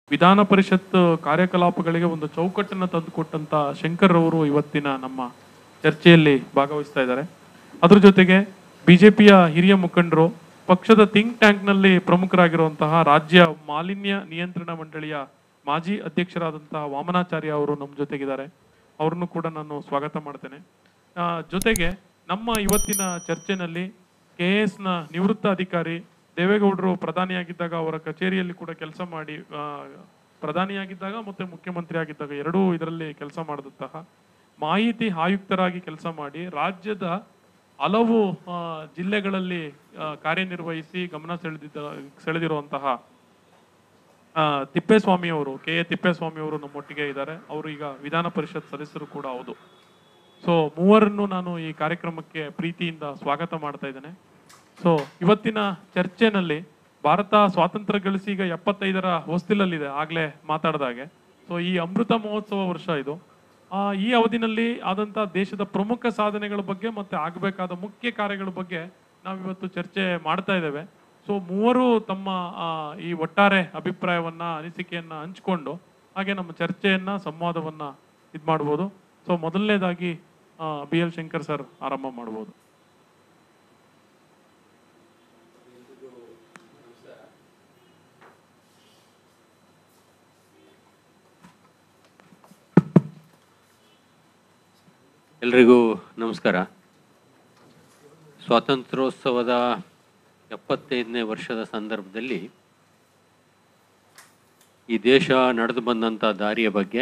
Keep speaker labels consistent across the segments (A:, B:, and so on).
A: ವಿಧಾನ ಪರಿಷತ್ ಕಾರ್ಯಕಲಾಪಗಳಿಗೆ ಒಂದು ಚೌಕಟ್ಟನ್ನು ತಂದುಕೊಟ್ಟಂತ ಶಂಕರ್ ಅವರು ಇವತ್ತಿನ ನಮ್ಮ ಚರ್ಚೆಯಲ್ಲಿ ಭಾಗವಹಿಸ್ತಾ ಇದ್ದಾರೆ ಅದ್ರ ಜೊತೆಗೆ ಬಿಜೆಪಿಯ ಹಿರಿಯ ಮುಖಂಡರು ಪಕ್ಷದ ಥಿಂಕ್ ಟ್ಯಾಂಕ್ನಲ್ಲಿ ಪ್ರಮುಖರಾಗಿರುವಂತಹ ರಾಜ್ಯ ಮಾಲಿನ್ಯ ನಿಯಂತ್ರಣ ಮಂಡಳಿಯ ಮಾಜಿ ಅಧ್ಯಕ್ಷರಾದಂತಹ ವಾಮನಾಚಾರ್ಯ ಅವರು ನಮ್ಮ ಜೊತೆಗಿದ್ದಾರೆ ಅವ್ರನ್ನು ಕೂಡ ನಾನು ಸ್ವಾಗತ ಮಾಡ್ತೇನೆ ಆ, ಜೊತೆಗೆ ನಮ್ಮ ಇವತ್ತಿನ ಚರ್ಚೆನಲ್ಲಿ ಕೆ ನ ನಿವೃತ್ತ ಅಧಿಕಾರಿ ದೇವೇಗೌಡರು ಪ್ರಧಾನಿಯಾಗಿದ್ದಾಗ ಅವರ ಕಚೇರಿಯಲ್ಲಿ ಕೂಡ ಕೆಲಸ ಮಾಡಿ ಆ, ಪ್ರಧಾನಿಯಾಗಿದ್ದಾಗ ಮತ್ತೆ ಮುಖ್ಯಮಂತ್ರಿ ಆಗಿದ್ದಾಗ ಎರಡೂ ಇದರಲ್ಲಿ ಕೆಲಸ ಮಾಡಿದಂತಹ ಮಾಹಿತಿ ಆಯುಕ್ತರಾಗಿ ಕೆಲಸ ಮಾಡಿ ರಾಜ್ಯದ ಹಲವು ಆ, ಜಿಲ್ಲೆಗಳಲ್ಲಿ ಆ, ಕಾರ್ಯನಿರ್ವಹಿಸಿ ಗಮನ ಸೆಳೆದಿದ್ದ ಸೆಳೆದಿರುವಂತಹ ಆ, ತಿಪ್ಪೇಸ್ವಾಮಿ ಅವರು ಕೆ ಎ ತಿಪ್ಪೇಸ್ವಾಮಿ ಅವರು ನಮ್ಮೊಟ್ಟಿಗೆ ಇದ್ದಾರೆ ಅವರು ಈಗ ವಿಧಾನ ಪರಿಷತ್ ಸದಸ್ಯರು ಕೂಡ ಹೌದು ಸೊ ಮೂವರನ್ನು ನಾನು ಈ ಕಾರ್ಯಕ್ರಮಕ್ಕೆ ಪ್ರೀತಿಯಿಂದ ಸ್ವಾಗತ ಮಾಡ್ತಾ ಇದ್ದೇನೆ ಸೊ ಇವತ್ತಿನ ಚರ್ಚೆನಲ್ಲಿ ಭಾರತ ಸ್ವಾತಂತ್ರ್ಯ ಗಳಿಸಿ ಈಗ ಎಪ್ಪತ್ತೈದರ ಹೊಸ್ತಿಲಲ್ಲಿದೆ ಆಗ್ಲೇ ಮಾತಾಡ್ದಾಗೆ ಸೊ ಈ ಅಮೃತ ಮಹೋತ್ಸವ ವರ್ಷ ಇದು ಆ, ಈ ಅವಧಿನಲ್ಲಿ ಆದಂತ ದೇಶದ ಪ್ರಮುಖ ಸಾಧನೆಗಳ ಬಗ್ಗೆ ಮತ್ತೆ ಆಗಬೇಕಾದ ಮುಖ್ಯ ಕಾರ್ಯಗಳ ಬಗ್ಗೆ ನಾವಿವತ್ತು ಚರ್ಚೆ ಮಾಡ್ತಾ ಇದ್ದೇವೆ ಸೊ ಮೂವರು ತಮ್ಮ ಆ, ಈ ಒಟ್ಟಾರೆ ಅಭಿಪ್ರಾಯವನ್ನ ಅನಿಸಿಕೆಯನ್ನ ಹಂಚಿಕೊಂಡು ಹಾಗೆ ನಮ್ಮ ಚರ್ಚೆಯನ್ನ ಸಂವಾದವನ್ನ ಇದು ಮಾಡ್ಬೋದು ಸೊ ಮೊದಲನೇದಾಗಿ ಬಿ ಎಲ್ ಶಂಕರ್ ಸರ್ ಆರಂಭ ಮಾಡ್ಬೋದು
B: ಎಲ್ರಿಗೂ ನಮಸ್ಕಾರ ಸ್ವಾತಂತ್ರ್ಯೋತ್ಸವದ ಎಪ್ಪತ್ತೈದನೇ ವರ್ಷದ ಸಂದರ್ಭದಲ್ಲಿ ಈ ದೇಶ ನಡೆದು ಬಂದಂಥ ದಾರಿಯ ಬಗ್ಗೆ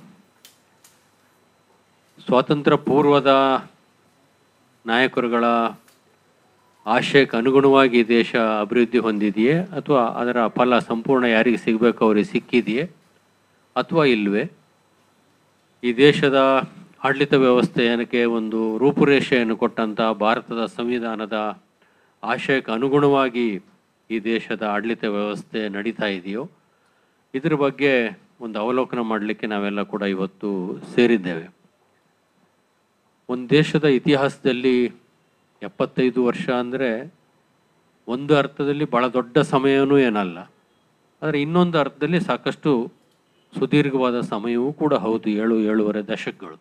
B: ಸ್ವಾತಂತ್ರ್ಯ ಪೂರ್ವದ ನಾಯಕರುಗಳ ಆಶಯಕ್ಕೆ ಅನುಗುಣವಾಗಿ ಈ ದೇಶ ಅಭಿವೃದ್ಧಿ ಹೊಂದಿದೆಯೇ ಅಥವಾ ಅದರ ಫಲ ಸಂಪೂರ್ಣ ಯಾರಿಗೆ ಸಿಗಬೇಕು ಅವರಿಗೆ ಸಿಕ್ಕಿದೆಯೇ ಅಥವಾ ಇಲ್ವೇ ಈ ದೇಶದ ಆಡಳಿತ ವ್ಯವಸ್ಥೆಯಕ್ಕೆ ಒಂದು ರೂಪುರೇಷೆಯನ್ನು ಕೊಟ್ಟಂಥ ಭಾರತದ ಸಂವಿಧಾನದ ಆಶಯಕ್ಕೆ ಅನುಗುಣವಾಗಿ ಈ ದೇಶದ ಆಡಳಿತ ವ್ಯವಸ್ಥೆ ನಡೀತಾ ಇದೆಯೋ ಇದ್ರ ಬಗ್ಗೆ ಒಂದು ಅವಲೋಕನ ಮಾಡಲಿಕ್ಕೆ ನಾವೆಲ್ಲ ಕೂಡ ಇವತ್ತು ಸೇರಿದ್ದೇವೆ ಒಂದು ದೇಶದ ಇತಿಹಾಸದಲ್ಲಿ ಎಪ್ಪತ್ತೈದು ವರ್ಷ ಅಂದರೆ ಒಂದು ಅರ್ಥದಲ್ಲಿ ಭಾಳ ದೊಡ್ಡ ಸಮಯವೂ ಏನಲ್ಲ ಆದರೆ ಇನ್ನೊಂದು ಅರ್ಥದಲ್ಲಿ ಸಾಕಷ್ಟು ಸುದೀರ್ಘವಾದ ಸಮಯವೂ ಕೂಡ ಹೌದು ಏಳು ಏಳೂವರೆ ದಶಕಗಳು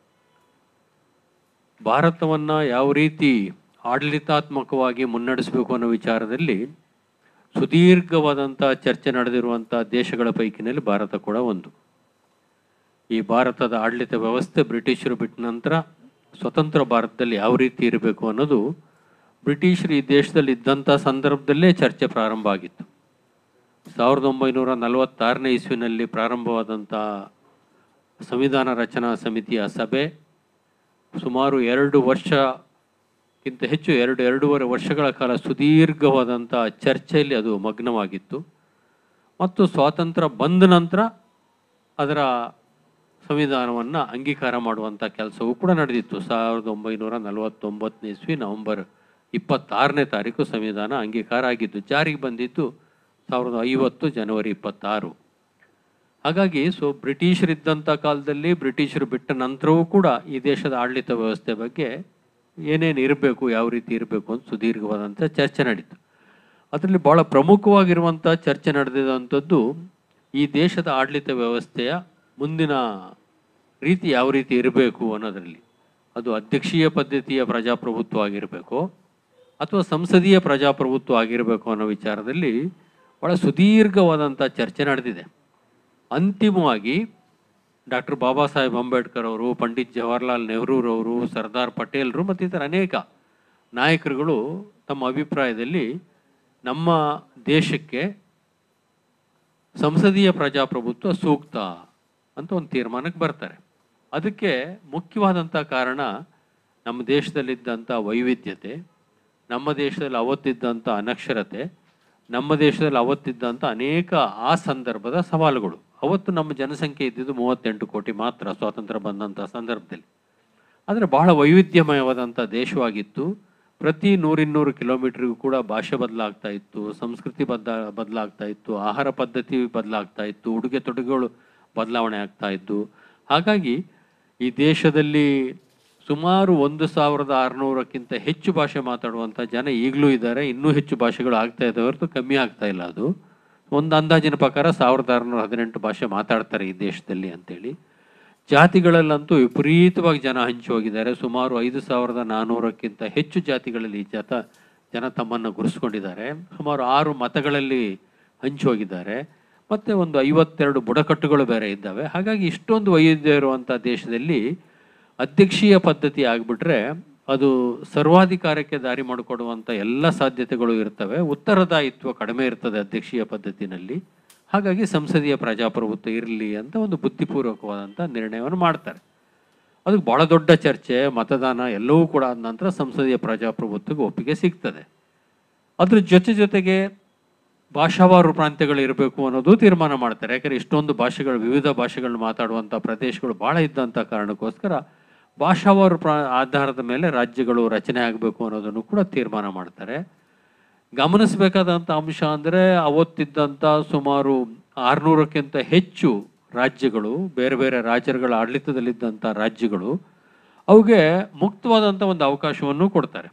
B: ಭಾರತವನ್ನು ಯಾವ ರೀತಿ ಆಡಳಿತಾತ್ಮಕವಾಗಿ ಮುನ್ನಡೆಸಬೇಕು ಅನ್ನೋ ವಿಚಾರದಲ್ಲಿ ಸುದೀರ್ಘವಾದಂಥ ಚರ್ಚೆ ನಡೆದಿರುವಂಥ ದೇಶಗಳ ಪೈಕಿನಲ್ಲಿ ಭಾರತ ಕೂಡ ಒಂದು ಈ ಭಾರತದ ಆಡಳಿತ ವ್ಯವಸ್ಥೆ ಬ್ರಿಟಿಷರು ಬಿಟ್ಟ ನಂತರ ಸ್ವತಂತ್ರ ಭಾರತದಲ್ಲಿ ಯಾವ ರೀತಿ ಇರಬೇಕು ಅನ್ನೋದು ಬ್ರಿಟಿಷರು ಈ ದೇಶದಲ್ಲಿ ಇದ್ದಂಥ ಸಂದರ್ಭದಲ್ಲೇ ಚರ್ಚೆ ಪ್ರಾರಂಭ ಆಗಿತ್ತು ಸಾವಿರದ ಒಂಬೈನೂರ ನಲವತ್ತಾರನೇ ಇಸ್ವಿನಲ್ಲಿ ಪ್ರಾರಂಭವಾದಂಥ ಸಂವಿಧಾನ ರಚನಾ ಸಮಿತಿಯ ಸಭೆ ಸುಮಾರು ಎರಡು ವರ್ಷಕ್ಕಿಂತ ಹೆಚ್ಚು ಎರಡು ಎರಡೂವರೆ ವರ್ಷಗಳ ಕಾಲ ಸುದೀರ್ಘವಾದಂಥ ಚರ್ಚೆಯಲ್ಲಿ ಅದು ಮಗ್ನವಾಗಿತ್ತು ಮತ್ತು ಸ್ವಾತಂತ್ರ್ಯ ಬಂದ ನಂತರ ಅದರ ಸಂವಿಧಾನವನ್ನು ಅಂಗೀಕಾರ ಮಾಡುವಂಥ ಕೆಲಸವೂ ಕೂಡ ನಡೆದಿತ್ತು ಸಾವಿರದ ಒಂಬೈನೂರ ನಲವತ್ತೊಂಬತ್ತನೇ ಇಸ್ವಿ ನವೆಂಬರ್ ಇಪ್ಪತ್ತಾರನೇ ತಾರೀಕು ಸಂವಿಧಾನ ಅಂಗೀಕಾರ ಆಗಿದ್ದು ಜಾರಿಗೆ ಬಂದಿದ್ದು ಸಾವಿರದ ಐವತ್ತು ಜನವರಿ ಇಪ್ಪತ್ತಾರು ಹಾಗಾಗಿ ಸೊ ಬ್ರಿಟಿಷರಿದ್ದಂಥ ಕಾಲದಲ್ಲಿ ಬ್ರಿಟಿಷರು ಬಿಟ್ಟ ನಂತರವೂ ಕೂಡ ಈ ದೇಶದ ಆಡಳಿತ ವ್ಯವಸ್ಥೆ ಬಗ್ಗೆ ಏನೇನು ಇರಬೇಕು ಯಾವ ರೀತಿ ಇರಬೇಕು ಅಂತ ಸುದೀರ್ಘವಾದಂಥ ಚರ್ಚೆ ನಡೀತು ಅದರಲ್ಲಿ ಭಾಳ ಪ್ರಮುಖವಾಗಿರುವಂಥ ಚರ್ಚೆ ನಡೆದಿರುವಂಥದ್ದು ಈ ದೇಶದ ಆಡಳಿತ ವ್ಯವಸ್ಥೆಯ ಮುಂದಿನ ರೀತಿ ಯಾವ ರೀತಿ ಇರಬೇಕು ಅನ್ನೋದರಲ್ಲಿ ಅದು ಅಧ್ಯಕ್ಷೀಯ ಪದ್ಧತಿಯ ಪ್ರಜಾಪ್ರಭುತ್ವ ಆಗಿರಬೇಕು ಅಥವಾ ಸಂಸದೀಯ ಪ್ರಜಾಪ್ರಭುತ್ವ ಆಗಿರಬೇಕು ಅನ್ನೋ ವಿಚಾರದಲ್ಲಿ ಭಾಳ ಸುದೀರ್ಘವಾದಂಥ ಚರ್ಚೆ ನಡೆದಿದೆ ಅಂತಿಮವಾಗಿ ಡಾಕ್ಟರ್ ಬಾಬಾ ಸಾಹೇಬ್ ಅಂಬೇಡ್ಕರ್ ಅವರು ಪಂಡಿತ್ ಜವಾಹರ್ಲಾಲ್ ನೆಹರೂರವರು ಸರ್ದಾರ್ ಪಟೇಲ್ರು ಮತ್ತು ಇತರ ಅನೇಕ ನಾಯಕರುಗಳು ತಮ್ಮ ಅಭಿಪ್ರಾಯದಲ್ಲಿ ನಮ್ಮ ದೇಶಕ್ಕೆ ಸಂಸದೀಯ ಪ್ರಜಾಪ್ರಭುತ್ವ ಸೂಕ್ತ ಅಂತ ಒಂದು ತೀರ್ಮಾನಕ್ಕೆ ಬರ್ತಾರೆ ಅದಕ್ಕೆ ಮುಖ್ಯವಾದಂಥ ಕಾರಣ ನಮ್ಮ ದೇಶದಲ್ಲಿದ್ದಂಥ ವೈವಿಧ್ಯತೆ ನಮ್ಮ ದೇಶದಲ್ಲಿ ಅವತ್ತಿದ್ದಂಥ ಅನಕ್ಷರತೆ ನಮ್ಮ ದೇಶದಲ್ಲಿ ಅವತ್ತಿದ್ದಂಥ ಅನೇಕ ಆ ಸಂದರ್ಭದ ಸವಾಲುಗಳು ಅವತ್ತು ನಮ್ಮ ಜನಸಂಖ್ಯೆ ಇದ್ದಿದ್ದು ಮೂವತ್ತೆಂಟು ಕೋಟಿ ಮಾತ್ರ ಸ್ವಾತಂತ್ರ್ಯ ಬಂದಂಥ ಸಂದರ್ಭದಲ್ಲಿ ಆದರೆ ಬಹಳ ವೈವಿಧ್ಯಮಯವಾದಂಥ ದೇಶವಾಗಿತ್ತು ಪ್ರತಿ ನೂರಿನ್ನೂರು ಕಿಲೋಮೀಟ್ರಿಗೂ ಕೂಡ ಭಾಷೆ ಬದಲಾಗ್ತಾ ಇತ್ತು ಸಂಸ್ಕೃತಿ ಬದಲ ಬದಲಾಗ್ತಾ ಇತ್ತು ಆಹಾರ ಪದ್ಧತಿ ಬದಲಾಗ್ತಾ ಇತ್ತು ಉಡುಗೆ ತೊಡುಗೆಗಳು ಬದಲಾವಣೆ ಆಗ್ತಾ ಇದ್ದು ಹಾಗಾಗಿ ಈ ದೇಶದಲ್ಲಿ ಸುಮಾರು ಒಂದು ಸಾವಿರದ ಆರುನೂರಕ್ಕಿಂತ ಹೆಚ್ಚು ಭಾಷೆ ಮಾತಾಡುವಂಥ ಜನ ಈಗಲೂ ಇದ್ದಾರೆ ಇನ್ನೂ ಹೆಚ್ಚು ಭಾಷೆಗಳು ಆಗ್ತಾ ಇದೆ ಹೊರತು ಕಮ್ಮಿ ಆಗ್ತಾ ಇಲ್ಲ ಅದು ಒಂದು ಅಂದಾಜಿನ ಪ್ರಕಾರ ಸಾವಿರದ ಆರುನೂರ ಹದಿನೆಂಟು ಭಾಷೆ ಮಾತಾಡ್ತಾರೆ ಈ ದೇಶದಲ್ಲಿ ಅಂತೇಳಿ ಜಾತಿಗಳಲ್ಲಂತೂ ವಿಪರೀತವಾಗಿ ಜನ ಹಂಚಿ ಹೋಗಿದ್ದಾರೆ ಸುಮಾರು ಐದು ಸಾವಿರದ ನಾನ್ನೂರಕ್ಕಿಂತ ಹೆಚ್ಚು ಜಾತಿಗಳಲ್ಲಿ ಈ ಜತ ಜನ ತಮ್ಮನ್ನು ಗುರುಸ್ಕೊಂಡಿದ್ದಾರೆ ಸುಮಾರು ಆರು ಮತಗಳಲ್ಲಿ ಹಂಚಿ ಹೋಗಿದ್ದಾರೆ ಮತ್ತು ಒಂದು ಐವತ್ತೆರಡು ಬುಡಕಟ್ಟುಗಳು ಬೇರೆ ಇದ್ದಾವೆ ಹಾಗಾಗಿ ಇಷ್ಟೊಂದು ವೈವಿಧ್ಯ ಇರುವಂಥ ದೇಶದಲ್ಲಿ ಅಧ್ಯಕ್ಷೀಯ ಪದ್ಧತಿ ಆಗಿಬಿಟ್ರೆ ಅದು ಸರ್ವಾಧಿಕಾರಕ್ಕೆ ದಾರಿ ಮಾಡಿಕೊಡುವಂಥ ಎಲ್ಲ ಸಾಧ್ಯತೆಗಳು ಇರ್ತವೆ ಉತ್ತರದಾಯಿತ್ವ ಕಡಿಮೆ ಇರ್ತದೆ ಅಧ್ಯಕ್ಷೀಯ ಪದ್ಧತಿನಲ್ಲಿ ಹಾಗಾಗಿ ಸಂಸದೀಯ ಪ್ರಜಾಪ್ರಭುತ್ವ ಇರಲಿ ಅಂತ ಒಂದು ಬುದ್ಧಿಪೂರ್ವಕವಾದಂಥ ನಿರ್ಣಯವನ್ನು ಮಾಡ್ತಾರೆ ಅದಕ್ಕೆ ಭಾಳ ದೊಡ್ಡ ಚರ್ಚೆ ಮತದಾನ ಎಲ್ಲವೂ ಕೂಡ ಆದ ನಂತರ ಸಂಸದೀಯ ಪ್ರಜಾಪ್ರಭುತ್ವಕ್ಕೆ ಒಪ್ಪಿಗೆ ಸಿಗ್ತದೆ ಅದ್ರ ಜೊತೆ ಜೊತೆಗೆ ಭಾಷಾವಾರು ಪ್ರಾಂತ್ಯಗಳು ಇರಬೇಕು ಅನ್ನೋದು ತೀರ್ಮಾನ ಮಾಡ್ತಾರೆ ಯಾಕಂದರೆ ಇಷ್ಟೊಂದು ಭಾಷೆಗಳು ವಿವಿಧ ಭಾಷೆಗಳನ್ನ ಮಾತಾಡುವಂಥ ಪ್ರದೇಶಗಳು ಭಾಳ ಇದ್ದಂಥ ಕಾರಣಕ್ಕೋಸ್ಕರ ಭಾಷಾವಾರು ಪ್ರಾ ಆಧಾರದ ಮೇಲೆ ರಾಜ್ಯಗಳು ರಚನೆ ಆಗಬೇಕು ಅನ್ನೋದನ್ನು ಕೂಡ ತೀರ್ಮಾನ ಮಾಡ್ತಾರೆ ಗಮನಿಸಬೇಕಾದಂಥ ಅಂಶ ಅಂದರೆ ಅವತ್ತಿದ್ದಂಥ ಸುಮಾರು ಆರುನೂರಕ್ಕಿಂತ ಹೆಚ್ಚು ರಾಜ್ಯಗಳು ಬೇರೆ ಬೇರೆ ರಾಜ್ಯಗಳ ಆಡಳಿತದಲ್ಲಿದ್ದಂಥ ರಾಜ್ಯಗಳು ಅವುಗೆ ಮುಕ್ತವಾದಂಥ ಒಂದು ಅವಕಾಶವನ್ನು ಕೊಡ್ತಾರೆ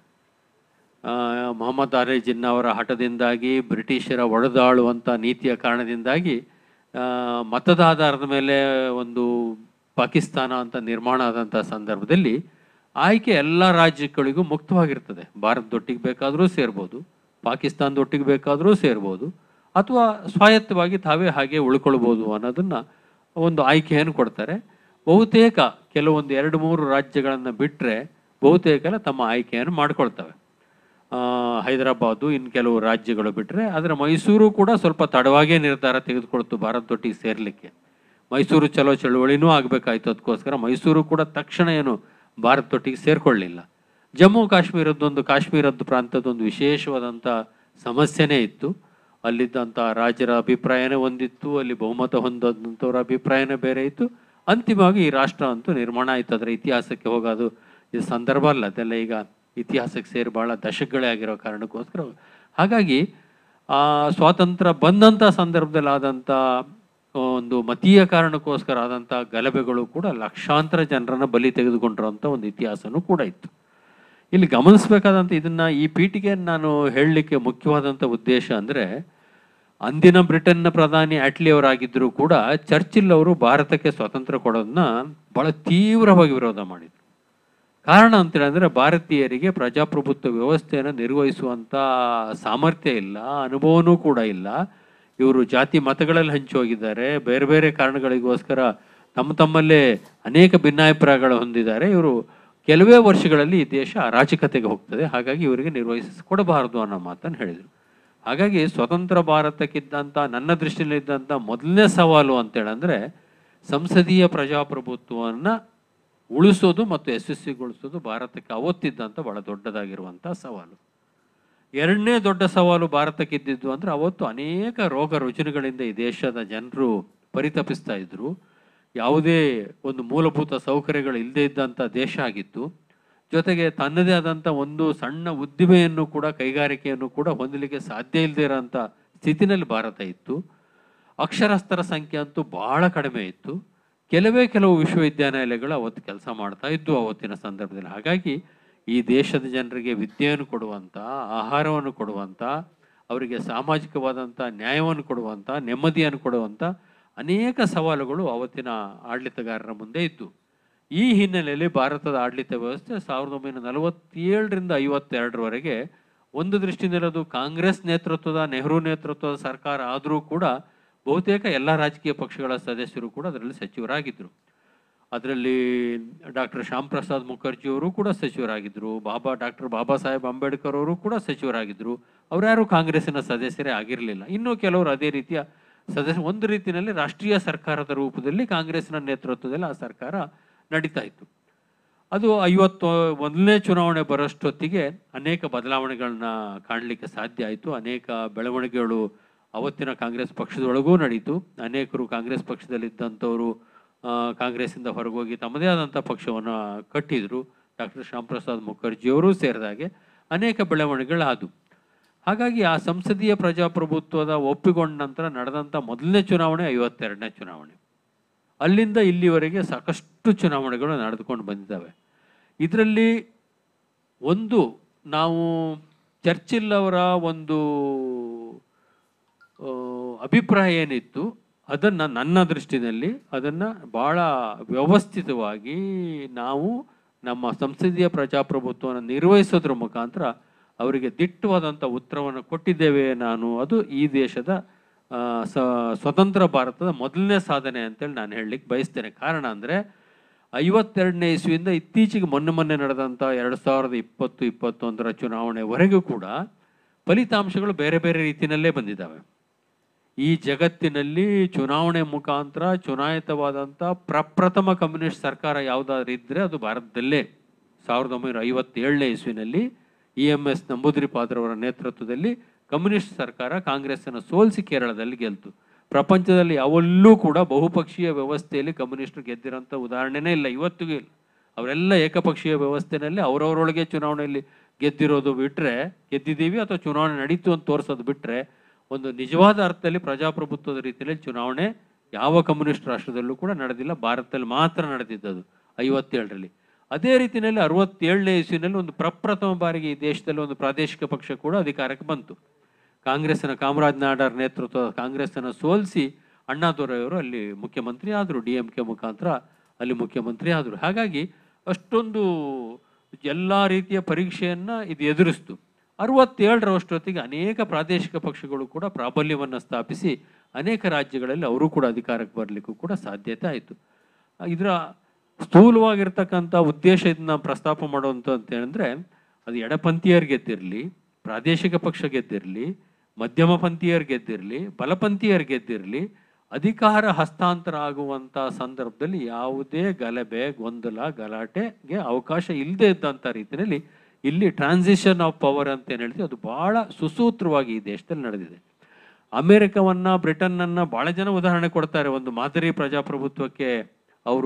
B: ಆ, ಮೊಹಮ್ಮದ್ ಅಲಿ ಜಿನ್ನಾ ಅವರ ಹಠದಿಂದಾಗಿ ಬ್ರಿಟಿಷರ ಒಡೆದಾಳುವಂಥ ನೀತಿಯ ಕಾರಣದಿಂದಾಗಿ ಆ, ಮತದ ಆಧಾರದ ಮೇಲೆ ಒಂದು ಪಾಕಿಸ್ತಾನ ಅಂತ ನಿರ್ಮಾಣ ಆದಂಥ ಸಂದರ್ಭದಲ್ಲಿ ಆಯ್ಕೆ ಎಲ್ಲ ರಾಜ್ಯಗಳಿಗೂ ಮುಕ್ತವಾಗಿರ್ತದೆ ಭಾರತದೊಟ್ಟಿಗೆ ಬೇಕಾದರೂ ಸೇರ್ಬೋದು ಪಾಕಿಸ್ತಾನದೊಟ್ಟಿಗೆ ಬೇಕಾದರೂ ಸೇರ್ಬೋದು ಅಥವಾ ಸ್ವಾಯತ್ತವಾಗಿ ತಾವೇ ಹಾಗೆ ಉಳ್ಕೊಳ್ಬೋದು ಅನ್ನೋದನ್ನು ಒಂದು ಆಯ್ಕೆಯನ್ನು ಕೊಡ್ತಾರೆ ಬಹುತೇಕ ಕೆಲವೊಂದು ಎರಡು ಮೂರು ರಾಜ್ಯಗಳನ್ನು ಬಿಟ್ಟರೆ ಬಹುತೇಕ ಎಲ್ಲ ತಮ್ಮ ಆಯ್ಕೆಯನ್ನು ಮಾಡ್ಕೊಳ್ತವೆ ಆ, ಹೈದರಾಬಾದು ಇನ್ನು ಕೆಲವು ರಾಜ್ಯಗಳು ಬಿಟ್ಟರೆ ಆದರೆ ಮೈಸೂರು ಕೂಡ ಸ್ವಲ್ಪ ತಡವಾಗೇ ನಿರ್ಧಾರ ತೆಗೆದುಕೊಳ್ತು ಭಾರತದೊಟ್ಟಿಗೆ ಸೇರಲಿಕ್ಕೆ ಮೈಸೂರು ಚಲೋ ಚಳುವಳಿನೂ ಆಗಬೇಕಾಯ್ತು ಅದಕ್ಕೋಸ್ಕರ ಮೈಸೂರು ಕೂಡ ತಕ್ಷಣ ಏನು ಭಾರತದೊಟ್ಟಿಗೆ ಸೇರಿಕೊಳ್ಳಿಲ್ಲ ಜಮ್ಮು ಕಾಶ್ಮೀರದ್ದೊಂದು ಕಾಶ್ಮೀರದ್ದು ಪ್ರಾಂತದೊಂದು ವಿಶೇಷವಾದಂಥ ಸಮಸ್ಯೆನೇ ಇತ್ತು ಅಲ್ಲಿದ್ದಂಥ ರಾಜರ ಅಭಿಪ್ರಾಯನೇ ಒಂದಿತ್ತು ಅಲ್ಲಿ ಬಹುಮತ ಹೊಂದಂಥವ್ರ ಅಭಿಪ್ರಾಯನೇ ಬೇರೆ ಇತ್ತು ಅಂತಿಮವಾಗಿ ಈ ರಾಷ್ಟ್ರ ಅಂತೂ ನಿರ್ಮಾಣ ಆಯಿತು ಅದರ ಇತಿಹಾಸಕ್ಕೆ ಹೋಗೋದು ಇದು ಸಂದರ್ಭ ಅಲ್ಲ ಅದೆಲ್ಲ ಈಗ ಇತಿಹಾಸಕ್ಕೆ ಸೇರಿ ಭಾಳ ದಶಕಗಳೇ ಆಗಿರೋ ಕಾರಣಕ್ಕೋಸ್ಕರ ಹಾಗಾಗಿ ಆ ಸ್ವಾತಂತ್ರ್ಯ ಬಂದಂಥ ಸಂದರ್ಭದಲ್ಲಿ ಆದಂಥ ಒಂದು ಮತೀಯ ಕಾರಣಕ್ಕೋಸ್ಕರ ಆದಂಥ ಗಲಭೆಗಳು ಕೂಡ ಲಕ್ಷಾಂತರ ಜನರನ್ನ ಬಲಿ ತೆಗೆದುಕೊಂಡಿರೋಂಥ ಒಂದು ಇತಿಹಾಸನೂ ಕೂಡ ಇತ್ತು ಇಲ್ಲಿ ಗಮನಿಸಬೇಕಾದಂಥ ಇದನ್ನ ಈ ಪೀಠಿಗೆಯನ್ನು ನಾನು ಹೇಳಲಿಕ್ಕೆ ಮುಖ್ಯವಾದಂಥ ಉದ್ದೇಶ ಅಂದರೆ ಅಂದಿನ ಬ್ರಿಟನ್ನ ಪ್ರಧಾನಿ ಅಟ್ಲಿ ಅವರಾಗಿದ್ದರೂ ಕೂಡ ಚರ್ಚಿಲ್ ಅವರು ಭಾರತಕ್ಕೆ ಸ್ವಾತಂತ್ರ್ಯ ಕೊಡೋದನ್ನ ಬಹಳ ತೀವ್ರವಾಗಿ ವಿರೋಧ ಮಾಡಿದರು ಕಾರಣ ಅಂತೇಳಿ ಅಂದರೆ ಭಾರತೀಯರಿಗೆ ಪ್ರಜಾಪ್ರಭುತ್ವ ವ್ಯವಸ್ಥೆಯನ್ನು ನಿರ್ವಹಿಸುವಂಥ ಸಾಮರ್ಥ್ಯ ಇಲ್ಲ ಅನುಭವನೂ ಕೂಡ ಇಲ್ಲ ಇವರು ಜಾತಿ ಮತಗಳಲ್ಲಿ ಹಂಚಿ ಹೋಗಿದ್ದಾರೆ ಬೇರೆ ಬೇರೆ ಕಾರಣಗಳಿಗೋಸ್ಕರ ತಮ್ಮ ತಮ್ಮಲ್ಲೇ ಅನೇಕ ಭಿನ್ನಾಭಿಪ್ರಾಯಗಳು ಹೊಂದಿದ್ದಾರೆ ಇವರು ಕೆಲವೇ ವರ್ಷಗಳಲ್ಲಿ ಈ ದೇಶ ಅರಾಜಕತೆಗೆ ಹೋಗ್ತದೆ ಹಾಗಾಗಿ ಇವರಿಗೆ ನಿರ್ವಹಿಸಿಕೊಡಬಾರದು ಅನ್ನೋ ಮಾತನ್ನು ಹೇಳಿದರು ಹಾಗಾಗಿ ಸ್ವತಂತ್ರ ಭಾರತಕ್ಕಿದ್ದಂಥ ನನ್ನ ದೃಷ್ಟಿಯಲ್ಲಿ ಇದ್ದಂಥ ಮೊದಲನೇ ಸವಾಲು ಅಂತೇಳಂದ್ರೆ ಸಂಸದೀಯ ಪ್ರಜಾಪ್ರಭುತ್ವವನ್ನು ಉಳಿಸೋದು ಮತ್ತು ಯಶಸ್ವಿಗೊಳಿಸೋದು ಭಾರತಕ್ಕೆ ಅವತ್ತಿದ್ದಂಥ ಬಹಳ ದೊಡ್ಡದಾಗಿರುವಂಥ ಸವಾಲು ಎರಡನೇ ದೊಡ್ಡ ಸವಾಲು ಭಾರತಕ್ಕಿದ್ದಿದ್ದು ಅಂದರೆ ಅವತ್ತು ಅನೇಕ ರೋಗ ರುಜಿನಗಳಿಂದ ಈ ದೇಶದ ಜನರು ಪರಿತಪಿಸ್ತಾ ಇದ್ರು ಯಾವುದೇ ಒಂದು ಮೂಲಭೂತ ಸೌಕರ್ಯಗಳು ಇಲ್ಲದೇ ಇದ್ದಂಥ ದೇಶ ಆಗಿತ್ತು ಜೊತೆಗೆ ತನ್ನದೇ ಆದಂಥ ಒಂದು ಸಣ್ಣ ಉದ್ದಿಮೆಯನ್ನು ಕೂಡ ಕೈಗಾರಿಕೆಯನ್ನು ಕೂಡ ಹೊಂದಲಿಕ್ಕೆ ಸಾಧ್ಯ ಇಲ್ಲದೇ ಇರೋಂಥ ಸ್ಥಿತಿನಲ್ಲಿ ಭಾರತ ಇತ್ತು ಅಕ್ಷರಸ್ಥರ ಸಂಖ್ಯೆ ಅಂತೂ ಬಹಳ ಕಡಿಮೆ ಇತ್ತು ಕೆಲವೇ ಕೆಲವು ವಿಶ್ವವಿದ್ಯಾನಿಲಯಗಳು ಅವತ್ತು ಕೆಲಸ ಮಾಡ್ತಾ ಇದ್ವು ಅವತ್ತಿನ ಸಂದರ್ಭದಲ್ಲಿ ಹಾಗಾಗಿ ಈ ದೇಶದ ಜನರಿಗೆ ವಿದ್ಯೆಯನ್ನು ಕೊಡುವಂಥ ಆಹಾರವನ್ನು ಕೊಡುವಂಥ ಅವರಿಗೆ ಸಾಮಾಜಿಕವಾದಂಥ ನ್ಯಾಯವನ್ನು ಕೊಡುವಂಥ ನೆಮ್ಮದಿಯನ್ನು ಕೊಡುವಂಥ ಅನೇಕ ಸವಾಲುಗಳು ಅವತ್ತಿನ ಆಡಳಿತಗಾರರ ಮುಂದೆ ಇದ್ದು ಈ ಹಿನ್ನೆಲೆಯಲ್ಲಿ ಭಾರತದ ಆಡಳಿತ ವ್ಯವಸ್ಥೆ ಸಾವಿರದ ಒಂಬೈನೂರ ನಲವತ್ತೇಳರಿಂದ ಐವತ್ತೆರಡರವರೆಗೆ ಒಂದು ದೃಷ್ಟಿಯಿಂದ ಅದು ಕಾಂಗ್ರೆಸ್ ನೇತೃತ್ವದ ನೆಹರು ನೇತೃತ್ವದ ಸರ್ಕಾರ ಆದರೂ ಕೂಡ ಬಹುತೇಕ ಎಲ್ಲ ರಾಜಕೀಯ ಪಕ್ಷಗಳ ಸದಸ್ಯರು ಕೂಡ ಅದರಲ್ಲಿ ಸಚಿವರಾಗಿದ್ದರು ಅದರಲ್ಲಿ ಡಾಕ್ಟರ್ ಶ್ಯಾಮ್ ಪ್ರಸಾದ್ ಮುಖರ್ಜಿಯವರು ಕೂಡ ಸಚಿವರಾಗಿದ್ದರು ಬಾಬಾ ಡಾಕ್ಟರ್ ಬಾಬಾ ಸಾಹೇಬ್ ಅಂಬೇಡ್ಕರ್ ಅವರು ಕೂಡ ಸಚಿವರಾಗಿದ್ದರು ಅವರ್ಯಾರು ಕಾಂಗ್ರೆಸ್ಸಿನ ಸದಸ್ಯರೇ ಆಗಿರಲಿಲ್ಲ ಇನ್ನೂ ಕೆಲವರು ಅದೇ ರೀತಿಯ ಸದಸ್ಯ ಒಂದು ರೀತಿಯಲ್ಲಿ ರಾಷ್ಟ್ರೀಯ ಸರ್ಕಾರದ ರೂಪದಲ್ಲಿ ಕಾಂಗ್ರೆಸ್ನ ನೇತೃತ್ವದಲ್ಲಿ ಆ ಸರ್ಕಾರ ನಡೀತಾ ಇತ್ತು ಅದು ಐವತ್ತು ಒಂದನೇ ಚುನಾವಣೆ ಬರೋಷ್ಟೊತ್ತಿಗೆ ಅನೇಕ ಬದಲಾವಣೆಗಳನ್ನ ಕಾಣಲಿಕ್ಕೆ ಸಾಧ್ಯ ಆಯಿತು ಅನೇಕ ಬೆಳವಣಿಗೆಗಳು ಅವತ್ತಿನ ಕಾಂಗ್ರೆಸ್ ಪಕ್ಷದೊಳಗೂ ನಡೀತು ಅನೇಕರು ಕಾಂಗ್ರೆಸ್ ಪಕ್ಷದಲ್ಲಿದ್ದಂಥವರು ಆ, ಕಾಂಗ್ರೆಸ್ಸಿಂದ ಹೊರಗೋಗಿ ತಮ್ಮದೇ ಆದಂಥ ಪಕ್ಷವನ್ನು ಕಟ್ಟಿದರು ಡಾಕ್ಟರ್ ಶ್ಯಾಮ್ ಪ್ರಸಾದ್ ಮುಖರ್ಜಿಯವರು ಸೇರಿದಾಗೆ ಅನೇಕ ಬೆಳವಣಿಗೆಗಳಾದವು ಹಾಗಾಗಿ ಆ ಸಂಸದೀಯ ಪ್ರಜಾಪ್ರಭುತ್ವದ ಒಪ್ಪಿಕೊಂಡ ನಂತರ ನಡೆದಂಥ ಮೊದಲನೇ ಚುನಾವಣೆ ಐವತ್ತೆರಡನೇ ಚುನಾವಣೆ ಅಲ್ಲಿಂದ ಇಲ್ಲಿವರೆಗೆ ಸಾಕಷ್ಟು ಚುನಾವಣೆಗಳು ನಡೆದುಕೊಂಡು ಬಂದಿದ್ದಾವೆ ಇದರಲ್ಲಿ ಒಂದು ನಾವು ಚರ್ಚಿಲ್ ಅವರ ಒಂದು ಆ, ಅಭಿಪ್ರಾಯ ಏನಿತ್ತು ಅದನ್ನು ನನ್ನ ದೃಷ್ಟಿನಲ್ಲಿ ಅದನ್ನು ಭಾಳ ವ್ಯವಸ್ಥಿತವಾಗಿ ನಾವು ನಮ್ಮ ಸಂಸದೀಯ ಪ್ರಜಾಪ್ರಭುತ್ವವನ್ನು ನಿರ್ವಹಿಸೋದ್ರ ಮುಖಾಂತರ ಅವರಿಗೆ ದಿಟ್ಟವಾದಂಥ ಉತ್ತರವನ್ನು ಕೊಟ್ಟಿದ್ದೇವೆ ನಾನು ಅದು ಈ ದೇಶದ ಆ, ಸ ಸ್ವತಂತ್ರ ಭಾರತದ ಮೊದಲನೇ ಸಾಧನೆ ಅಂತೇಳಿ ನಾನು ಹೇಳಲಿಕ್ಕೆ ಬಯಸ್ತೇನೆ ಕಾರಣ ಅಂದರೆ ಐವತ್ತೆರಡನೇ ಇಸ್ವಿಯಿಂದ ಇತ್ತೀಚೆಗೆ ಮೊನ್ನೆ ಮೊನ್ನೆ ನಡೆದಂಥ ಎರಡು ಸಾವಿರದ ಇಪ್ಪತ್ತು ಇಪ್ಪತ್ತೊಂದರ ಚುನಾವಣೆವರೆಗೂ ಕೂಡ ಫಲಿತಾಂಶಗಳು ಬೇರೆ ಬೇರೆ ರೀತಿಯಲ್ಲೇ ಬಂದಿದ್ದಾವೆ ಈ ಜಗತ್ತಿನಲ್ಲಿ ಚುನಾವಣೆ ಮುಖಾಂತರ ಚುನಾಯಿತವಾದಂಥ ಪ್ರಪ್ರಥಮ ಕಮ್ಯುನಿಸ್ಟ್ ಸರ್ಕಾರ ಯಾವುದಾದ್ರೂ ಇದ್ದರೆ ಅದು ಭಾರತದಲ್ಲೇ ಸಾವಿರದ ಒಂಬೈನೂರ ಐವತ್ತೇಳನೇ ಇಸ್ವಿನಲ್ಲಿ ಇ ಎಮ್ ಎಸ್ ನಂಬೂದ್ರಿಪಾದ್ರವರ ನೇತೃತ್ವದಲ್ಲಿ ಕಮ್ಯುನಿಸ್ಟ್ ಸರ್ಕಾರ ಕಾಂಗ್ರೆಸ್ಸನ್ನು ಸೋಲಿಸಿ ಕೇರಳದಲ್ಲಿ ಗೆಲ್ತು ಪ್ರಪಂಚದಲ್ಲಿ ಯಾವಲ್ಲೂ ಕೂಡ ಬಹುಪಕ್ಷೀಯ ವ್ಯವಸ್ಥೆಯಲ್ಲಿ ಕಮ್ಯುನಿಸ್ಟರು ಗೆದ್ದಿರೋಂಥ ಉದಾಹರಣೆನೇ ಇಲ್ಲ ಇವತ್ತಿಗೂ ಇಲ್ಲ ಅವರೆಲ್ಲ ಏಕಪಕ್ಷೀಯ ವ್ಯವಸ್ಥೆನಲ್ಲಿ ಅವರವರೊಳಗೆ ಚುನಾವಣೆಯಲ್ಲಿ ಗೆದ್ದಿರೋದು ಬಿಟ್ಟರೆ ಗೆದ್ದಿದ್ದೀವಿ ಅಥವಾ ಚುನಾವಣೆ ನಡೀತು ಅಂತ ತೋರಿಸೋದು ಬಿಟ್ಟರೆ ಒಂದು ನಿಜವಾದ ಅರ್ಥದಲ್ಲಿ ಪ್ರಜಾಪ್ರಭುತ್ವದ ರೀತಿಯಲ್ಲಿ ಚುನಾವಣೆ ಯಾವ ಕಮ್ಯುನಿಸ್ಟ್ ರಾಷ್ಟ್ರದಲ್ಲೂ ಕೂಡ ನಡೆದಿಲ್ಲ ಭಾರತದಲ್ಲಿ ಮಾತ್ರ ನಡೆದಿದ್ದದು ಐವತ್ತೇಳರಲ್ಲಿ ಅದೇ ರೀತಿಯಲ್ಲಿ ಅರವತ್ತೇಳನೇ ಇಸ್ವಿನಲ್ಲಿ ಒಂದು ಪ್ರಪ್ರಥಮ ಬಾರಿಗೆ ಈ ದೇಶದಲ್ಲಿ ಒಂದು ಪ್ರಾದೇಶಿಕ ಪಕ್ಷ ಕೂಡ ಅಧಿಕಾರಕ್ಕೆ ಬಂತು ಕಾಂಗ್ರೆಸ್ಸಿನ ಕಾಮರಾಜ್ ನಾಡರ್ ನೇತೃತ್ವದ ಕಾಂಗ್ರೆಸ್ಸನ್ನು ಸೋಲಿಸಿ ಅಣ್ಣಾದೊರೆಯವರು ಅಲ್ಲಿ ಮುಖ್ಯಮಂತ್ರಿ ಆದರು ಡಿ ಎಂ ಕೆ ಮುಖಾಂತರ ಅಲ್ಲಿ ಮುಖ್ಯಮಂತ್ರಿ ಆದರು ಹಾಗಾಗಿ ಅಷ್ಟೊಂದು ಎಲ್ಲ ರೀತಿಯ ಪರೀಕ್ಷೆಯನ್ನು ಇದು ಎದುರಿಸ್ತು ಅರವತ್ತೇಳರಷ್ಟೊತ್ತಿಗೆ ಅನೇಕ ಪ್ರಾದೇಶಿಕ ಪಕ್ಷಗಳು ಕೂಡ ಪ್ರಾಬಲ್ಯವನ್ನು ಸ್ಥಾಪಿಸಿ ಅನೇಕ ರಾಜ್ಯಗಳಲ್ಲಿ ಅವರು ಕೂಡ ಅಧಿಕಾರಕ್ಕೆ ಬರಲಿಕ್ಕೂ ಕೂಡ ಸಾಧ್ಯತೆ ಆಯಿತು ಇದರ ಸ್ಥೂಲವಾಗಿರ್ತಕ್ಕಂಥ ಉದ್ದೇಶ ಇದನ್ನ ಪ್ರಸ್ತಾಪ ಮಾಡುವಂಥ ಅಂತ ಹೇಳಿದ್ರೆ ಅದು ಎಡಪಂಥೀಯರು ಗೆದ್ದಿರಲಿ ಪ್ರಾದೇಶಿಕ ಪಕ್ಷ ಗೆದ್ದಿರಲಿ ಮಧ್ಯಮ ಪಂಥೀಯರು ಗೆದ್ದಿರಲಿ ಬಲಪಂಥೀಯರು ಗೆದ್ದಿರಲಿ ಅಧಿಕಾರ ಹಸ್ತಾಂತರ ಆಗುವಂಥ ಸಂದರ್ಭದಲ್ಲಿ ಯಾವುದೇ ಗಲಭೆ ಗೊಂದಲ ಗಲಾಟೆಗೆ ಅವಕಾಶ ಇಲ್ಲದೆ ಇದ್ದಂಥ ರೀತಿಯಲ್ಲಿ ಇಲ್ಲಿ ಟ್ರಾನ್ಸಿಷನ್ ಆಫ್ ಪವರ್ ಅಂತ ಏನು ಹೇಳ್ತೀವಿ ಅದು ಭಾಳ ಸುಸೂತ್ರವಾಗಿ ಈ ದೇಶದಲ್ಲಿ ನಡೆದಿದೆ ಅಮೇರಿಕವನ್ನ ಬ್ರಿಟನ್ನನ್ನ ಭಾಳ ಜನ ಉದಾಹರಣೆ ಕೊಡ್ತಾರೆ ಒಂದು ಮಾದರಿ ಪ್ರಜಾಪ್ರಭುತ್ವಕ್ಕೆ ಅವರು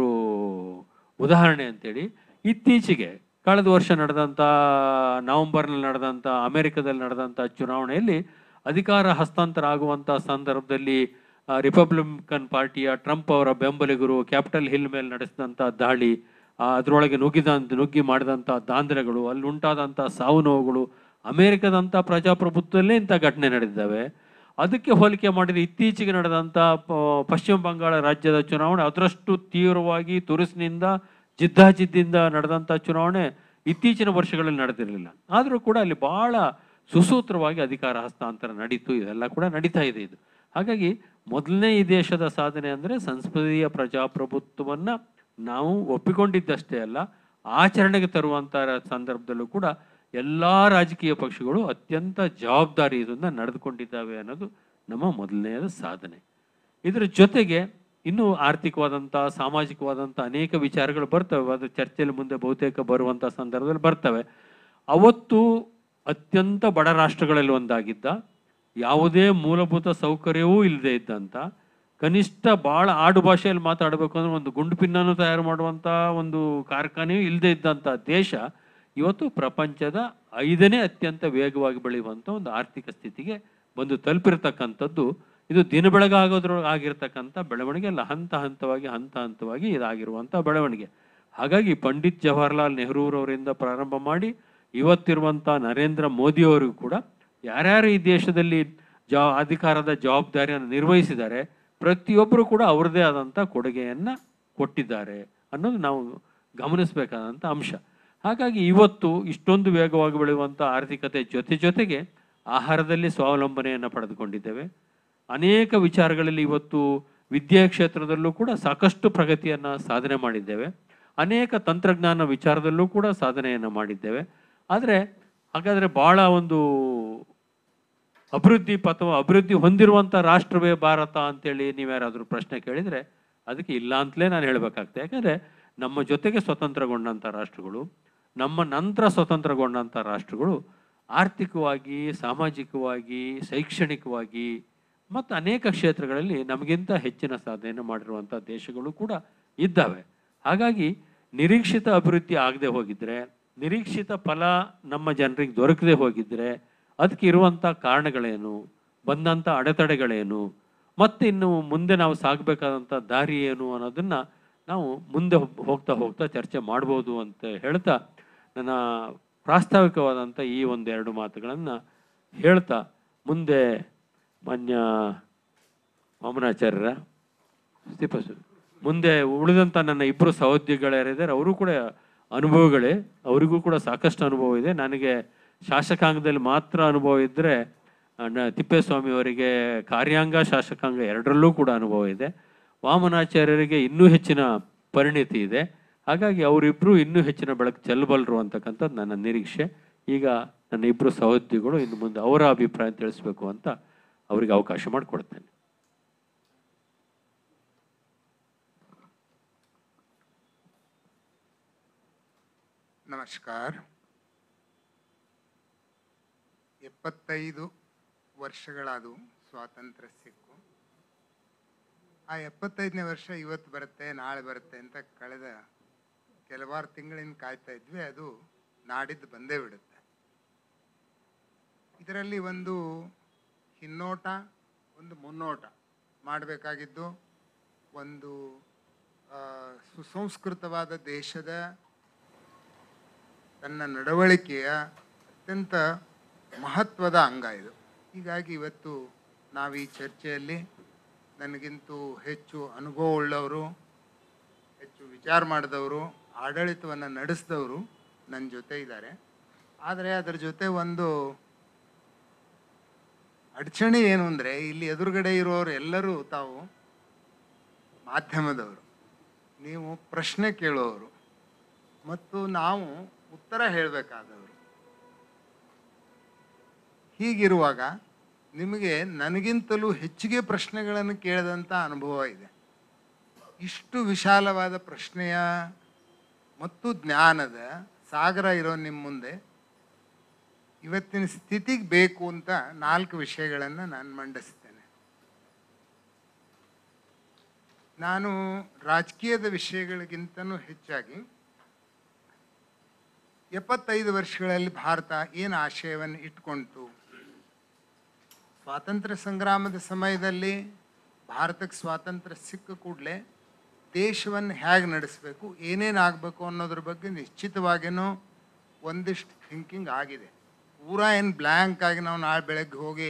B: ಉದಾಹರಣೆ ಅಂತೇಳಿ ಇತ್ತೀಚೆಗೆ ಕಳೆದ ವರ್ಷ ನಡೆದಂಥ ನವೆಂಬರ್ನಲ್ಲಿ ನಡೆದಂಥ ಅಮೆರಿಕದಲ್ಲಿ ನಡೆದಂಥ ಚುನಾವಣೆಯಲ್ಲಿ ಅಧಿಕಾರ ಹಸ್ತಾಂತರ ಆಗುವಂಥ ಸಂದರ್ಭದಲ್ಲಿ ಆ, ರಿಪಬ್ಲಿಕನ್ ಪಾರ್ಟಿಯ ಟ್ರಂಪ್ ಅವರ ಬೆಂಬಲಿಗರು ಕ್ಯಾಪಿಟಲ್ ಹಿಲ್ ಮೇಲೆ ನಡೆಸಿದಂಥ ದಾಳಿ ಆ, ಅದರೊಳಗೆ ನುಗ್ಗಿದಂತ ನುಗ್ಗಿ ಮಾಡಿದಂಥ ದಾಂಧಲೆಗಳು ಅಲ್ಲಿ ಉಂಟಾದಂಥ ಸಾವು ನೋವುಗಳು ಅಮೆರಿಕದಂಥ ಪ್ರಜಾಪ್ರಭುತ್ವದಲ್ಲೇ ಇಂಥ ಘಟನೆ ನಡೆದಿದ್ದಾವೆ ಅದಕ್ಕೆ ಹೋಲಿಕೆ ಮಾಡಿದರೆ ಇತ್ತೀಚೆಗೆ ನಡೆದಂಥ ಪ- ಪಶ್ಚಿಮ ಬಂಗಾಳ ರಾಜ್ಯದ ಚುನಾವಣೆ ಅದರಷ್ಟು ತೀವ್ರವಾಗಿ ತುರುಸಿನಿಂದ ಜಿದ್ದಾಜಿದ್ದಿಂದ ನಡೆದಂಥ ಚುನಾವಣೆ ಇತ್ತೀಚಿನ ವರ್ಷಗಳಲ್ಲಿ ನಡೆದಿರಲಿಲ್ಲ ಆದರೂ ಕೂಡ ಅಲ್ಲಿ ಬಹಳ ಸುಸೂತ್ರವಾಗಿ ಅಧಿಕಾರ ಹಸ್ತಾಂತರ ನಡೀತು ಇದೆಲ್ಲ ಕೂಡ ನಡೀತಾ ಇದೆ ಇದು ಹಾಗಾಗಿ ಮೊದಲನೇ ಈ ದೇಶದ ಸಾಧನೆ ಅಂದರೆ ಸಂಸದೀಯ ಪ್ರಜಾಪ್ರಭುತ್ವವನ್ನು ನಾವು ಒಪ್ಪಿಕೊಂಡಿದ್ದಷ್ಟೇ ಅಲ್ಲ ಆಚರಣೆಗೆ ತರುವಂಥ ಸಂದರ್ಭದಲ್ಲೂ ಕೂಡ ಎಲ್ಲ ರಾಜಕೀಯ ಪಕ್ಷಗಳು ಅತ್ಯಂತ ಜವಾಬ್ದಾರಿಯಿಂದ ನಡೆದುಕೊಂಡಿದ್ದಾವೆ ಅನ್ನೋದು ನಮ್ಮ ಮೊದಲನೆಯದ ಸಾಧನೆ ಇದರ ಜೊತೆಗೆ ಇನ್ನೂ ಆರ್ಥಿಕವಾದಂಥ ಸಾಮಾಜಿಕವಾದಂಥ ಅನೇಕ ವಿಚಾರಗಳು ಬರ್ತವೆ ಅದು ಚರ್ಚೆಯಲ್ಲಿ ಮುಂದೆ ಬಹುತೇಕ ಬರುವಂಥ ಸಂದರ್ಭದಲ್ಲಿ ಬರ್ತವೆ ಅವತ್ತು ಅತ್ಯಂತ ಬಡ ರಾಷ್ಟ್ರಗಳಲ್ಲಿ ಒಂದಾಗಿದ್ದ ಯಾವುದೇ ಮೂಲಭೂತ ಸೌಕರ್ಯವೂ ಇಲ್ಲದೆ ಇದ್ದಂಥ ಕನಿಷ್ಠ ಭಾಳ ಆಡು ಭಾಷೆಯಲ್ಲಿ ಮಾತಾಡಬೇಕು ಅಂದ್ರೆ ಒಂದು ಗುಂಡು ಪಿನ್ನನ್ನು ತಯಾರು ಮಾಡುವಂಥ ಒಂದು ಕಾರ್ಖಾನೆಯೂ ಇಲ್ಲದೆ ಇದ್ದಂಥ ದೇಶ ಇವತ್ತು ಪ್ರಪಂಚದ ಐದನೇ ಅತ್ಯಂತ ವೇಗವಾಗಿ ಬೆಳೆಯುವಂಥ ಒಂದು ಆರ್ಥಿಕ ಸ್ಥಿತಿಗೆ ಬಂದು ತಲುಪಿರ್ತಕ್ಕಂಥದ್ದು ಇದು ದಿನ ಬೆಳಗಾಗೋದ್ರ ಆಗಿರ್ತಕ್ಕಂಥ ಬೆಳವಣಿಗೆ ಅಲ್ಲ ಹಂತ ಹಂತವಾಗಿ ಹಂತ ಹಂತವಾಗಿ ಇದಾಗಿರುವಂಥ ಬೆಳವಣಿಗೆ ಹಾಗಾಗಿ ಪಂಡಿತ್ ಜವಾಹರ್ಲಾಲ್ ನೆಹರೂರವರಿಂದ ಪ್ರಾರಂಭ ಮಾಡಿ ಇವತ್ತಿರುವಂಥ ನರೇಂದ್ರ ಮೋದಿಯವರಿಗೂ ಕೂಡ ಯಾರ್ಯಾರು ಈ ದೇಶದಲ್ಲಿ ಜಾ ಅಧಿಕಾರದ ಜವಾಬ್ದಾರಿಯನ್ನು ನಿರ್ವಹಿಸಿದ್ದಾರೆ ಪ್ರತಿಯೊಬ್ಬರು ಕೂಡ ಅವ್ರದ್ದೇ ಆದಂಥ ಕೊಡುಗೆಯನ್ನು ಕೊಟ್ಟಿದ್ದಾರೆ ಅನ್ನೋದು ನಾವು ಗಮನಿಸಬೇಕಾದಂಥ ಅಂಶ ಹಾಗಾಗಿ ಇವತ್ತು ಇಷ್ಟೊಂದು ವೇಗವಾಗಿ ಬೆಳೆಯುವಂಥ ಆರ್ಥಿಕತೆ ಜೊತೆ ಜೊತೆಗೆ ಆಹಾರದಲ್ಲಿ ಸ್ವಾವಲಂಬನೆಯನ್ನು ಪಡೆದುಕೊಂಡಿದ್ದೇವೆ ಅನೇಕ ವಿಚಾರಗಳಲ್ಲಿ ಇವತ್ತು ವಿದ್ಯಾ ಕ್ಷೇತ್ರದಲ್ಲೂ ಕೂಡ ಸಾಕಷ್ಟು ಪ್ರಗತಿಯನ್ನು ಸಾಧನೆ ಮಾಡಿದ್ದೇವೆ ಅನೇಕ ತಂತ್ರಜ್ಞಾನ ವಿಚಾರದಲ್ಲೂ ಕೂಡ ಸಾಧನೆಯನ್ನು ಮಾಡಿದ್ದೇವೆ ಆದರೆ ಹಾಗಾದರೆ ಭಾಳ ಒಂದು ಅಭಿವೃದ್ಧಿ ಅಥವಾ ಅಭಿವೃದ್ಧಿ ಹೊಂದಿರುವಂಥ ರಾಷ್ಟ್ರವೇ ಭಾರತ ಅಂತೇಳಿ ನೀವ್ಯಾರಾದರೂ ಪ್ರಶ್ನೆ ಕೇಳಿದರೆ ಅದಕ್ಕೆ ಇಲ್ಲ ಅಂತಲೇ ನಾನು ಹೇಳಬೇಕಾಗ್ತದೆ ಯಾಕಂದರೆ ನಮ್ಮ ಜೊತೆಗೆ ಸ್ವತಂತ್ರಗೊಂಡಂಥ ರಾಷ್ಟ್ರಗಳು ನಮ್ಮ ನಂತರ ಸ್ವತಂತ್ರಗೊಂಡಂಥ ರಾಷ್ಟ್ರಗಳು ಆರ್ಥಿಕವಾಗಿ ಸಾಮಾಜಿಕವಾಗಿ ಶೈಕ್ಷಣಿಕವಾಗಿ ಮತ್ತು ಅನೇಕ ಕ್ಷೇತ್ರಗಳಲ್ಲಿ ನಮಗಿಂತ ಹೆಚ್ಚಿನ ಸಾಧನೆಯನ್ನು ಮಾಡಿರುವಂಥ ದೇಶಗಳು ಕೂಡ ಇದ್ದಾವೆ ಹಾಗಾಗಿ ನಿರೀಕ್ಷಿತ ಅಭಿವೃದ್ಧಿ ಆಗದೆ ಹೋಗಿದ್ರೆ ನಿರೀಕ್ಷಿತ ಫಲ ನಮ್ಮ ಜನರಿಗೆ ದೊರಕದೆ ಹೋಗಿದ್ರೆ ಅದಕ್ಕೆ ಇರುವಂಥ ಕಾರಣಗಳೇನು ಬಂದಂಥ ಅಡೆತಡೆಗಳೇನು ಮತ್ತು ಇನ್ನು ಮುಂದೆ ನಾವು ಸಾಗಬೇಕಾದಂಥ ದಾರಿ ಏನು ಅನ್ನೋದನ್ನು ನಾವು ಮುಂದೆ ಹೋಗ್- ಹೋಗ್ತಾ ಹೋಗ್ತಾ ಚರ್ಚೆ ಮಾಡ್ಬೋದು ಅಂತ ಹೇಳ್ತಾ ನನ್ನ ಪ್ರಾಸ್ತಾವಿಕವಾದಂಥ ಈ ಒಂದೆರಡು ಮಾತುಗಳನ್ನು ಹೇಳ್ತಾ ಮುಂದೆ ಮಾನ್ಯ ವಾಮನಾಚಾರ್ಯರ ಸ್ಟಿಪಸ್ ಮುಂದೆ ಉಳಿದಂಥ ನನ್ನ ಇಬ್ಬರು ಸಹೋದ್ಯೋಗಿಗಳೇರಿದ್ದಾರೆ ಅವರು ಕೂಡ ಅನುಭವಗಳೇ ಅವರಿಗೂ ಕೂಡ ಸಾಕಷ್ಟು ಅನುಭವ ಇದೆ ನನಗೆ ಶಾಸಕಾಂಗದಲ್ಲಿ ಮಾತ್ರ ಅನುಭವ ಇದ್ದರೆ ತಿಪ್ಪೇಸ್ವಾಮಿ ಅವರಿಗೆ ಕಾರ್ಯಾಂಗ ಶಾಸಕಾಂಗ ಎರಡರಲ್ಲೂ ಕೂಡ ಅನುಭವ ಇದೆ ವಾಮನಾಚಾರ್ಯರಿಗೆ ಇನ್ನೂ ಹೆಚ್ಚಿನ ಪರಿಣಿತಿ ಇದೆ ಹಾಗಾಗಿ ಅವರಿಬ್ಬರು ಇನ್ನೂ ಹೆಚ್ಚಿನ ಬೆಳಕು ಚೆಲ್ಲಬಲ್ಲರು ಅಂತಕ್ಕಂಥದ್ದು ನನ್ನ ನಿರೀಕ್ಷೆ ಈಗ ನನ್ನ ಇಬ್ಬರು ಸಹೋದ್ಯೋಗಿಗಳು ಇನ್ನು ಮುಂದೆ ಅವರ ಅಭಿಪ್ರಾಯ ತಿಳಿಸ್ಬೇಕು ಅಂತ ಅವರಿಗೆ ಅವಕಾಶ ಮಾಡಿಕೊಡ್ತೇನೆ
C: ನಮಸ್ಕಾರ ಎಪ್ಪತ್ತೈದು ವರ್ಷಗಳಾದವು ಸ್ವಾತಂತ್ರ್ಯ ಸಿಕ್ಕು ಆ ಎಪ್ಪತ್ತೈದನೇ ವರ್ಷ ಇವತ್ತು ಬರುತ್ತೆ ನಾಳೆ ಬರುತ್ತೆ ಅಂತ ಕಳೆದ ಕೆಲವಾರು ತಿಂಗಳಿಂದ ಕಾಯ್ತಾ ಇದ್ವಿ ಅದು ನಾಡಿದ್ದು ಬಂದೇ ಬಿಡುತ್ತೆ ಇದರಲ್ಲಿ ಒಂದು ಹಿನ್ನೋಟ ಒಂದು ಮುನ್ನೋಟ ಮಾಡಬೇಕಾಗಿದ್ದು ಒಂದು ಆ, ಸುಸಂಸ್ಕೃತವಾದ ದೇಶದ ತನ್ನ ನಡವಳಿಕೆಯ ಅತ್ಯಂತ ಮಹತ್ವದ ಅಂಗ ಇದು ಹೀಗಾಗಿ ಇವತ್ತು ನಾವು ಈ ಚರ್ಚೆಯಲ್ಲಿ ನನಗಿಂತೂ ಹೆಚ್ಚು ಅನುಭವ ಉಳ್ಳವರು ಹೆಚ್ಚು ವಿಚಾರ ಮಾಡಿದವರು ಆಡಳಿತವನ್ನು ನಡೆಸಿದವರು ನನ್ನ ಜೊತೆ ಇದ್ದಾರೆ ಆದರೆ ಅದರ ಜೊತೆ ಒಂದು ಅಡಚಣೆ ಏನು ಅಂದರೆ ಇಲ್ಲಿ ಎದುರುಗಡೆ ಇರೋರು ಎಲ್ಲರೂ ತಾವು ಮಾಧ್ಯಮದವರು ನೀವು ಪ್ರಶ್ನೆ ಕೇಳೋರು ಮತ್ತು ನಾವು ಉತ್ತರ ಹೇಳಬೇಕಾದವರು ಹೀಗಿರುವಾಗ ನಿಮಗೆ ನನಗಿಂತಲೂ ಹೆಚ್ಚಿಗೆ ಪ್ರಶ್ನೆಗಳನ್ನು ಕೇಳಿದಂಥ ಅನುಭವ ಇದೆ ಇಷ್ಟು ವಿಶಾಲವಾದ ಪ್ರಶ್ನೆಯ ಮತ್ತು ಜ್ಞಾನದ ಸಾಗರ ಇರೋ ನಿಮ್ಮ ಮುಂದೆ ಇವತ್ತಿನ ಸ್ಥಿತಿಗೆ ಬೇಕು ಅಂತ ನಾಲ್ಕು ವಿಷಯಗಳನ್ನು ನಾನು ಮಂಡಿಸ್ತೇನೆ ನಾನು ರಾಜಕೀಯದ ವಿಷಯಗಳಿಗಿಂತನೂ ಹೆಚ್ಚಾಗಿ ಎಪ್ಪತ್ತೈದು ವರ್ಷಗಳಲ್ಲಿ ಭಾರತ ಏನು ಆಶಯವನ್ನು ಇಟ್ಕೊಂತು ಸ್ವಾತಂತ್ರ್ಯ ಸಂಗ್ರಾಮದ ಸಮಯದಲ್ಲಿ ಭಾರತಕ್ಕೆ ಸ್ವಾತಂತ್ರ್ಯ ಸಿಕ್ಕ ಕೂಡಲೇ ದೇಶವನ್ನು ಹೇಗೆ ನಡೆಸಬೇಕು ಏನೇನು ಆಗಬೇಕು ಅನ್ನೋದ್ರ ಬಗ್ಗೆ ನಿಶ್ಚಿತವಾಗಿಯೂ ಒಂದಿಷ್ಟು ಥಿಂಕಿಂಗ್ ಆಗಿದೆ ಪೂರಾ ಏನು ಬ್ಲ್ಯಾಂಕ್ ಆಗಿ ನಾವು ನಾಳೆ ಬೆಳಗ್ಗೆ ಹೋಗಿ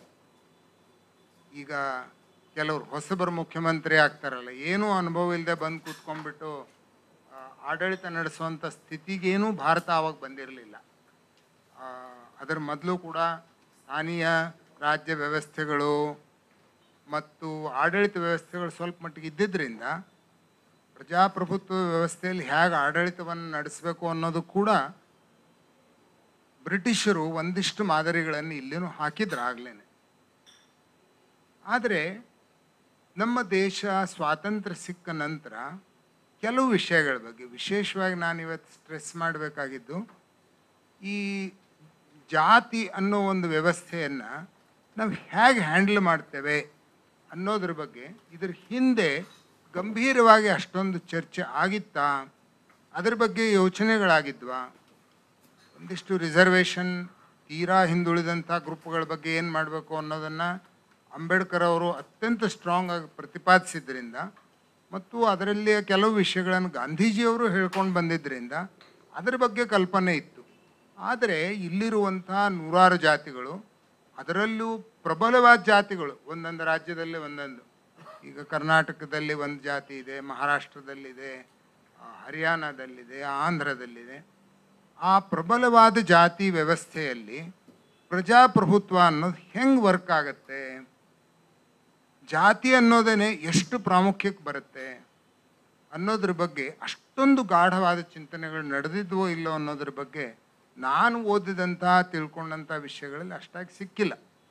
C: ಈಗ ಕೆಲವರು ಹೊಸಬರು ಮುಖ್ಯಮಂತ್ರಿ ಆಗ್ತಾರಲ್ಲ ಏನೂ ಅನುಭವ ಇಲ್ಲದೆ ಬಂದು ಕೂತ್ಕೊಂಡ್ಬಿಟ್ಟು ಆ, ಆಡಳಿತ ನಡೆಸುವಂಥ ಸ್ಥಿತಿಗೇನೂ ಭಾರತ ಆವಾಗ ಬಂದಿರಲಿಲ್ಲ ಅದರ ಮೊದಲು ಕೂಡ ಸ್ಥಾನೀಯ ರಾಜ್ಯ ವ್ಯವಸ್ಥೆಗಳು ಮತ್ತು ಆಡಳಿತ ವ್ಯವಸ್ಥೆಗಳು ಸ್ವಲ್ಪ ಮಟ್ಟಿಗೆ ಇದ್ದಿದ್ದರಿಂದ ಪ್ರಜಾಪ್ರಭುತ್ವ ವ್ಯವಸ್ಥೆಯಲ್ಲಿ ಹೇಗೆ ಆಡಳಿತವನ್ನು ನಡೆಸಬೇಕು ಅನ್ನೋದು ಕೂಡ ಬ್ರಿಟಿಷರು ಒಂದಿಷ್ಟು ಮಾದರಿಗಳನ್ನು ಇಲ್ಲಿನೂ ಹಾಕಿದ್ರು ಆಗ್ಲೇನೆ ಆದರೆ ನಮ್ಮ ದೇಶ ಸ್ವಾತಂತ್ರ್ಯ ಸಿಕ್ಕ ನಂತರ ಕೆಲವು ವಿಷಯಗಳ ಬಗ್ಗೆ ವಿಶೇಷವಾಗಿ ನಾನು ಇವತ್ತು ಸ್ಟ್ರೆಸ್ ಮಾಡಬೇಕಾಗಿದ್ದು ಈ ಜಾತಿ ಅನ್ನೋ ಒಂದು ವ್ಯವಸ್ಥೆಯನ್ನು ನಾವು ಹೇಗೆ ಹ್ಯಾಂಡಲ್ ಮಾಡ್ತೇವೆ ಅನ್ನೋದ್ರ ಬಗ್ಗೆ ಇದ್ರ ಹಿಂದೆ ಗಂಭೀರವಾಗಿ ಅಷ್ಟೊಂದು ಚರ್ಚೆ ಆಗಿತ್ತಾ ಅದ್ರ ಬಗ್ಗೆ ಯೋಚನೆಗಳಾಗಿದ್ವಾ ಒಂದಿಷ್ಟು ರಿಸರ್ವೇಷನ್ ತೀರಾ ಹಿಂದುಳಿದಂಥ ಗ್ರೂಪ್ಗಳ ಬಗ್ಗೆ ಏನು ಮಾಡಬೇಕು ಅನ್ನೋದನ್ನು ಅಂಬೇಡ್ಕರ್ ಅವರು ಅತ್ಯಂತ ಸ್ಟ್ರಾಂಗ್ ಆಗಿ ಪ್ರತಿಪಾದಿಸಿದ್ರಿಂದ ಮತ್ತು ಅದರಲ್ಲಿ ಕೆಲವು ವಿಷಯಗಳನ್ನು ಗಾಂಧೀಜಿಯವರು ಹೇಳ್ಕೊಂಡು ಬಂದಿದ್ದರಿಂದ ಅದರ ಬಗ್ಗೆ ಕಲ್ಪನೆ ಇತ್ತು ಆದರೆ ಇಲ್ಲಿರುವಂಥ ನೂರಾರು ಜಾತಿಗಳು ಅದರಲ್ಲೂ ಪ್ರಬಲವಾದ ಜಾತಿಗಳು ಒಂದೊಂದು ರಾಜ್ಯದಲ್ಲಿ ಒಂದೊಂದು ಈಗ ಕರ್ನಾಟಕದಲ್ಲಿ ಒಂದು ಜಾತಿ ಇದೆ ಮಹಾರಾಷ್ಟ್ರದಲ್ಲಿದೆ ಆ, ಹರಿಯಾಣದಲ್ಲಿದೆ ಆಂಧ್ರದಲ್ಲಿದೆ ಆ ಪ್ರಬಲವಾದ ಜಾತಿ ವ್ಯವಸ್ಥೆಯಲ್ಲಿ ಪ್ರಜಾಪ್ರಭುತ್ವ ಅನ್ನೋದು ಹೆಂಗೆ ವರ್ಕ್ ಆಗತ್ತೆ ಜಾತಿ ಅನ್ನೋದೇನೆ ಎಷ್ಟು ಪ್ರಾಮುಖ್ಯಕ್ಕೆ ಬರುತ್ತೆ ಅನ್ನೋದ್ರ ಬಗ್ಗೆ ಅಷ್ಟೊಂದು ಗಾಢವಾದ ಚಿಂತನೆಗಳು ನಡೆದಿದ್ವೋ ಇಲ್ಲೋ ಅನ್ನೋದ್ರ ಬಗ್ಗೆ ನಾನು ಓದಿದಂಥ ತಿಳ್ಕೊಂಡಂಥ ವಿಷಯಗಳಲ್ಲಿ ಅಷ್ಟಾಗಿ ಸಿಕ್ಕಿಲ್ಲ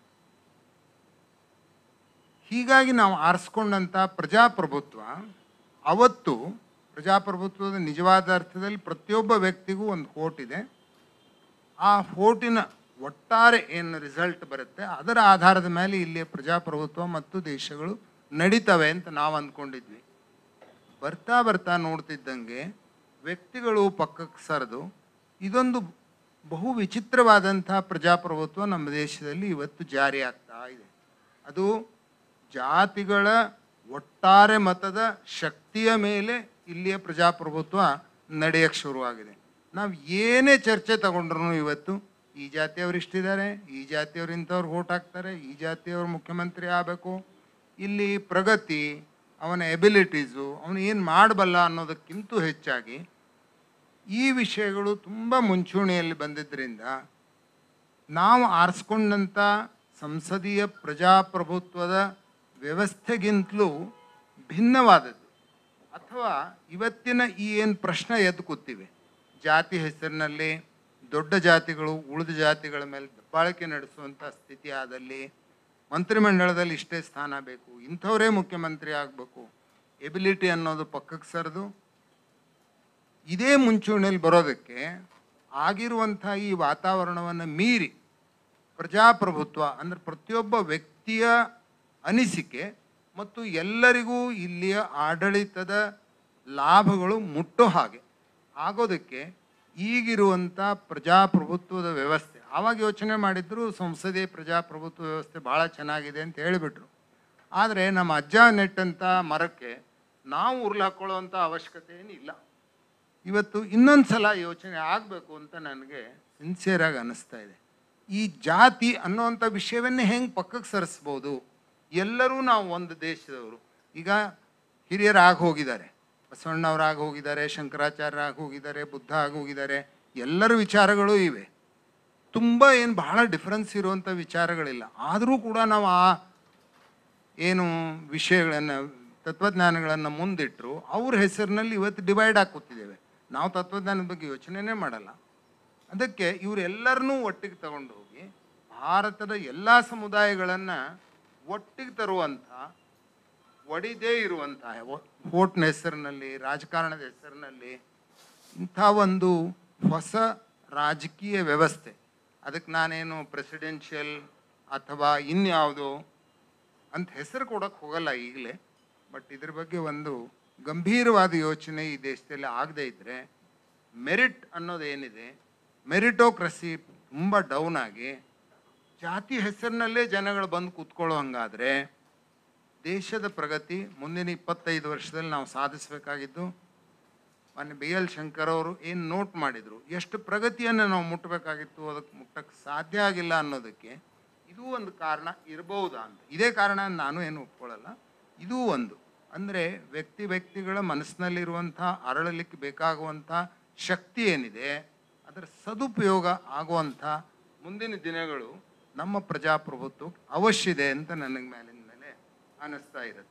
C: ಹೀಗಾಗಿ ನಾವು ಆರಿಸ್ಕೊಂಡಂಥ ಪ್ರಜಾಪ್ರಭುತ್ವ ಅವತ್ತು ಪ್ರಜಾಪ್ರಭುತ್ವದ ನಿಜವಾದ ಅರ್ಥದಲ್ಲಿ ಪ್ರತಿಯೊಬ್ಬ ವ್ಯಕ್ತಿಗೂ ಒಂದು ಹೋಟ್ ಇದೆ ಆ ಹೋಟಿನ ಒಟ್ಟಾರೆ ಏನು ರಿಸಲ್ಟ್ ಬರುತ್ತೆ ಅದರ ಆಧಾರದ ಮೇಲೆ ಇಲ್ಲಿಯ ಪ್ರಜಾಪ್ರಭುತ್ವ ಮತ್ತು ದೇಶಗಳು ನಡೀತವೆ ಅಂತ ನಾವು ಅಂದ್ಕೊಂಡಿದ್ವಿ ಬರ್ತಾ ಬರ್ತಾ ನೋಡ್ತಿದ್ದಂಗೆ ವ್ಯಕ್ತಿಗಳು ಪಕ್ಕಕ್ಕೆ ಸರಿದು ಇದೊಂದು ಬಹು ವಿಚಿತ್ರವಾದಂಥ ಪ್ರಜಾಪ್ರಭುತ್ವ ನಮ್ಮ ದೇಶದಲ್ಲಿ ಇವತ್ತು ಜಾರಿ ಆಗ್ತಾ ಇದೆ ಅದು ಜಾತಿಗಳ ಒಟ್ಟಾರೆ ಮತದ ಶಕ್ತಿಯ ಮೇಲೆ ಇಲ್ಲಿಯ ಪ್ರಜಾಪ್ರಭುತ್ವ ನಡೆಯಕ್ಕೆ ಶುರುವಾಗಿದೆ ನಾವು ಏನೇ ಚರ್ಚೆ ತಗೊಂಡ್ರು ಇವತ್ತು ಈ ಜಾತಿಯವರು ಇಷ್ಟಿದ್ದಾರೆ ಈ ಜಾತಿಯವರು ಇಂಥವ್ರು ಓಟ್ ಹಾಕ್ತಾರೆ ಈ ಜಾತಿಯವರು ಮುಖ್ಯಮಂತ್ರಿ ಆಗಬೇಕು ಇಲ್ಲಿ ಪ್ರಗತಿ ಅವನ ಎಬಿಲಿಟೀಸು ಅವನು ಏನು ಮಾಡಬಲ್ಲ ಅನ್ನೋದಕ್ಕಿಂತ ಹೆಚ್ಚಾಗಿ ಈ ವಿಷಯಗಳು ತುಂಬ ಮುಂಚೂಣಿಯಲ್ಲಿ ಬಂದಿದ್ದರಿಂದ ನಾವು ಆರಿಸ್ಕೊಂಡಂಥ ಸಂಸದೀಯ ಪ್ರಜಾಪ್ರಭುತ್ವದ ವ್ಯವಸ್ಥೆಗಿಂತಲೂ ಭಿನ್ನವಾದದ್ದು ಅಥವಾ ಇವತ್ತಿನ ಈ ಏನು ಪ್ರಶ್ನೆ ಎದ್ದು ಕೂತಿವೆ ಜಾತಿ ಹೆಸರಿನಲ್ಲಿ ದೊಡ್ಡ ಜಾತಿಗಳು ಉಳಿದ ಜಾತಿಗಳ ಮೇಲೆ ದಬ್ಬಾಳಿಕೆ ನಡೆಸುವಂಥ ಸ್ಥಿತಿ ಆದಲ್ಲಿ ಮಂತ್ರಿಮಂಡಲದಲ್ಲಿ ಇಷ್ಟೇ ಸ್ಥಾನ ಬೇಕು ಇಂಥವರೇ ಮುಖ್ಯಮಂತ್ರಿ ಆಗಬೇಕು ಎಬಿಲಿಟಿ ಅನ್ನೋದು ಪಕ್ಕಕ್ಕೆ ಸರಿದು ಇದೇ ಮುಂಚೂಣಿಯಲ್ಲಿ ಬರೋದಕ್ಕೆ ಆಗಿರುವಂಥ ಈ ವಾತಾವರಣವನ್ನು ಮೀರಿ ಪ್ರಜಾಪ್ರಭುತ್ವ ಅಂದರೆ ಪ್ರತಿಯೊಬ್ಬ ವ್ಯಕ್ತಿಯ ಅನಿಸಿಕೆ ಮತ್ತು ಎಲ್ಲರಿಗೂ ಇಲ್ಲಿಯ ಆಡಳಿತದ ಲಾಭಗಳು ಮುಟ್ಟೋ ಹಾಗೆ ಆಗೋದಕ್ಕೆ ಈಗಿರುವಂಥ ಪ್ರಜಾಪ್ರಭುತ್ವದ ವ್ಯವಸ್ಥೆ ಆವಾಗ ಯೋಚನೆ ಮಾಡಿದ್ರು ಸಂಸದೀಯ ಪ್ರಜಾಪ್ರಭುತ್ವ ವ್ಯವಸ್ಥೆ ಭಾಳ ಚೆನ್ನಾಗಿದೆ ಅಂತ ಹೇಳಿಬಿಟ್ರು ಆದರೆ ನಮ್ಮ ಅಜ್ಜ ನೆಟ್ಟಂಥ ಮರಕ್ಕೆ ನಾವು ಉರುಳು ಹಾಕ್ಕೊಳ್ಳುವಂಥ ಅವಶ್ಯಕತೆ ಏನಿಲ್ಲ ಇವತ್ತು ಇನ್ನೊಂದು ಸಲ ಯೋಚನೆ ಆಗಬೇಕು ಅಂತ ನನಗೆ ಸಿನ್ಸಿಯರಾಗಿ ಅನ್ನಿಸ್ತಾ ಇದೆ ಈ ಜಾತಿ ಅನ್ನೋವಂಥ ವಿಷಯವನ್ನೇ ಹೆಂಗೆ ಪಕ್ಕಕ್ಕೆ ಸರಿಸ್ಬೋದು ಎಲ್ಲರೂ ನಾವು ಒಂದು ದೇಶದವರು ಈಗ ಹಿರಿಯರು ಆಗಿ ಹೋಗಿದ್ದಾರೆ ಬಸವಣ್ಣವರಾಗಿ ಹೋಗಿದ್ದಾರೆ ಶಂಕರಾಚಾರ್ಯರಾಗಿ ಹೋಗಿದ್ದಾರೆ ಬುದ್ಧ ಆಗಿ ಹೋಗಿದ್ದಾರೆ ಎಲ್ಲರ ವಿಚಾರಗಳು ಇವೆ ತುಂಬ ಏನು ಬಹಳ ಡಿಫ್ರೆನ್ಸ್ ಇರುವಂಥ ವಿಚಾರಗಳಿಲ್ಲ ಆದರೂ ಕೂಡ ನಾವು ಆ ಏನು ವಿಷಯಗಳನ್ನು ತತ್ವಜ್ಞಾನಗಳನ್ನು ಮುಂದಿಟ್ಟರು ಅವ್ರ ಹೆಸರಿನಲ್ಲಿ ಇವತ್ತು ಡಿವೈಡ್ ಕೂತಿದ್ದೇವೆ ನಾವು ತತ್ವಜ್ಞಾನದ ಬಗ್ಗೆ ಯೋಚನೆನೇ ಮಾಡಲ್ಲ ಅದಕ್ಕೆ ಇವರೆಲ್ಲರನ್ನೂ ಒಟ್ಟಿಗೆ ತಗೊಂಡು ಹೋಗಿ ಭಾರತದ ಎಲ್ಲ ಸಮುದಾಯಗಳನ್ನು ಒಟ್ಟಿಗೆ ತರುವಂಥ ಒಡಿದೇ ಇರುವಂಥ ವೋಟ್ನ ಹೆಸರಿನಲ್ಲಿ ರಾಜಕಾರಣದ ಹೆಸರಿನಲ್ಲಿ ಇಂಥ ಒಂದು ಹೊಸ ರಾಜಕೀಯ ವ್ಯವಸ್ಥೆ ಅದಕ್ಕೆ ನಾನೇನು ಪ್ರೆಸಿಡೆನ್ಷಿಯಲ್ ಅಥವಾ ಇನ್ಯಾವುದೋ ಅಂತ ಹೆಸರು ಕೊಡೋಕ್ಕೆ ಹೋಗಲ್ಲ ಈಗಲೇ ಬಟ್ ಇದ್ರ ಬಗ್ಗೆ ಒಂದು ಗಂಭೀರವಾದ ಯೋಚನೆ ಈ ದೇಶದಲ್ಲಿ ಆಗದೇ ಇದ್ದರೆ ಮೆರಿಟ್ ಅನ್ನೋದೇನಿದೆ ಮೆರಿಟೋಕ್ರಸಿ ತುಂಬ ಡೌನ್ ಆಗಿ ಜಾತಿ ಹೆಸರಿನಲ್ಲೇ ಜನಗಳು ಬಂದು ಕೂತ್ಕೊಳ್ಳೋ ಹಂಗಾದರೆ ದೇಶದ ಪ್ರಗತಿ ಮುಂದಿನ ಇಪ್ಪತ್ತೈದು ವರ್ಷದಲ್ಲಿ ನಾವು ಸಾಧಿಸಬೇಕಾಗಿದ್ದು ಮೊನ್ನೆ ಬಿ ಎಲ್ ಶಂಕರ್ ಅವರು ಏನು ನೋಟ್ ಮಾಡಿದರು ಎಷ್ಟು ಪ್ರಗತಿಯನ್ನು ನಾವು ಮುಟ್ಟಬೇಕಾಗಿತ್ತು ಅದಕ್ಕೆ ಮುಟ್ಟಕ್ಕೆ ಸಾಧ್ಯ ಆಗಿಲ್ಲ ಅನ್ನೋದಕ್ಕೆ ಇದು ಒಂದು ಕಾರಣ ಇರಬಹುದಾ ಅಂತ ಇದೇ ಕಾರಣ ನಾನು ಏನು ಒಪ್ಕೊಳ್ಳಲ್ಲ ಇದೂ ಒಂದು ಅಂದರೆ ವ್ಯಕ್ತಿ ವ್ಯಕ್ತಿಗಳ ಮನಸ್ಸಿನಲ್ಲಿರುವಂಥ ಅರಳಲಿಕ್ಕೆ ಬೇಕಾಗುವಂಥ ಶಕ್ತಿ ಏನಿದೆ ಅದರ ಸದುಪಯೋಗ ಆಗುವಂಥ ಮುಂದಿನ ದಿನಗಳು ನಮ್ಮ ಪ್ರಜಾಪ್ರಭುತ್ವಕ್ಕೆ ಅವಶ್ಯ ಇದೆ ಅಂತ ನನಗೆ ಮೇಲಿನ ಮೇಲೆ ಅನ್ನಿಸ್ತಾ ಇರುತ್ತೆ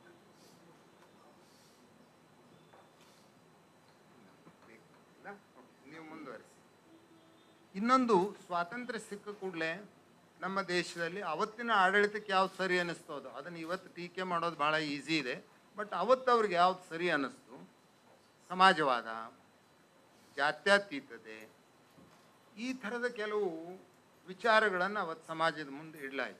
C: ಇಲ್ಲ? Okay, ನೀವು ಮುಂದುವರಿಸಿ ಇನ್ನೊಂದು ಸ್ವಾತಂತ್ರ್ಯ ಸಿಕ್ಕ ಕೂಡಲೇ ನಮ್ಮ ದೇಶದಲ್ಲಿ ಅವತ್ತಿನ ಆಡಳಿತಕ್ಕೆ ಯಾವ್ದು ಸರಿ ಅನ್ನಿಸ್ತೋದು ಅದನ್ನು ಇವತ್ತು ಟೀಕೆ ಮಾಡೋದು ಭಾಳ ಈಸಿ ಇದೆ ಬಟ್ ಅವತ್ತು ಅವ್ರಿಗೆ ಯಾವ್ದು ಸರಿ ಅನ್ನಿಸ್ತು ಸಮಾಜವಾದ ಜಾತ್ಯತೀತತೆ ಈ ಥರದ ಕೆಲವು ವಿಚಾರಗಳನ್ನು ಅವತ್ತು ಸಮಾಜದ ಮುಂದೆ ಇಡಲಾಯಿತು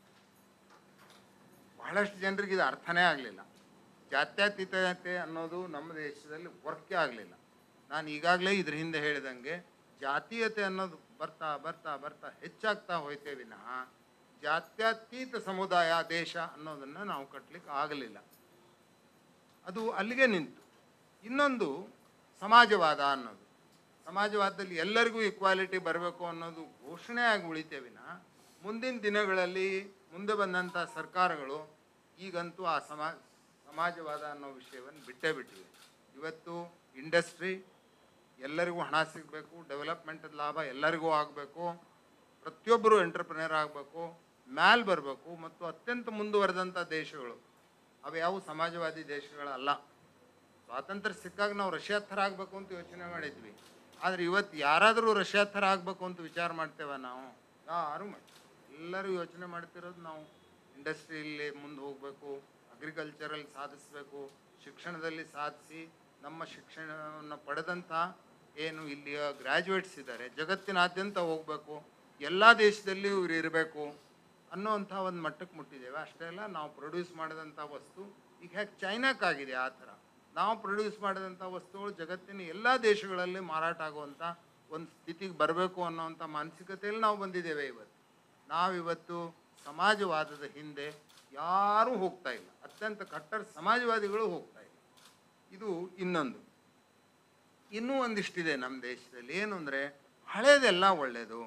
C: ಬಹಳಷ್ಟು ಜನರಿಗೆ ಇದು ಅರ್ಥನೇ ಆಗಲಿಲ್ಲ ಜಾತ್ಯತೀತತೆ ಅನ್ನೋದು ನಮ್ಮ ದೇಶದಲ್ಲಿ ವರ್ಕೇ ಆಗಲಿಲ್ಲ ನಾನು ಈಗಾಗಲೇ ಇದ್ರ ಹಿಂದೆ ಹೇಳಿದಂಗೆ ಜಾತೀಯತೆ ಅನ್ನೋದು ಬರ್ತಾ ಬರ್ತಾ ಬರ್ತಾ ಹೆಚ್ಚಾಗ್ತಾ ಹೋಯ್ತೇ ವಿನಃ ಜಾತ್ಯತೀತ ಸಮುದಾಯ ದೇಶ ಅನ್ನೋದನ್ನು ನಾವು ಕಟ್ಟಲಿಕ್ಕೆ ಆಗಲಿಲ್ಲ ಅದು ಅಲ್ಲಿಗೆ ನಿಂತು ಇನ್ನೊಂದು ಸಮಾಜವಾದ ಅನ್ನೋದು ಸಮಾಜವಾದದಲ್ಲಿ ಎಲ್ಲರಿಗೂ ಇಕ್ವಾಲಿಟಿ ಬರಬೇಕು ಅನ್ನೋದು ಘೋಷಣೆ ಆಗಿ ಉಳಿತೇವಿನ ಮುಂದಿನ ದಿನಗಳಲ್ಲಿ ಮುಂದೆ ಬಂದಂಥ ಸರ್ಕಾರಗಳು ಈಗಂತೂ ಆ ಸಮಾ ಸಮಾಜವಾದ ಅನ್ನೋ ವಿಷಯವನ್ನು ಬಿಟ್ಟೇ ಬಿಟ್ಟಿವೆ ಇವತ್ತು ಇಂಡಸ್ಟ್ರಿ ಎಲ್ಲರಿಗೂ ಹಣ ಸಿಗಬೇಕು ಡೆವಲಪ್ಮೆಂಟದ ಲಾಭ ಎಲ್ಲರಿಗೂ ಆಗಬೇಕು ಪ್ರತಿಯೊಬ್ಬರು ಎಂಟರ್ಪ್ರಿನರ್ ಆಗಬೇಕು ಮ್ಯಾಲ್ ಬರಬೇಕು ಮತ್ತು ಅತ್ಯಂತ ಮುಂದುವರೆದಂಥ ದೇಶಗಳು ಅವು ಯಾವ ಸಮಾಜವಾದಿ ದೇಶಗಳಲ್ಲ ಸ್ವಾತಂತ್ರ್ಯ ಸಿಕ್ಕಾಗ ನಾವು ರಷ್ಯಾ ಥರ ಆಗಬೇಕು ಅಂತ ಯೋಚನೆ ಮಾಡಿದ್ವಿ ಆದರೆ ಇವತ್ತು ಯಾರಾದರೂ ರಷ್ಯಾ ಥರ ಆಗಬೇಕು ಅಂತ ವಿಚಾರ ಮಾಡ್ತೇವ ನಾವು ಯಾರು ಮಾಡಿ ಎಲ್ಲರೂ ಯೋಚನೆ ಮಾಡ್ತಿರೋದು ನಾವು ಇಂಡಸ್ಟ್ರಿಯಲ್ಲಿ ಮುಂದೆ ಹೋಗಬೇಕು ಅಗ್ರಿಕಲ್ಚರಲ್ಲಿ ಸಾಧಿಸಬೇಕು ಶಿಕ್ಷಣದಲ್ಲಿ ಸಾಧಿಸಿ ನಮ್ಮ ಶಿಕ್ಷಣವನ್ನು ಪಡೆದಂಥ ಏನು ಇಲ್ಲಿಯ ಗ್ರ್ಯಾಜುಯೇಟ್ಸ್ ಇದ್ದಾರೆ ಜಗತ್ತಿನಾದ್ಯಂತ ಹೋಗಬೇಕು ಎಲ್ಲ ದೇಶದಲ್ಲಿ ಇವ್ರು ಇರಬೇಕು ಅನ್ನೋವಂಥ ಒಂದು ಮಟ್ಟಕ್ಕೆ ಮುಟ್ಟಿದ್ದೇವೆ ಅಷ್ಟೇ ಅಲ್ಲ ನಾವು ಪ್ರೊಡ್ಯೂಸ್ ಮಾಡಿದಂಥ ವಸ್ತು ಈಗ ಹೇಗೆ ಚೈನಾಕ್ಕಾಗಿದೆ ಆ ಥರ ನಾವು ಪ್ರೊಡ್ಯೂಸ್ ಮಾಡಿದಂಥ ವಸ್ತುಗಳು ಜಗತ್ತಿನ ಎಲ್ಲ ದೇಶಗಳಲ್ಲಿ ಮಾರಾಟ ಆಗುವಂಥ ಒಂದು ಸ್ಥಿತಿಗೆ ಬರಬೇಕು ಅನ್ನೋವಂಥ ಮಾನಸಿಕತೆಯಲ್ಲಿ ನಾವು ಬಂದಿದ್ದೇವೆ ಇವತ್ತು ನಾವಿವತ್ತು ಸಮಾಜವಾದದ ಹಿಂದೆ ಯಾರೂ ಹೋಗ್ತಾ ಇಲ್ಲ ಅತ್ಯಂತ ಕಟ್ಟಡ ಸಮಾಜವಾದಿಗಳು ಹೋಗ್ತಾ ಇಲ್ಲ ಇದು ಇನ್ನೊಂದು ಇನ್ನೂ ಒಂದಿಷ್ಟಿದೆ ನಮ್ಮ ದೇಶದಲ್ಲಿ ಏನು ಅಂದರೆ ಹಳೇದೆಲ್ಲ ಒಳ್ಳೆಯದು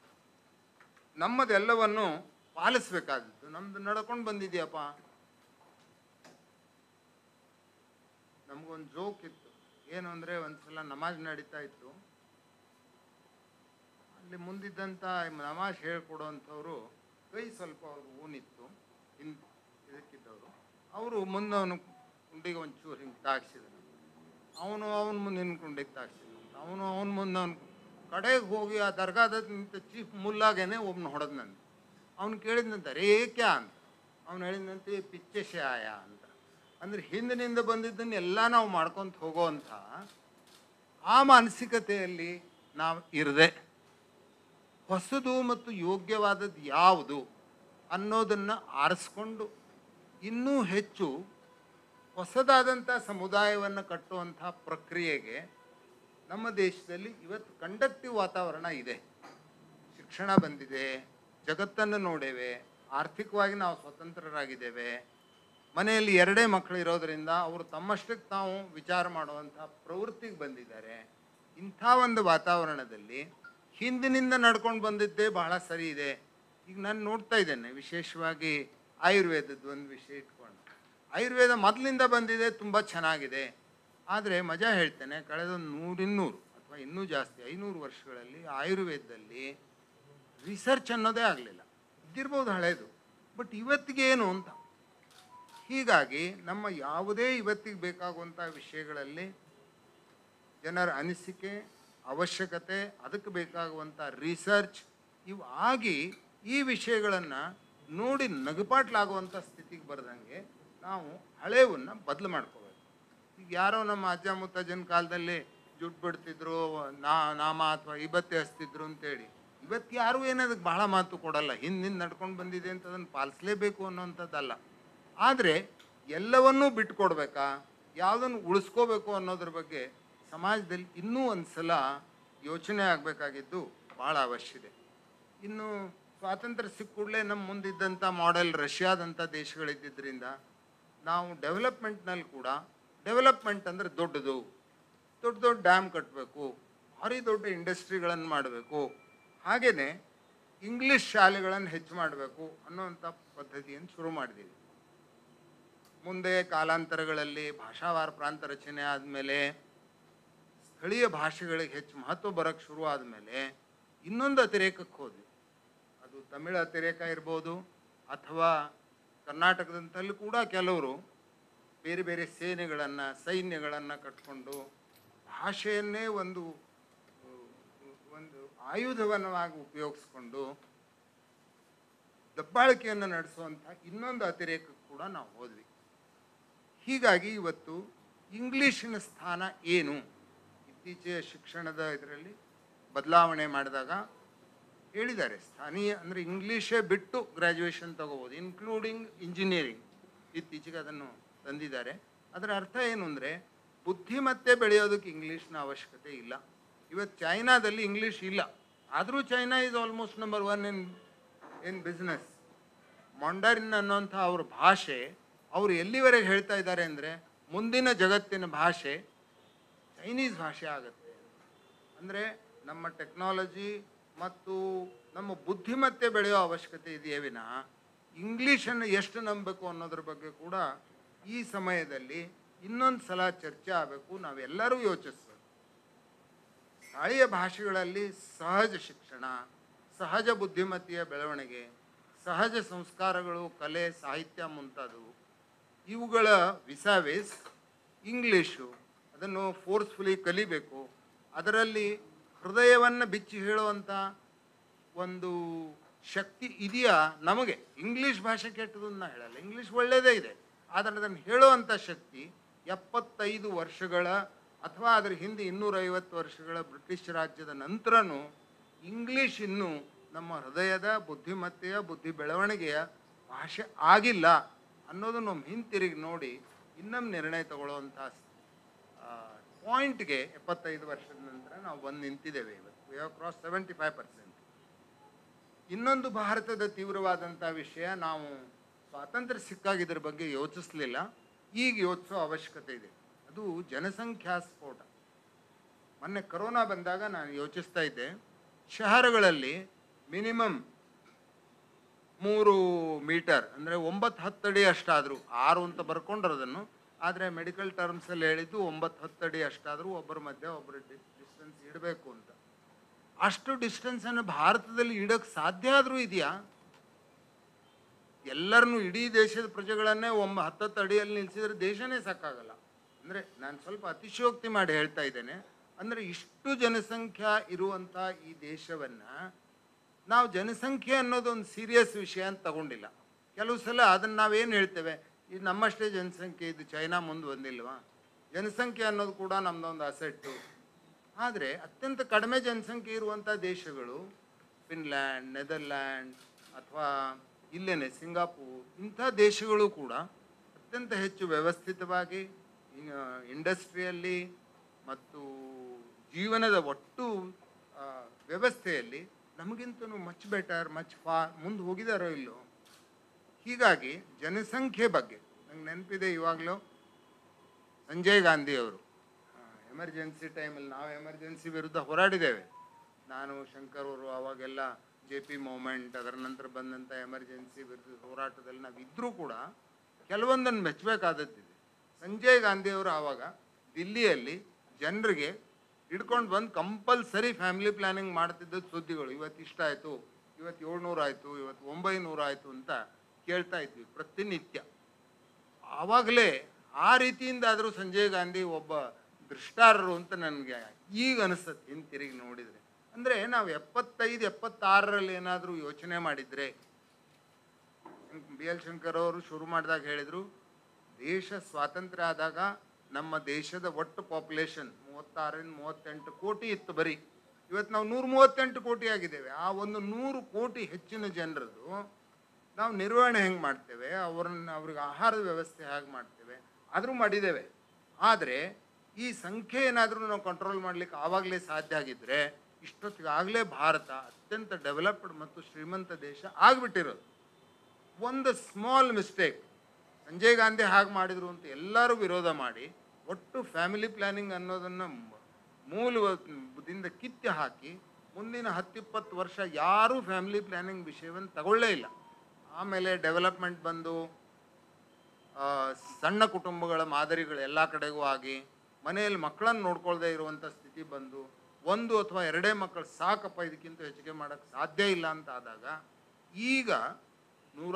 C: ನಮ್ಮದೆಲ್ಲವನ್ನು ಪಾಲಿಸ್ಬೇಕಾಗಿತ್ತು ನಮ್ದು ನಡ್ಕೊಂಡು ಬಂದಿದೆಯಪ್ಪ ನಮಗೊಂದು ಜೋಕ್ ಇತ್ತು ಏನು ಅಂದರೆ ಒಂದ್ಸಲ ನಮಾಜ್ ನಡೀತಾ ಇತ್ತು ಅಲ್ಲಿ ಮುಂದಿದ್ದಂಥ ನಮಾಜ್ ಹೇಳ್ಕೊಡೋವಂಥವ್ರು ಕೈ ಸ್ವಲ್ಪ ಅವ್ರಿಗೆ ಊನಿತ್ತು ಹಿನ್ ಇದಕ್ಕಿದ್ದವರು ಅವರು ಮುಂದೆ ಅವನು ಕುಂಡಿಗೆ ಒಂಚೂರು ಹಿಂಗೆ ತಾಗಿಸಿದನು ಅವನು ಅವನ ಮುಂದೆ ನಿನ್ನ ಕುಂಡಿಗೆ ತಾಗಿಸಿದ ಅವನು ಅವನ ಮುಂದೆ ಅವನು ಕಡೆಗೆ ಹೋಗಿ ಆ ದರ್ಗಾದ ನಿಂತ ಚೀಫ್ ಮುಲ್ಲಾಗೇನೆ ಒಬ್ನ ಹೊಡೆದ್ನಂತೆ ಅವ್ನು ಕೇಳಿದ್ನಂತ ರೇ ಕ್ಯಾ ಅಂತ ಅವ್ನು ಹೇಳಿದಂತೆ ಪಿಚ್ಚೆ ಆಯ ಅಂತ ಅಂದ್ರೆ ಹಿಂದಿನಿಂದ ಬಂದಿದ್ದನ್ನ ಎಲ್ಲ ನಾವು ಮಾಡ್ಕೊಂತ ಹೋಗೋವಂಥ ಆ ಮಾನಸಿಕತೆಯಲ್ಲಿ ನಾವು ಇರದೆ ಹೊಸದು ಮತ್ತು ಯೋಗ್ಯವಾದದ್ದು ಯಾವುದು ಅನ್ನೋದನ್ನು ಆರಿಸ್ಕೊಂಡು ಇನ್ನೂ ಹೆಚ್ಚು ಹೊಸದಾದಂಥ ಸಮುದಾಯವನ್ನು ಕಟ್ಟುವಂಥ ಪ್ರಕ್ರಿಯೆಗೆ ನಮ್ಮ ದೇಶದಲ್ಲಿ ಇವತ್ತು ಕಂಡಕ್ಟಿವ್ ವಾತಾವರಣ ಇದೆ ಶಿಕ್ಷಣ ಬಂದಿದೆ ಜಗತ್ತನ್ನು ನೋಡೇವೆ ಆರ್ಥಿಕವಾಗಿ ನಾವು ಸ್ವತಂತ್ರರಾಗಿದ್ದೇವೆ ಮನೆಯಲ್ಲಿ ಎರಡೇ ಮಕ್ಕಳು ಇರೋದರಿಂದ ಅವರು ತಮ್ಮಷ್ಟಕ್ಕೆ ತಾವು ವಿಚಾರ ಮಾಡುವಂಥ ಪ್ರವೃತ್ತಿಗೆ ಬಂದಿದ್ದಾರೆ ಇಂಥ ಒಂದು ವಾತಾವರಣದಲ್ಲಿ ಹಿಂದಿನಿಂದ ನಡ್ಕೊಂಡು ಬಂದಿದ್ದೇ ಬಹಳ ಸರಿ ಇದೆ ಈಗ ನಾನು ನೋಡ್ತಾ ಇದ್ದೇನೆ ವಿಶೇಷವಾಗಿ ಆಯುರ್ವೇದದ್ದು ಒಂದು ವಿಷಯ ಇಟ್ಕೊಂಡು ಆಯುರ್ವೇದ ಮೊದಲಿಂದ ಬಂದಿದೆ ತುಂಬ ಚೆನ್ನಾಗಿದೆ ಆದರೆ ಮಜಾ ಹೇಳ್ತೇನೆ ಕಳೆದ ಒಂದು ನೂರಿನ್ನೂರು ಅಥವಾ ಇನ್ನೂ ಜಾಸ್ತಿ ಐನೂರು ವರ್ಷಗಳಲ್ಲಿ ಆಯುರ್ವೇದದಲ್ಲಿ ರಿಸರ್ಚ್ ಅನ್ನೋದೇ ಆಗಲಿಲ್ಲ ಇದ್ದಿರ್ಬೋದು ಹಳೇದು ಬಟ್ ಇವತ್ತಿಗೆ ಏನು ಅಂತ ಹೀಗಾಗಿ ನಮ್ಮ ಯಾವುದೇ ಇವತ್ತಿಗೆ ಬೇಕಾಗುವಂಥ ವಿಷಯಗಳಲ್ಲಿ ಜನರ ಅನಿಸಿಕೆ ಅವಶ್ಯಕತೆ ಅದಕ್ಕೆ ಬೇಕಾಗುವಂಥ ರಿಸರ್ಚ್ ಇವು ಆಗಿ ಈ ವಿಷಯಗಳನ್ನು ನೋಡಿ ನಗುಪಾಟ್ಲಾಗುವಂಥ ಸ್ಥಿತಿಗೆ ಬರ್ದಂಗೆ ನಾವು ಹಳೇವನ್ನು ಬದಲು ಮಾಡ್ಕೋಬೇಕು ಈಗ ಯಾರೋ ನಮ್ಮ ಅಜ್ಜ ಮುತ್ತಜ್ಜನ ಕಾಲದಲ್ಲಿ ಜುಟ್ಟು ಬಿಡ್ತಿದ್ರು ನಾ ನಾಮ ಅಥವಾ ಇಬತ್ತೆ ಹಚ್ತಿದ್ರು ಅಂತೇಳಿ ಇವತ್ತು ಯಾರೂ ಏನದಕ್ಕೆ ಬಹಳ ಮಾತು ಕೊಡಲ್ಲ ಹಿಂದಿನ ನಡ್ಕೊಂಡು ಬಂದಿದೆ ಅಂತ ಅದನ್ನು ಪಾಲಿಸ್ಲೇಬೇಕು ಅನ್ನೋಂಥದ್ದಲ್ಲ ಆದರೆ ಎಲ್ಲವನ್ನೂ ಬಿಟ್ಕೊಡ್ಬೇಕಾ ಯಾವುದನ್ನು ಉಳಿಸ್ಕೋಬೇಕು ಅನ್ನೋದ್ರ ಬಗ್ಗೆ ಸಮಾಜದಲ್ಲಿ ಇನ್ನೂ ಒಂದು ಸಲ ಯೋಚನೆ ಆಗಬೇಕಾಗಿದ್ದು ಭಾಳ ಅವಶ್ಯ ಇದೆ ಇನ್ನು ಸ್ವಾತಂತ್ರ್ಯ ಸಿಕ್ಕ ಕೂಡಲೇ ನಮ್ಮ ಮುಂದಿದ್ದಂಥ ಮಾಡೆಲ್ ರಷ್ಯಾದಂಥ ದೇಶಗಳಿದ್ದಿದ್ದರಿಂದ ನಾವು ಡೆವಲಪ್ಮೆಂಟ್ನಲ್ಲಿ ಕೂಡ ಡೆವಲಪ್ಮೆಂಟ್ ಅಂದರೆ ದೊಡ್ಡದು ದೊಡ್ಡ ದೊಡ್ಡ ಡ್ಯಾಮ್ ಕಟ್ಟಬೇಕು ಭಾರಿ ದೊಡ್ಡ ಇಂಡಸ್ಟ್ರಿಗಳನ್ನು ಮಾಡಬೇಕು ಹಾಗೆಯೇ ಇಂಗ್ಲೀಷ್ ಶಾಲೆಗಳನ್ನು ಹೆಚ್ಚು ಮಾಡಬೇಕು ಅನ್ನೋವಂಥ ಪದ್ಧತಿಯನ್ನು ಶುರು ಮಾಡಿದ್ದೀವಿ ಮುಂದೆ ಕಾಲಾಂತರಗಳಲ್ಲಿ ಭಾಷಾವಾರ ಪ್ರಾಂತ ರಚನೆ ಆದಮೇಲೆ ಸ್ಥಳೀಯ ಭಾಷೆಗಳಿಗೆ ಹೆಚ್ಚು ಮಹತ್ವ ಬರೋಕ್ಕೆ ಶುರು ಆದಮೇಲೆ ಇನ್ನೊಂದು ಅತಿರೇಕಕ್ಕೆ ಹೋದ್ವಿ ಅದು ತಮಿಳು ಅತಿರೇಕ ಇರ್ಬೋದು ಅಥವಾ ಕರ್ನಾಟಕದಂತಲ್ಲಿ ಕೂಡ ಕೆಲವರು ಬೇರೆ ಬೇರೆ ಸೇನೆಗಳನ್ನು ಸೈನ್ಯಗಳನ್ನು ಕಟ್ಕೊಂಡು ಭಾಷೆಯನ್ನೇ ಒಂದು ಒಂದು ಆಯುಧವನ್ನಾಗಿ ಉಪಯೋಗಿಸ್ಕೊಂಡು ದಬ್ಬಾಳಿಕೆಯನ್ನು ನಡೆಸುವಂಥ ಇನ್ನೊಂದು ಅತಿರೇಕಕ್ಕೆ ಕೂಡ ನಾವು ಹೋದ್ವಿ ಹೀಗಾಗಿ ಇವತ್ತು ಇಂಗ್ಲೀಷಿನ ಸ್ಥಾನ ಏನು ಇತ್ತೀಚೆಯ ಶಿಕ್ಷಣದ ಇದರಲ್ಲಿ ಬದಲಾವಣೆ ಮಾಡಿದಾಗ ಹೇಳಿದ್ದಾರೆ ಸ್ಥಾನೀಯ ಅಂದರೆ ಇಂಗ್ಲೀಷೇ ಬಿಟ್ಟು ಗ್ರ್ಯಾಜುಯೇಷನ್ ತಗೋಬೋದು ಇನ್ಕ್ಲೂಡಿಂಗ್ ಇಂಜಿನಿಯರಿಂಗ್ ಇತ್ತೀಚೆಗೆ ಅದನ್ನು ತಂದಿದ್ದಾರೆ ಅದರ ಅರ್ಥ ಏನು ಅಂದರೆ ಬುದ್ಧಿಮತ್ತೆ ಬೆಳೆಯೋದಕ್ಕೆ ಇಂಗ್ಲೀಷ್ನ ಅವಶ್ಯಕತೆ ಇಲ್ಲ ಇವತ್ತು ಚೈನಾದಲ್ಲಿ ಇಂಗ್ಲೀಷ್ ಇಲ್ಲ ಆದರೂ China is almost number one in in business Mandarin ಅನ್ನೋಂಥ ಅವ್ರ ಭಾಷೆ ಅವರು ಎಲ್ಲಿವರೆಗೆ ಹೇಳ್ತಾ ಇದ್ದಾರೆ ಅಂದರೆ ಮುಂದಿನ ಜಗತ್ತಿನ ಭಾಷೆ ಚೈನೀಸ್ ಭಾಷೆ ಆಗುತ್ತೆ ಅಂದರೆ ನಮ್ಮ ಟೆಕ್ನಾಲಜಿ ಮತ್ತು ನಮ್ಮ ಬುದ್ಧಿಮತ್ತೆ ಬೆಳೆಯೋ ಅವಶ್ಯಕತೆ ಇದೆಯೇ ವಿನಃ ಇಂಗ್ಲೀಷನ್ನು ಎಷ್ಟು ನಂಬಬೇಕು ಅನ್ನೋದ್ರ ಬಗ್ಗೆ ಕೂಡ ಈ ಸಮಯದಲ್ಲಿ ಇನ್ನೊಂದು ಸಲ ಚರ್ಚೆ ಆಗಬೇಕು ನಾವೆಲ್ಲರೂ ಯೋಚಿಸ್ಬೇಕು ಸ್ಥಳೀಯ ಭಾಷೆಗಳಲ್ಲಿ ಸಹಜ ಶಿಕ್ಷಣ ಸಹಜ ಬುದ್ಧಿಮತ್ತೆಯ ಬೆಳವಣಿಗೆ ಸಹಜ ಸಂಸ್ಕಾರಗಳು ಕಲೆ ಸಾಹಿತ್ಯ ಮುಂತಾದವು ಇವುಗಳ ವಿಸಾವೇಸ್ ಇಂಗ್ಲೀಷು ಅದನ್ನು ಫೋರ್ಸ್ಫುಲಿ ಕಲಿಬೇಕು ಅದರಲ್ಲಿ ಹೃದಯವನ್ನು ಬಿಚ್ಚಿ ಹೇಳುವಂಥ ಒಂದು ಶಕ್ತಿ ಇದೆಯಾ ನಮಗೆ ಇಂಗ್ಲೀಷ್ ಭಾಷೆ ಕೆಟ್ಟದು ಅಂತ ನಾ ಹೇಳಲ್ಲ ಇಂಗ್ಲೀಷ್ ಒಳ್ಳೆಯದೇ ಇದೆ ಆದರೆ ಅದನ್ನು ಹೇಳುವಂಥ ಶಕ್ತಿ ಎಪ್ಪತ್ತೈದು ವರ್ಷಗಳ ಅಥವಾ ಅದರ ಹಿಂದೆ ಇನ್ನೂರೈವತ್ತು ವರ್ಷಗಳ ಬ್ರಿಟಿಷ್ ರಾಜ್ಯದ ನಂತರನೂ ಇಂಗ್ಲೀಷ್ ಇನ್ನೂ ನಮ್ಮ ಹೃದಯದ ಬುದ್ಧಿಮತ್ತೆಯ ಬುದ್ಧಿ ಬೆಳವಣಿಗೆಯ ಭಾಷೆ ಆಗಿಲ್ಲ ಅನ್ನೋದನ್ನು ಒಮ್ಮೆ ಹಿಂತಿರುಗಿ ನೋಡಿ ಇನ್ನೊಮ್ಮೆ ನಿರ್ಣಯ ತಗೊಳ್ಳುವಂಥ ಪಾಯಿಂಟ್ಗೆ ಎಪ್ಪತ್ತೈದು ವರ್ಷದ ನಂತರ ನಾವು ಬಂದು ನಿಂತಿದ್ದೇವೆ ಇವತ್ತು we have cross seventy five percent ಇನ್ನೊಂದು ಭಾರತದ ತೀವ್ರವಾದಂಥ ವಿಷಯ ನಾವು ಸ್ವಾತಂತ್ರ್ಯ ಸಿಕ್ಕಾಗ ಇದ್ರ ಬಗ್ಗೆ ಯೋಚಿಸಲಿಲ್ಲ ಈಗ ಯೋಚಿಸೋ ಅವಶ್ಯಕತೆ ಇದೆ ಅದು ಜನಸಂಖ್ಯಾ ಸ್ಫೋಟ ಮೊನ್ನೆ ಕರೋನಾ ಬಂದಾಗ ನಾನು ಯೋಚಿಸ್ತಾ ಇದ್ದೆ ಶಹರಗಳಲ್ಲಿ ಮಿನಿಮಮ್ ಮೂರು ಮೀಟರ್ ಅಂದರೆ ಒಂಬತ್ತು ಹತ್ತಡಿ ಅಷ್ಟಾದರೂ ಆರು ಅಂತ ಬರ್ಕೊಂಡ್ರೆ ಅದನ್ನು ಆದರೆ ಮೆಡಿಕಲ್ ಟರ್ಮ್ಸಲ್ಲಿ ಹೇಳಿದ್ದು ಒಂಬತ್ತು ಹತ್ತು ಅಡಿ ಅಷ್ಟಾದರೂ ಒಬ್ಬರ ಮಧ್ಯೆ ಒಬ್ಬರ ಡಿಸ್ಟೆನ್ಸ್ ಇಡಬೇಕು ಅಂತ ಅಷ್ಟು ಡಿಸ್ಟೆನ್ಸನ್ನು ಭಾರತದಲ್ಲಿ ಇಡಕ್ಕೆ ಸಾಧ್ಯ ಆದರೂ ಇದೆಯಾ ಎಲ್ಲರನ್ನು ಇಡೀ ದೇಶದ ಪ್ರಜೆಗಳನ್ನೇ ಒಮ್ಮ ಹತ್ತತ್ತು ಅಡಿಯಲ್ಲಿ ನಿಲ್ಲಿಸಿದ್ರೆ ದೇಶನೇ ಸಾಕಾಗಲ್ಲ ಅಂದರೆ ನಾನು ಸ್ವಲ್ಪ ಅತಿಶಯೋಕ್ತಿ ಮಾಡಿ ಹೇಳ್ತಾ ಇದ್ದೇನೆ ಅಂದರೆ ಇಷ್ಟು ಜನಸಂಖ್ಯಾ ಇರುವಂಥ ಈ ದೇಶವನ್ನು ನಾವು ಜನಸಂಖ್ಯೆ ಅನ್ನೋದು ಒಂದು ಸೀರಿಯಸ್ ವಿಷಯ ಅಂತ ತಗೊಂಡಿಲ್ಲ ಕೆಲವು ಸಲ ಅದನ್ನು ನಾವೇನು ಹೇಳ್ತೇವೆ ಇದು ನಮ್ಮಷ್ಟೇ ಜನಸಂಖ್ಯೆ ಇದು ಚೈನಾ ಮುಂದೆ ಬಂದಿಲ್ವಾ ಜನಸಂಖ್ಯೆ ಅನ್ನೋದು ಕೂಡ ನಮ್ಮದೊಂದು ಅಸೆಟ್ಟು ಆದರೆ ಅತ್ಯಂತ ಕಡಿಮೆ ಜನಸಂಖ್ಯೆ ಇರುವಂಥ ದೇಶಗಳು ಫಿನ್ಲ್ಯಾಂಡ್ ನೆದರ್ಲ್ಯಾಂಡ್ ಅಥವಾ ಇಲ್ಲೇನೆ ಸಿಂಗಾಪುರ್ ಇಂಥ ದೇಶಗಳು ಕೂಡ ಅತ್ಯಂತ ಹೆಚ್ಚು ವ್ಯವಸ್ಥಿತವಾಗಿ ಇಂಡಸ್ಟ್ರಿಯಲ್ಲಿ ಮತ್ತು ಜೀವನದ ಒಟ್ಟು ಆ, ವ್ಯವಸ್ಥೆಯಲ್ಲಿ ನಮಗಿಂತನೂ ಮಚ್ ಬೆಟರ್ ಮಚ್ ಫಾ ಮುಂದೆ ಹೋಗಿದಾರೋ ಇಲ್ಲೋ ಹೀಗಾಗಿ ಜನಸಂಖ್ಯೆ ಬಗ್ಗೆ ನಂಗೆ ನೆನಪಿದೆ ಇವಾಗಲೂ ಸಂಜಯ್ ಗಾಂಧಿ ಅವರು ಎಮರ್ಜೆನ್ಸಿ ಟೈಮಲ್ಲಿ ನಾವು ಎಮರ್ಜೆನ್ಸಿ ವಿರುದ್ಧ ಹೋರಾಡಿದ್ದೇವೆ ನಾನು ಶಂಕರ್ ಅವರು ಅವಾಗೆಲ್ಲ ಜೆ ಪಿ ಮೂಮೆಂಟ್ ಅದರ ನಂತರ ಬಂದಂಥ ಎಮರ್ಜೆನ್ಸಿ ವಿರುದ್ಧ ಹೋರಾಟದಲ್ಲಿ ನಾವು ಇದ್ದರೂ ಕೂಡ ಕೆಲವೊಂದನ್ನು ಮೆಚ್ಚಬೇಕಾದದ್ದಿದೆ ಸಂಜಯ್ ಗಾಂಧಿ ಅವರು ಆವಾಗ ದಿಲ್ಲಿಯಲ್ಲಿ ಜನರಿಗೆ ಹಿಡ್ಕೊಂಡು ಬಂದು ಕಂಪಲ್ಸರಿ ಫ್ಯಾಮಿಲಿ ಪ್ಲಾನಿಂಗ್ ಮಾಡ್ತಿದ್ದ ಸುದ್ದಿಗಳು ಇವತ್ತು ಇಷ್ಟ ಆಯಿತು ಇವತ್ತು ಏಳ್ನೂರು ಆಯಿತು ಇವತ್ತು ಒಂಬೈನೂರು ಆಯಿತು ಅಂತ ಕೇಳ್ತಾ ಇದ್ವಿ ಪ್ರತಿನಿತ್ಯ ಆವಾಗಲೇ ಆ ರೀತಿಯಿಂದಾದರೂ ಸಂಜಯ್ ಗಾಂಧಿ ಒಬ್ಬ ದೃಷ್ಟಾರರು ಅಂತ ನನಗೆ ಈಗ ಅನಿಸ್ತದೆ ಹಿಂತಿರುಗಿ ನೋಡಿದರೆ ಅಂದರೆ ನಾವು ಎಪ್ಪತ್ತೈದು ಎಪ್ಪತ್ತಾರರಲ್ಲಿ ಏನಾದರೂ ಯೋಚನೆ ಮಾಡಿದರೆ ಬಿ ಎಲ್ ಶಂಕರ್ ಅವರು ಶುರು ಮಾಡಿದಾಗ ಹೇಳಿದರು ದೇಶ ಸ್ವಾತಂತ್ರ್ಯ ಆದಾಗ ನಮ್ಮ ದೇಶದ ಒಟ್ಟು ಪಾಪ್ಯುಲೇಷನ್ ಮೂವತ್ತಾರರಿಂದ ಮೂವತ್ತೆಂಟು ಕೋಟಿ ಇತ್ತು ಬರೀ ಇವತ್ತು ನಾವು ನೂರ ಮೂವತ್ತೆಂಟು ಕೋಟಿ ಆಗಿದ್ದೇವೆ ಆ ಒಂದು ನೂರು ಕೋಟಿ ಹೆಚ್ಚಿನ ಜನರದು ನಾವು ನಿರ್ವಹಣೆ ಹೆಂಗೆ ಮಾಡ್ತೇವೆ ಅವ್ರನ್ನ ಅವ್ರಿಗೆ ಆಹಾರದ ವ್ಯವಸ್ಥೆ ಹೇಗೆ ಮಾಡ್ತೇವೆ ಆದರೂ ಮಾಡಿದ್ದೇವೆ ಆದರೆ ಈ ಸಂಖ್ಯೆ ಏನಾದರೂ ನಾವು ಕಂಟ್ರೋಲ್ ಮಾಡ್ಲಿಕ್ಕೆ ಆವಾಗಲೇ ಸಾಧ್ಯ ಆಗಿದ್ರೆ ಇಷ್ಟೊತ್ತಿಗಾಗಲೇ ಭಾರತ ಅತ್ಯಂತ ಡೆವಲಪ್ಡ್ ಮತ್ತು ಶ್ರೀಮಂತ ದೇಶ ಆಗಿಬಿಟ್ಟಿರೋದು ಒಂದು ಸ್ಮಾಲ್ ಮಿಸ್ಟೇಕ್ ಸಂಜಯ್ ಗಾಂಧಿ ಹಾಗೆ ಮಾಡಿದ್ರು ಅಂತ ಎಲ್ಲರೂ ವಿರೋಧ ಮಾಡಿ ಒಟ್ಟು ಫ್ಯಾಮಿಲಿ ಪ್ಲಾನಿಂಗ್ ಅನ್ನೋದನ್ನು ಮೂಲದಿಂದ ಕಿತ್ತು ಹಾಕಿ ಮುಂದಿನ ಹತ್ತಿಪ್ಪತ್ತು ವರ್ಷ ಯಾರೂ ಫ್ಯಾಮಿಲಿ ಪ್ಲಾನಿಂಗ್ ವಿಷಯವನ್ನು ತಗೊಳ್ಳೇ ಇಲ್ಲ ಆಮೇಲೆ ಡೆವಲಪ್ಮೆಂಟ್ ಬಂದು ಆ, ಸಣ್ಣ ಕುಟುಂಬಗಳ ಮಾದರಿಗಳು ಎಲ್ಲ ಕಡೆಗೂ ಆಗಿ ಮನೆಯಲ್ಲಿ ಮಕ್ಕಳನ್ನು ನೋಡ್ಕೊಳ್ದೇ ಇರುವಂಥ ಸ್ಥಿತಿ ಬಂದು ಒಂದು ಅಥವಾ ಎರಡೇ ಮಕ್ಕಳು ಸಾಕಪ್ಪ ಇದಕ್ಕಿಂತ ಹೆಚ್ಚಿಗೆ ಮಾಡೋಕ್ಕೆ ಸಾಧ್ಯ ಇಲ್ಲ ಅಂತ ಆದಾಗ ಈಗ ನೂರ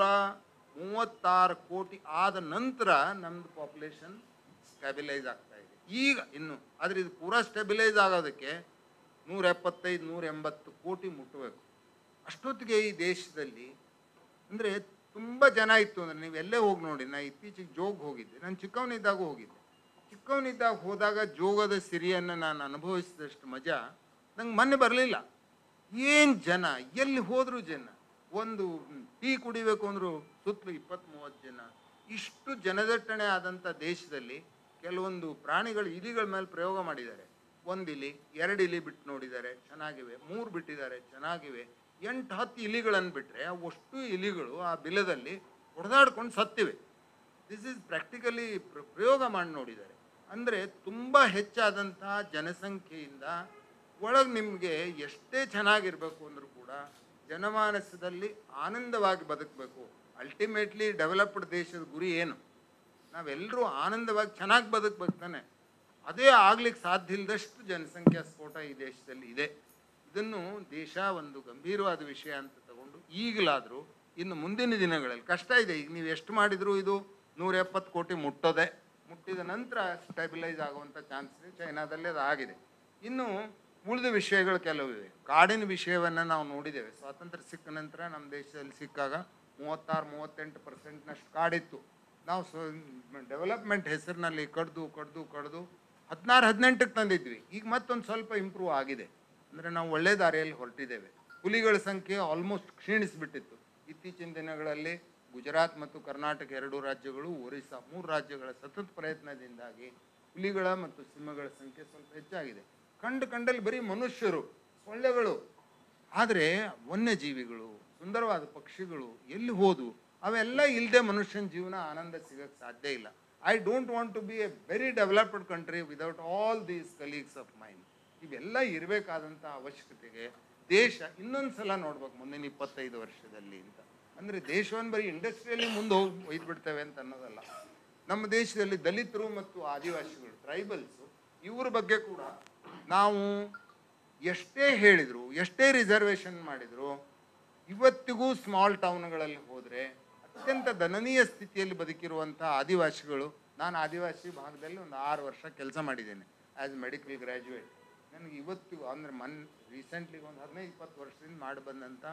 C: ಮೂವತ್ತಾರು ಕೋಟಿ ಆದ ನಂತರ ನಮ್ಮದು ಪಾಪ್ಯುಲೇಷನ್ ಸ್ಟೆಬಿಲೈಸ್ ಆಗ್ತಾ ಇದೆ ಈಗ ಇನ್ನು ಆದರೆ ಇದು ಪೂರಾ ಸ್ಟೆಬಿಲೈಸ್ ಆಗೋದಕ್ಕೆ ನೂರ ಎಪ್ಪತ್ತೈದು ನೂರ ಎಂಬತ್ತು ಕೋಟಿ ಮುಟ್ಟಬೇಕು ಅಷ್ಟೊತ್ತಿಗೆ ಈ ದೇಶದಲ್ಲಿ ಅಂದರೆ ತುಂಬ ಜನ ಇತ್ತು ಅಂದರೆ ನೀವು ಎಲ್ಲೇ ಹೋಗಿ ನೋಡಿ ನಾ ಇತ್ತೀಚೆಗೆ ಜೋಗ್ ಹೋಗಿದ್ದೆ ನಾನು ಚಿಕ್ಕವನಿದ್ದಾಗ ಹೋಗಿದ್ದೆ ಚಿಕ್ಕವನಿದ್ದಾಗ ಹೋದಾಗ ಜೋಗದ ಸಿರಿಯನ್ನು ನಾನು ಅನುಭವಿಸಿದಷ್ಟು ಮಜಾ ನಂಗೆ ಮೊನ್ನೆ ಬರಲಿಲ್ಲ ಏನು ಜನ ಎಲ್ಲಿ ಹೋದ್ರು ಜನ ಒಂದು ಟೀ ಕುಡಿಬೇಕು ಅಂದ್ರು ಸುತ್ತಲೂ ಇಪ್ಪತ್ತ್ ಮೂವತ್ತು ಜನ ಇಷ್ಟು ಜನದಟ್ಟಣೆ ಆದಂಥ ದೇಶದಲ್ಲಿ ಕೆಲವೊಂದು ಪ್ರಾಣಿಗಳು ಇಲಿಗಳ ಮೇಲೆ ಪ್ರಯೋಗ ಮಾಡಿದ್ದಾರೆ ಒಂದು ಇಲಿ ಎರಡು ಇಲಿ ಬಿಟ್ಟು ನೋಡಿದ್ದಾರೆ ಚೆನ್ನಾಗಿವೆ ಮೂರು ಬಿಟ್ಟಿದ್ದಾರೆ ಚೆನ್ನಾಗಿವೆ ಎಂಟು ಹತ್ತು ಇಲಿಗಳನ್ನು ಬಿಟ್ಟರೆ ಅವಷ್ಟು ಇಲಿಗಳು ಆ ಬಿಲದಲ್ಲಿ ಹೊಡೆದಾಡ್ಕೊಂಡು ಸತ್ತಿವೆ ದಿಸ್ ಈಸ್ ಪ್ರಾಕ್ಟಿಕಲಿ ಪ್ರಯೋಗ ಮಾಡಿ ನೋಡಿದ್ದಾರೆ ಅಂದರೆ ತುಂಬ ಹೆಚ್ಚಾದಂತಹ ಜನಸಂಖ್ಯೆಯಿಂದ ಒಳಗೆ ನಿಮಗೆ ಎಷ್ಟೇ ಚೆನ್ನಾಗಿರ್ಬೇಕು ಅಂದರೂ ಕೂಡ ಜನಮಾನಸದಲ್ಲಿ ಆನಂದವಾಗಿ ಬದುಕಬೇಕು ಅಲ್ಟಿಮೇಟ್ಲಿ ಡೆವಲಪ್ಡ್ ದೇಶದ ಗುರಿ ಏನು ನಾವೆಲ್ಲರೂ ಆನಂದವಾಗಿ ಚೆನ್ನಾಗಿ ಬದುಕಬೇಕು ತಾನೆ ಅದೇ ಆಗ್ಲಿಕ್ಕೆ ಸಾಧ್ಯ ಇಲ್ಲದಷ್ಟು ಜನಸಂಖ್ಯಾ ಸ್ಫೋಟ ಈ ದೇಶದಲ್ಲಿ ಇದೆ ಇದನ್ನು ದೇಶ ಒಂದು ಗಂಭೀರವಾದ ವಿಷಯ ಅಂತ ತಗೊಂಡು ಈಗಲಾದರೂ ಇನ್ನು ಮುಂದಿನ ದಿನಗಳಲ್ಲಿ ಕಷ್ಟ ಇದೆ ಈಗ ನೀವು ಎಷ್ಟು ಮಾಡಿದರೂ ಇದು ನೂರ ಎಪ್ಪತ್ತು ಕೋಟಿ ಮುಟ್ಟೋದೆ ಮುಟ್ಟಿದ ನಂತರ ಸ್ಟೆಬಿಲೈಸ್ ಆಗುವಂಥ ಚಾನ್ಸ್ ಇದೆ ಚೈನಾದಲ್ಲಿ ಅದು ಆಗಿದೆ ಇನ್ನು ಉಳಿದ ವಿಷಯಗಳು ಕೆಲವಿವೆ ಕಾಡಿನ ವಿಷಯವನ್ನು ನಾವು ನೋಡಿದ್ದೇವೆ ಸ್ವಾತಂತ್ರ್ಯ ಸಿಕ್ಕ ನಂತರ ನಮ್ಮ ದೇಶದಲ್ಲಿ ಸಿಕ್ಕಾಗ ಮೂವತ್ತಾರು ಮೂವತ್ತೆಂಟು ಪರ್ಸೆಂಟ್ನಷ್ಟು ಕಾಡಿತ್ತು ನಾವು ಸ್ವ ಡೆವಲಪ್ಮೆಂಟ್ ಹೆಸರಿನಲ್ಲಿ ಕಡ್ದು ಕಡ್ದು ಕಡ್ದು ಹದಿನಾರು ಹದಿನೆಂಟಕ್ಕೆ ತಂದಿದ್ವಿ ಈಗ ಮತ್ತೊಂದು ಸ್ವಲ್ಪ ಇಂಪ್ರೂವ್ ಆಗಿದೆ ಅಂದರೆ ನಾವು ಒಳ್ಳೆ ದಾರಿಯಲ್ಲಿ ಹೊರಟಿದ್ದೇವೆ ಹುಲಿಗಳ ಸಂಖ್ಯೆ ಆಲ್ಮೋಸ್ಟ್ ಕ್ಷೀಣಿಸಿಬಿಟ್ಟಿತ್ತು ಇತ್ತೀಚಿನ ದಿನಗಳಲ್ಲಿ ಗುಜರಾತ್ ಮತ್ತು ಕರ್ನಾಟಕ ಎರಡು ರಾಜ್ಯಗಳು ಒರಿಸ್ಸಾ ಮೂರು ರಾಜ್ಯಗಳ ಸತತ ಪ್ರಯತ್ನದಿಂದಾಗಿ ಹುಲಿಗಳ ಮತ್ತು ಸಿಂಹಗಳ ಸಂಖ್ಯೆ ಸ್ವಲ್ಪ ಹೆಚ್ಚಾಗಿದೆ ಕಂಡು ಕಂಡಲ್ಲಿ ಬರೀ ಮನುಷ್ಯರು ಸೊಳ್ಳೆಗಳು ಆದರೆ ವನ್ಯಜೀವಿಗಳು ಸುಂದರವಾದ ಪಕ್ಷಿಗಳು ಎಲ್ಲಿ ಹೋದು ಅವೆಲ್ಲ ಇಲ್ಲದೆ ಮನುಷ್ಯನ ಜೀವನ ಆನಂದ ಸಿಗಕ್ಕೆ ಸಾಧ್ಯ ಇಲ್ಲ I don't want to be a very developed country without all these colleagues of mind ಇವೆಲ್ಲ ಇರಬೇಕಾದಂಥ ಅವಶ್ಯಕತೆಗೆ ದೇಶ ಇನ್ನೊಂದು ಸಲ ನೋಡ್ಬೇಕು ಮುಂದಿನ ಇಪ್ಪತ್ತೈದು ವರ್ಷದಲ್ಲಿ ಅಂತ ಅಂದರೆ ದೇಶವನ್ನು ಬರೀ ಇಂಡಸ್ಟ್ರಿಯಲ್ಲಿ ಮುಂದೆ ಹೋಗಿ ಒಯ್ದು ಬಿಡ್ತೇವೆ ಅಂತ ಅನ್ನೋದಲ್ಲ ನಮ್ಮ ದೇಶದಲ್ಲಿ ದಲಿತರು ಮತ್ತು ಆದಿವಾಸಿಗಳು ಟ್ರೈಬಲ್ಸು ಇವ್ರ ಬಗ್ಗೆ ಕೂಡ ನಾವು ಎಷ್ಟೇ ಹೇಳಿದ್ರು ಎಷ್ಟೇ ರಿಸರ್ವೇಷನ್ ಮಾಡಿದ್ರು ಇವತ್ತಿಗೂ ಸ್ಮಾಲ್ ಟೌನ್ಗಳಲ್ಲಿ ಹೋದರೆ ಅತ್ಯಂತ ದನನೀಯ ಸ್ಥಿತಿಯಲ್ಲಿ ಬದುಕಿರುವಂಥ ಆದಿವಾಸಿಗಳು ನಾನು ಆದಿವಾಸಿ ಭಾಗದಲ್ಲಿ ಒಂದು ಆರು ವರ್ಷ ಕೆಲಸ ಮಾಡಿದ್ದೇನೆ ಆ್ಯಸ್ ಮೆಡಿಕಲ್ ಗ್ರ್ಯಾಜುಯೇಟ್ ನನಗೆ ಇವತ್ತಿಗೂ ಅಂದರೆ ಮನ್ ರೀಸೆಂಟ್ಲಿ ಒಂದು ಹದಿನೈದು ಇಪ್ಪತ್ತು ವರ್ಷದಿಂದ ಮಾಡಿ ಬಂದಂಥ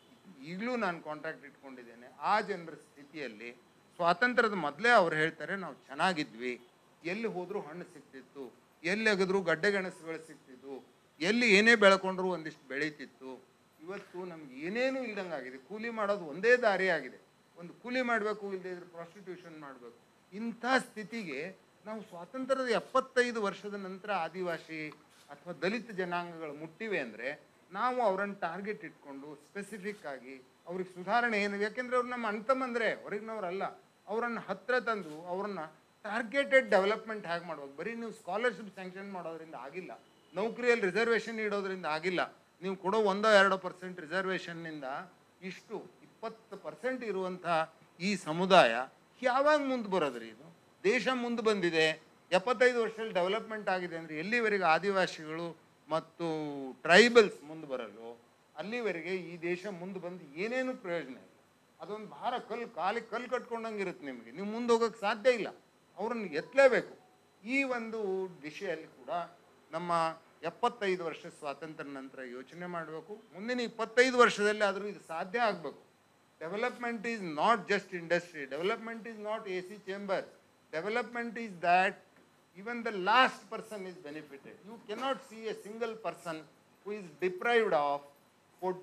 C: ಈಗಲೂ ನಾನು ಕಾಂಟ್ಯಾಕ್ಟ್ ಇಟ್ಕೊಂಡಿದ್ದೇನೆ ಆ ಜನರ ಸ್ಥಿತಿಯಲ್ಲಿ ಸ್ವಾತಂತ್ರ್ಯದ ಮೊದಲೇ ಅವ್ರು ಹೇಳ್ತಾರೆ ನಾವು ಚೆನ್ನಾಗಿದ್ವಿ ಎಲ್ಲಿ ಹೋದರೂ ಹಣ್ಣು ಸಿಗ್ತಿತ್ತು ಎಲ್ಲಿ ಅಗದ್ರು ಗಡ್ಡೆ ಗೆಣಸುಗಳು ಸಿಗ್ತಿದ್ವು ಎಲ್ಲಿ ಏನೇ ಬೆಳ್ಕೊಂಡ್ರು ಒಂದಿಷ್ಟು ಬೆಳೀತಿತ್ತು ಇವತ್ತು ನಮ್ಗೆ ಏನೇನೂ ಇಲ್ದಂಗೆ ಆಗಿದೆ ಕೂಲಿ ಮಾಡೋದು ಒಂದೇ ದಾರಿ ಆಗಿದೆ ಒಂದು ಕೂಲಿ ಮಾಡಬೇಕು ಇಲ್ಲದೆ ಇದ್ರೆ ಪ್ರಾಸ್ಟಿಟ್ಯೂಷನ್ ಮಾಡಬೇಕು ಇಂಥ ಸ್ಥಿತಿಗೆ ನಾವು ಸ್ವಾತಂತ್ರ್ಯದ ಎಪ್ಪತ್ತೈದು ವರ್ಷದ ನಂತರ ಆದಿವಾಸಿ ಅಥವಾ ದಲಿತ ಜನಾಂಗಗಳು ಮುಟ್ಟಿವೆ ಅಂದರೆ ನಾವು ಅವರನ್ನು ಟಾರ್ಗೆಟ್ ಇಟ್ಕೊಂಡು ಸ್ಪೆಸಿಫಿಕ್ ಆಗಿ ಅವ್ರಿಗೆ ಸುಧಾರಣೆ ಏನು ಯಾಕೆಂದ್ರೆ ಅವ್ರು ನಮ್ಮ ಅಣ್ತಮ್ಮಂದ್ರೆ ಹೊರಗಿನವರಲ್ಲ ಅವರನ್ನು ಹತ್ರ ತಂದು ಅವ್ರನ್ನ ಟಾರ್ಗೆಟೆಡ್ ಡೆವಲಪ್ಮೆಂಟ್ ಹೇಗೆ ಮಾಡ್ಬೇಕು ಬರೀ ನೀವು ಸ್ಕಾಲರ್ಶಿಪ್ ಸ್ಯಾಂಕ್ಷನ್ ಮಾಡೋದ್ರಿಂದ ಆಗಿಲ್ಲ ನೌಕರಿಯಲ್ಲಿ ರಿಸರ್ವೇಷನ್ ನೀಡೋದ್ರಿಂದ ಆಗಿಲ್ಲ ನೀವು ಕೊಡೋ ಒಂದೋ ಎರಡೋ ಪರ್ಸೆಂಟ್ ರಿಸರ್ವೇಷನ್ನಿಂದ ಇಷ್ಟು ಇಪ್ಪತ್ತು ಪರ್ಸೆಂಟ್ ಇರುವಂಥ ಈ ಸಮುದಾಯ ಯಾವಾಗ ಮುಂದೆ ಬರೋದ್ರಿ ಇದು ದೇಶ ಮುಂದೆ ಬಂದಿದೆ ಎಪ್ಪತ್ತೈದು ವರ್ಷದಲ್ಲಿ ಡೆವಲಪ್ಮೆಂಟ್ ಆಗಿದೆ ಅಂದರೆ ಎಲ್ಲಿವರೆಗೆ ಆದಿವಾಸಿಗಳು ಮತ್ತು ಟ್ರೈಬಲ್ಸ್ ಮುಂದೆ ಬರಲು ಅಲ್ಲಿವರೆಗೆ ಈ ದೇಶ ಮುಂದೆ ಬಂದು ಏನೇನು ಪ್ರಯೋಜನ ಇಲ್ಲ ಅದೊಂದು ಭಾರ ಕಲ್ಲು ಕಾಲಿಗೆ ಕಲ್ಲು ಕಟ್ಕೊಂಡಂಗೆ ಇರುತ್ತೆ ನಿಮಗೆ ನೀವು ಮುಂದೆ ಹೋಗೋಕ್ಕೆ ಸಾಧ್ಯ ಇಲ್ಲ ಅವ್ರನ್ನ ಎತ್ತಲೇಬೇಕು ಈ ಒಂದು ದಿಶೆಯಲ್ಲಿ ಕೂಡ ನಮ್ಮ ಎಪ್ಪತ್ತೈದು ವರ್ಷ ಸ್ವಾತಂತ್ರ್ಯ ನಂತರ ಯೋಚನೆ ಮಾಡಬೇಕು ಮುಂದಿನ ಇಪ್ಪತ್ತೈದು ವರ್ಷದಲ್ಲಿ ಆದರೂ ಇದು ಸಾಧ್ಯ ಆಗಬೇಕು development is not just industry development is not A C chamber development is that even the last person is benefited you cannot see a single person who is deprived of food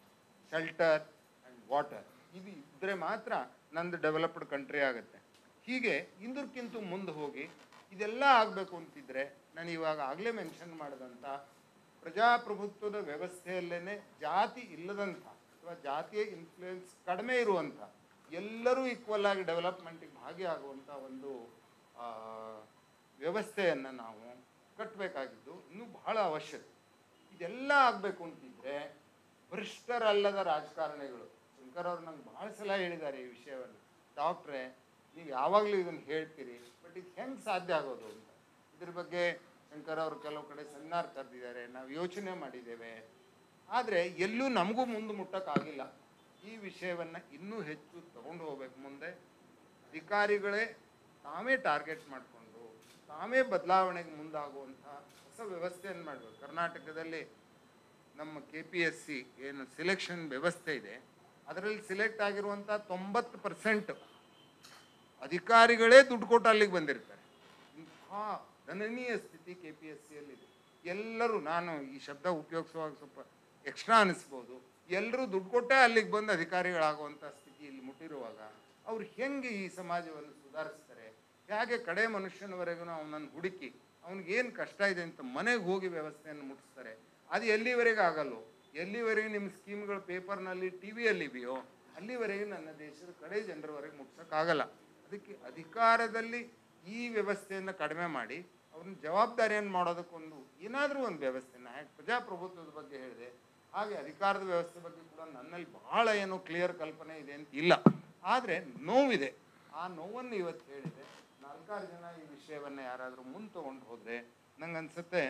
C: shelter and water ಇದು ಇದ್ದರೆ ಮಾತ್ರ ನಂದು developed country ಆಗುತ್ತೆ ಹೀಗೆ ಇಂದಕ್ಕಿಂತ ಮುಂದೆ ಹೋಗಿ ಇದೆಲ್ಲ ಆಗಬೇಕು ಅಂತಿದ್ರೆ ನಾನು ಇವಾಗ ಆಗಲೇ ಮೆನ್ಷನ್ ಮಾಡಿದಂಥ ಪ್ರಜಾಪ್ರಭುತ್ವದ ವ್ಯವಸ್ಥೆಯಲ್ಲೇ ಜಾತಿ ಇಲ್ಲದಂಥ ಅಥವಾ ಜಾತಿಯ ಇನ್ಫ್ಲೂಯೆನ್ಸ್ ಕಡಿಮೆ ಇರುವಂಥ ಎಲ್ಲರೂ ಈಕ್ವಲ್ ಆಗಿ ಡೆವಲಪ್ಮೆಂಟಿಗೆ ಭಾಗಿಯಾಗುವಂಥ ಒಂದು ಆ, ವ್ಯವಸ್ಥೆಯನ್ನು ನಾವು ಕಟ್ಟಬೇಕಾಗಿದ್ದು ಇನ್ನೂ ಬಹಳ ಅವಶ್ಯಕ ಇದೆಲ್ಲ ಆಗಬೇಕು ಅಂತಿದ್ರೆ ಭ್ರಷ್ಟರಲ್ಲದ ರಾಜಕಾರಣಿಗಳು ಶಂಕರ್ ಅವ್ರು ನಂಗೆ ಭಾಳ ಸಲ ಹೇಳಿದ್ದಾರೆ ಈ ವಿಷಯವನ್ನು ಡಾಕ್ಟ್ರೇ ನೀವು ಯಾವಾಗಲೂ ಇದನ್ನು ಹೇಳ್ತೀರಿ ಬಟ್ ಇದು ಹೆಂಗೆ ಸಾಧ್ಯ ಆಗೋದು ಅಂತ ಇದ್ರ ಬಗ್ಗೆ ಶಂಕರ್ ಅವರು ಕೆಲವು ಕಡೆ ಸೆಮಿನಾರ್ ಕರೆದಿದ್ದಾರೆ ನಾವು ಯೋಚನೆ ಮಾಡಿದ್ದೇವೆ ಆದರೆ ಎಲ್ಲೂ ನಮಗೂ ಮುಂದೆ ಮುಟ್ಟಕ್ಕಾಗಿಲ್ಲ ಈ ವಿಷಯವನ್ನು ಇನ್ನೂ ಹೆಚ್ಚು ತಗೊಂಡು ಹೋಗ್ಬೇಕು ಮುಂದೆ ಅಧಿಕಾರಿಗಳೇ ತಾವೇ ಟಾರ್ಗೆಟ್ ಮಾಡಿಕೊಂಡು ತಾವೇ ಬದಲಾವಣೆಗೆ ಮುಂದಾಗುವಂಥ ಹೊಸ ವ್ಯವಸ್ಥೆಯನ್ನು ಮಾಡಬೇಕು ಕರ್ನಾಟಕದಲ್ಲಿ ನಮ್ಮ ಕೆ ಪಿ ಎಸ್ ಸಿ ಏನು ಸಿಲೆಕ್ಷನ್ ವ್ಯವಸ್ಥೆ ಇದೆ ಅದರಲ್ಲಿ ಸಿಲೆಕ್ಟ್ ಆಗಿರುವಂಥ ತೊಂಬತ್ತು ಪರ್ಸೆಂಟ್ ಅಧಿಕಾರಿಗಳೇ ದುಡ್ಡು ಕೊಟ್ಟು ಅಲ್ಲಿಗೆ ಬಂದಿರ್ತಾರೆ ಇಂಥ ದನನೀಯ ಸ್ಥಿತಿ ಕೆ ಪಿ ಎಸ್ ಸಿಯಲ್ಲಿದೆ ಎಲ್ಲರೂ ನಾನು ಈ ಶಬ್ದ ಉಪಯೋಗಿಸುವಾಗ ಸ್ವಲ್ಪ ಎಕ್ಸ್ಟ್ರಾ ಅನಿಸ್ಬೋದು ಎಲ್ಲರೂ ದುಡ್ಡು ಕೊಟ್ಟೇ ಅಲ್ಲಿಗೆ ಬಂದು ಅಧಿಕಾರಿಗಳಾಗುವಂಥ ಸ್ಥಿತಿ ಇಲ್ಲಿ ಮುಟ್ಟಿರುವಾಗ ಅವ್ರು ಹೆಂಗೆ ಈ ಸಮಾಜವನ್ನು ಸುಧಾರಿಸ್ತಾರೆ ಹೇಗೆ ಕಡೆ ಮನುಷ್ಯನವರೆಗೂ ಅವನನ್ನು ಹುಡುಕಿ ಅವ್ನಿಗೇನು ಕಷ್ಟ ಇದೆ ಅಂತ ಮನೆಗೆ ಹೋಗಿ ವ್ಯವಸ್ಥೆಯನ್ನು ಮುಟ್ಟಿಸ್ತಾರೆ ಅದು ಎಲ್ಲಿವರೆಗೆ ಆಗಲ್ಲೋ ಎಲ್ಲಿವರೆಗೆ ನಿಮ್ಮ ಸ್ಕೀಮ್ಗಳು ಪೇಪರ್ನಲ್ಲಿ ಟಿ ವಿಯಲ್ಲಿವೆಯೋ ಅಲ್ಲಿವರೆಗೆ ನನ್ನ ದೇಶದ ಕಡೆ ಜನರವರೆಗೆ ಮುಟ್ಸೋಕ್ಕಾಗಲ್ಲ ಅದಕ್ಕೆ ಅಧಿಕಾರದಲ್ಲಿ ಈ ವ್ಯವಸ್ಥೆಯನ್ನು ಕಡಿಮೆ ಮಾಡಿ ಅವ್ರನ್ನ ಜವಾಬ್ದಾರಿಯನ್ನು ಮಾಡೋದಕ್ಕೊಂದು ಏನಾದರೂ ಒಂದು ವ್ಯವಸ್ಥೆನ ಹೇಗೆ ಪ್ರಜಾಪ್ರಭುತ್ವದ ಬಗ್ಗೆ ಹೇಳಿದೆ ಹಾಗೆ ಅಧಿಕಾರದ ವ್ಯವಸ್ಥೆ ಬಗ್ಗೆ ಕೂಡ ನನ್ನಲ್ಲಿ ಬಹಳ ಏನೋ ಕ್ಲಿಯರ್ ಕಲ್ಪನೆ ಇದೆ ಅಂತ ಇಲ್ಲ ಆದರೆ ನೋವಿದೆ ಆ ನೋವನ್ನು ಇವತ್ತು ಹೇಳಿದೆ ನಾಲ್ಕಾರು ಜನ ಈ ವಿಷಯವನ್ನು ಯಾರಾದರೂ ಮುಂದೆ ತೊಗೊಂಡು ಹೋದರೆ ನಂಗೆ ಅನ್ಸುತ್ತೆ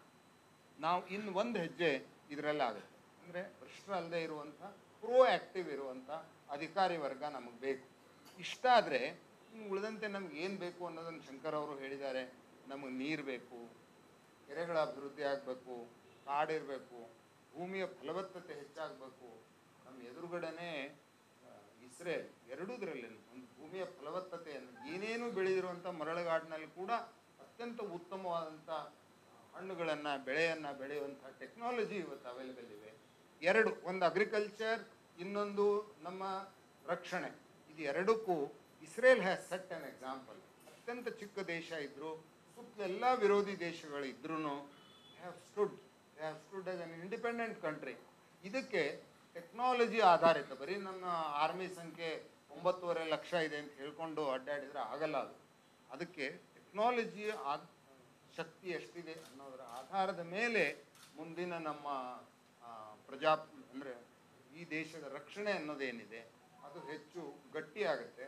C: ನಾವು ಇನ್ನು ಒಂದು ಹೆಜ್ಜೆ ಇದರಲ್ಲಾಗುತ್ತೆ ಅಂದರೆ ಭ್ರಷ್ಟರಲ್ಲದೆ ಇರುವಂಥ ಪ್ರೋ ಆ್ಯಕ್ಟಿವ್ ಇರುವಂಥ ಅಧಿಕಾರಿ ವರ್ಗ ನಮಗೆ ಬೇಕು ಇಷ್ಟಾದರೆ ಇನ್ನು ಉಳಿದಂತೆ ನಮ್ಗೆ ಏನು ಬೇಕು ಅನ್ನೋದನ್ನು ಶಂಕರ್ ಅವರು ಹೇಳಿದ್ದಾರೆ ನಮಗೆ ನೀರು ಬೇಕು ಕೆರೆಗಳ ಅಭಿವೃದ್ಧಿ ಆಗಬೇಕು ಕಾಡಿರಬೇಕು ಭೂಮಿಯ ಫಲವತ್ತತೆ ಹೆಚ್ಚಾಗಬೇಕು ನಮ್ಮ ಎದುರುಗಡೆನೇ ಆ, ಇಸ್ರೇಲ್ ಎರಡೂದ್ರಲ್ಲಿ ಒಂದು ಭೂಮಿಯ ಫಲವತ್ತತೆಯನ್ನು ಏನೇನು ಬೆಳೆದಿರುವಂಥ ಮರಳುಗಾಡಿನಲ್ಲಿ ಕೂಡ ಅತ್ಯಂತ ಉತ್ತಮವಾದಂಥ ಹಣ್ಣುಗಳನ್ನು ಬೆಳೆಯನ್ನು ಬೆಳೆಯುವಂಥ ಟೆಕ್ನಾಲಜಿ ಇವತ್ತು ಅವೈಲೇಬಲ್ ಇವೆ ಎರಡು ಒಂದು ಅಗ್ರಿಕಲ್ಚರ್ ಇನ್ನೊಂದು ನಮ್ಮ ರಕ್ಷಣೆ ಇದು ಎರಡಕ್ಕೂ Israel has set an example ಅತ್ಯಂತ ಚಿಕ್ಕ ದೇಶ ಇದ್ದರೂ ಸುತ್ತಲೆಲ್ಲ ವಿರೋಧಿ ದೇಶಗಳು ಇದ್ರೂ have stood have stood as an independent country ಇದಕ್ಕೆ ಟೆಕ್ನಾಲಜಿ ಆಧಾರಿತ ಬರೀ ನಮ್ಮ ಆರ್ಮಿ ಸಂಖ್ಯೆ ಒಂಬತ್ತುವರೆ ಲಕ್ಷ ಇದೆ ಅಂತ ಹೇಳ್ಕೊಂಡು ಅಡ್ಡಾಡಿದ್ರೆ ಆಗಲ್ಲ ಅದು ಅದಕ್ಕೆ ಟೆಕ್ನಾಲಜಿ ಆ ಶಕ್ತಿ ಎಷ್ಟಿದೆ ಅನ್ನೋದರ ಆಧಾರದ ಮೇಲೆ ಮುಂದಿನ ನಮ್ಮ ಆ, ಪ್ರಜಾ ಅಂದರೆ ಈ ದೇಶದ ರಕ್ಷಣೆ ಅನ್ನೋದೇನಿದೆ ಅದು ಹೆಚ್ಚು ಗಟ್ಟಿಯಾಗುತ್ತೆ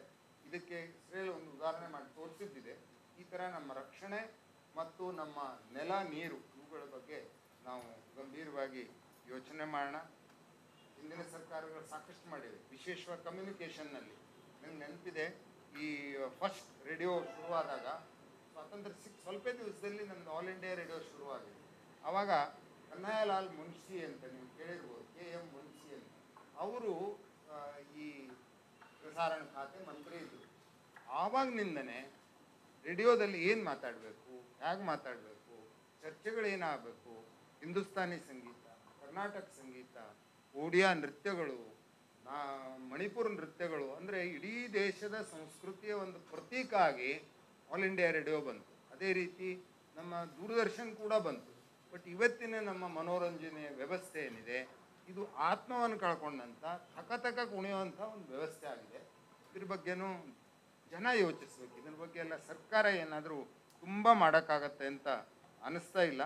C: ಇದಕ್ಕೆ ಇಸ್ರೇಲ್ ಒಂದು ಉದಾಹರಣೆ ಮಾಡಿ ತೋರಿಸಿದ್ದಿದೆ ಈ ಥರ ನಮ್ಮ ರಕ್ಷಣೆ ಮತ್ತು ನಮ್ಮ ನೆಲ ನೀರು ಇವುಗಳ ಬಗ್ಗೆ ನಾವು ಗಂಭೀರವಾಗಿ ಯೋಚನೆ ಮಾಡೋಣ ಹಿಂದಿನ ಸರ್ಕಾರಗಳು ಸಾಕಷ್ಟು ಮಾಡಿವೆ ವಿಶೇಷವಾಗಿ ಕಮ್ಯುನಿಕೇಷನ್ನಲ್ಲಿ ನಂಗೆ ನೆನಪಿದೆ ಈ ಫಸ್ಟ್ ರೇಡಿಯೋ ಶುರುವಾದಾಗ ಸ್ವಾತಂತ್ರ್ಯ ಸಿಕ್ಕ ಸ್ವಲ್ಪ ದಿವಸದಲ್ಲಿ ನಮ್ದು ಆಲ್ ಇಂಡಿಯಾ ರೇಡಿಯೋ ಶುರುವಾಗಿದೆ ಆವಾಗ ಕನ್ನಯ್ಯಲಾಲ್ ಮುನ್ಷಿ ಅಂತ ನೀವು ಕೇಳಿರ್ಬೋದು ಕೆ ಎಂ ಮುನ್ಷಿ ಅಂತ ಅವರು ಈ ಪ್ರಸಾರಣ ಖಾತೆ ಮಂತ್ರಿ ಇದ್ದರು ಆವಾಗನಿಂದನೇ ರೇಡಿಯೋದಲ್ಲಿ ಏನು ಮಾತಾಡಬೇಕು ಹೇಗೆ ಮಾತಾಡಬೇಕು ಚರ್ಚೆಗಳೇನಾಗಬೇಕು ಹಿಂದೂಸ್ತಾನಿ ಸಂಗೀತ ಕರ್ನಾಟಕ ಸಂಗೀತ ಒಡಿಯಾ ನೃತ್ಯಗಳು ನಾ ಮಣಿಪುರ ನೃತ್ಯಗಳು ಅಂದರೆ ಇಡೀ ದೇಶದ ಸಂಸ್ಕೃತಿಯ ಒಂದು ಪ್ರತೀಕ ಆಗಿ ಆಲ್ ಇಂಡಿಯಾ ರೇಡಿಯೋ ಬಂತು ಅದೇ ರೀತಿ ನಮ್ಮ ದೂರದರ್ಶನ್ ಕೂಡ ಬಂತು ಬಟ್ ಇವತ್ತಿನ ನಮ್ಮ ಮನೋರಂಜನೆಯ ವ್ಯವಸ್ಥೆ ಏನಿದೆ ಇದು ಆತ್ಮವನ್ನು ಕಳ್ಕೊಂಡಂಥ ಥಕ ಥಕ ಕುಣಿಯುವಂಥ ಒಂದು ವ್ಯವಸ್ಥೆ ಆಗಿದೆ ಇದ್ರ ಬಗ್ಗೆನೂ ಜನ ಯೋಚಿಸ್ಬೇಕು ಇದ್ರ ಬಗ್ಗೆ ಎಲ್ಲ ಸರ್ಕಾರ ಏನಾದರೂ ತುಂಬ ಮಾಡೋಕ್ಕಾಗತ್ತೆ ಅಂತ ಅನಿಸ್ತಾ ಇಲ್ಲ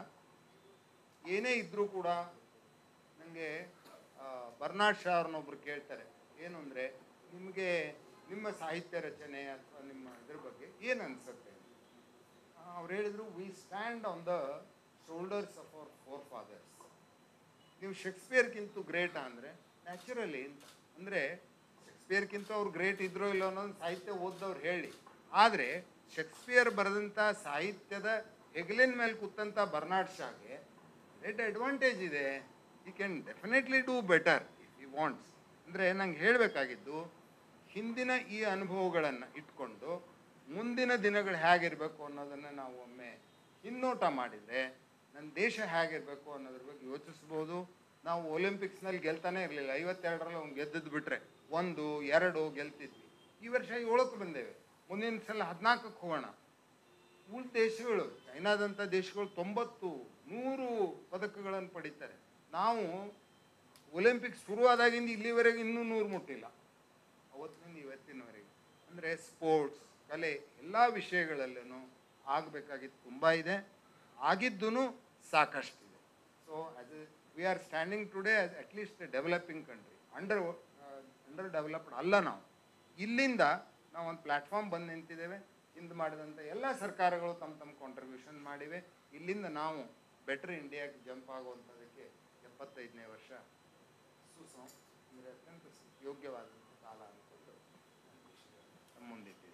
C: ಏನೇ ಇದ್ದರೂ ಕೂಡ ನನಗೆ ಬರ್ನಾಡ್ ಶಾ ಅವ್ರನ್ನೊಬ್ರು ಕೇಳ್ತಾರೆ ಏನು ಅಂದರೆ ನಿಮಗೆ ನಿಮ್ಮ ಸಾಹಿತ್ಯ ರಚನೆ ಅಥವಾ ನಿಮ್ಮ ಇದ್ರ ಬಗ್ಗೆ ಏನು ಅನಿಸುತ್ತೆ ಅವ್ರು ಹೇಳಿದರು we stand on the shoulders of our forefathers ನೀವು ಶೇಕ್ಸ್ಪಿಯರ್ಗಿಂತ ಗ್ರೇಟ್ ಅಂದರೆ ನ್ಯಾಚುರಲಿ ಅಂತ ಅಂದರೆ ಶೇಕ್ಸ್ಪಿಯರ್ಗಿಂತ ಅವ್ರು ಗ್ರೇಟ್ ಇದ್ರೋ ಇಲ್ಲೋ ಅನ್ನೋದು ಸಾಹಿತ್ಯ ಓದ್ದವ್ರು ಹೇಳಿ ಆದರೆ ಶೇಕ್ಸ್ಪಿಯರ್ ಬರೆದಂಥ ಸಾಹಿತ್ಯದ ಹೆಗಲಿನ ಮೇಲೆ ಕೂತಂಥ ಬರ್ನಾಡ್ ಶಾಗೆ ರೆಡ್ ಅಡ್ವಾಂಟೇಜ್ ಇದೆ ಈ can definitely do better if you wants ಅಂದರೆ ನಂಗೆ ಹೇಳಬೇಕಾಗಿದ್ದು ಹಿಂದಿನ ಈ ಅನುಭವಗಳನ್ನು ಇಟ್ಕೊಂಡು ಮುಂದಿನ ದಿನಗಳು ಹೇಗಿರಬೇಕು ಅನ್ನೋದನ್ನು ನಾವು ಒಮ್ಮೆ ಹಿನ್ನೋಟ ಮಾಡಿದರೆ ನನ್ನ ದೇಶ ಹೇಗಿರಬೇಕು ಅನ್ನೋದ್ರ ಬಗ್ಗೆ ಯೋಚಿಸ್ಬೋದು ನಾವು ಒಲಿಂಪಿಕ್ಸ್ನಲ್ಲಿ ಗೆಲ್ತಾನೆ ಇರಲಿಲ್ಲ ಐವತ್ತೆರಡರಲ್ಲಿ ಅವ್ನು ಗೆದ್ದದ್ದು ಬಿಟ್ರೆ ಒಂದು ಎರಡು ಗೆಲ್ತಿದ್ವಿ ಈ ವರ್ಷ ಏಳಕ್ಕೆ ಬಂದೇವೆ ಮುಂದಿನ ಸಲ ಹದಿನಾಲ್ಕಕ್ಕೆ ಹೋಗೋಣ ಉಳಿದ ದೇಶಗಳು ಚೈನಾದಂಥ ದೇಶಗಳು ತೊಂಬತ್ತು ನೂರು ಪದಕಗಳನ್ನು ಪಡಿತಾರೆ ನಾವು ಒಲಿಂಪಿಕ್ಸ್ ಶುರುವಾದಾಗಿಂದ ಇಲ್ಲಿವರೆಗೆ ಇನ್ನೂ ನೂರು ಮುಟ್ಟಿಲ್ಲ ಅವತ್ತಿನಿಂದ ಇವತ್ತಿನವರೆಗೆ ಅಂದರೆ ಸ್ಪೋರ್ಟ್ಸ್ ಕಲೆ ಎಲ್ಲ ವಿಷಯಗಳಲ್ಲೂ ಆಗಬೇಕಾಗಿದ್ದು ತುಂಬ ಇದೆ ಆಗಿದ್ದೂ ಸಾಕಷ್ಟಿದೆ ಸೊ ಅದು we are standing today at least developing country under under developed ಅಲ್ಲ ನಾವು ಇಲ್ಲಿಂದ ನಾವು ಒಂದು ಪ್ಲ್ಯಾಟ್ಫಾರ್ಮ್ ಬಂದು ನಿಂತಿದ್ದೇವೆ ಹಿಂದೆ ಮಾಡಿದಂಥ ಎಲ್ಲ ಸರ್ಕಾರಗಳು ತಮ್ಮ ತಮ್ಮ ಕಾಂಟ್ರಿಬ್ಯೂಷನ್ ಮಾಡಿವೆ ಇಲ್ಲಿಂದ ನಾವು ಬೆಟರ್ ಇಂಡಿಯಾಗೆ ಜಂಪ್ ಆಗುವಂಥದ್ದಕ್ಕೆ ಎಪ್ಪತ್ತೈದನೇ ವರ್ಷ ಸುಸಂ ಅಂದರೆ ಅತ್ಯಂತ ಯೋಗ್ಯವಾದಂಥ ಕಾಲ ಅಂದ್ಕೊಂಡು ನಮ್ಮ ಮುಂದಿಟ್ಟಿದ್ದೇನೆ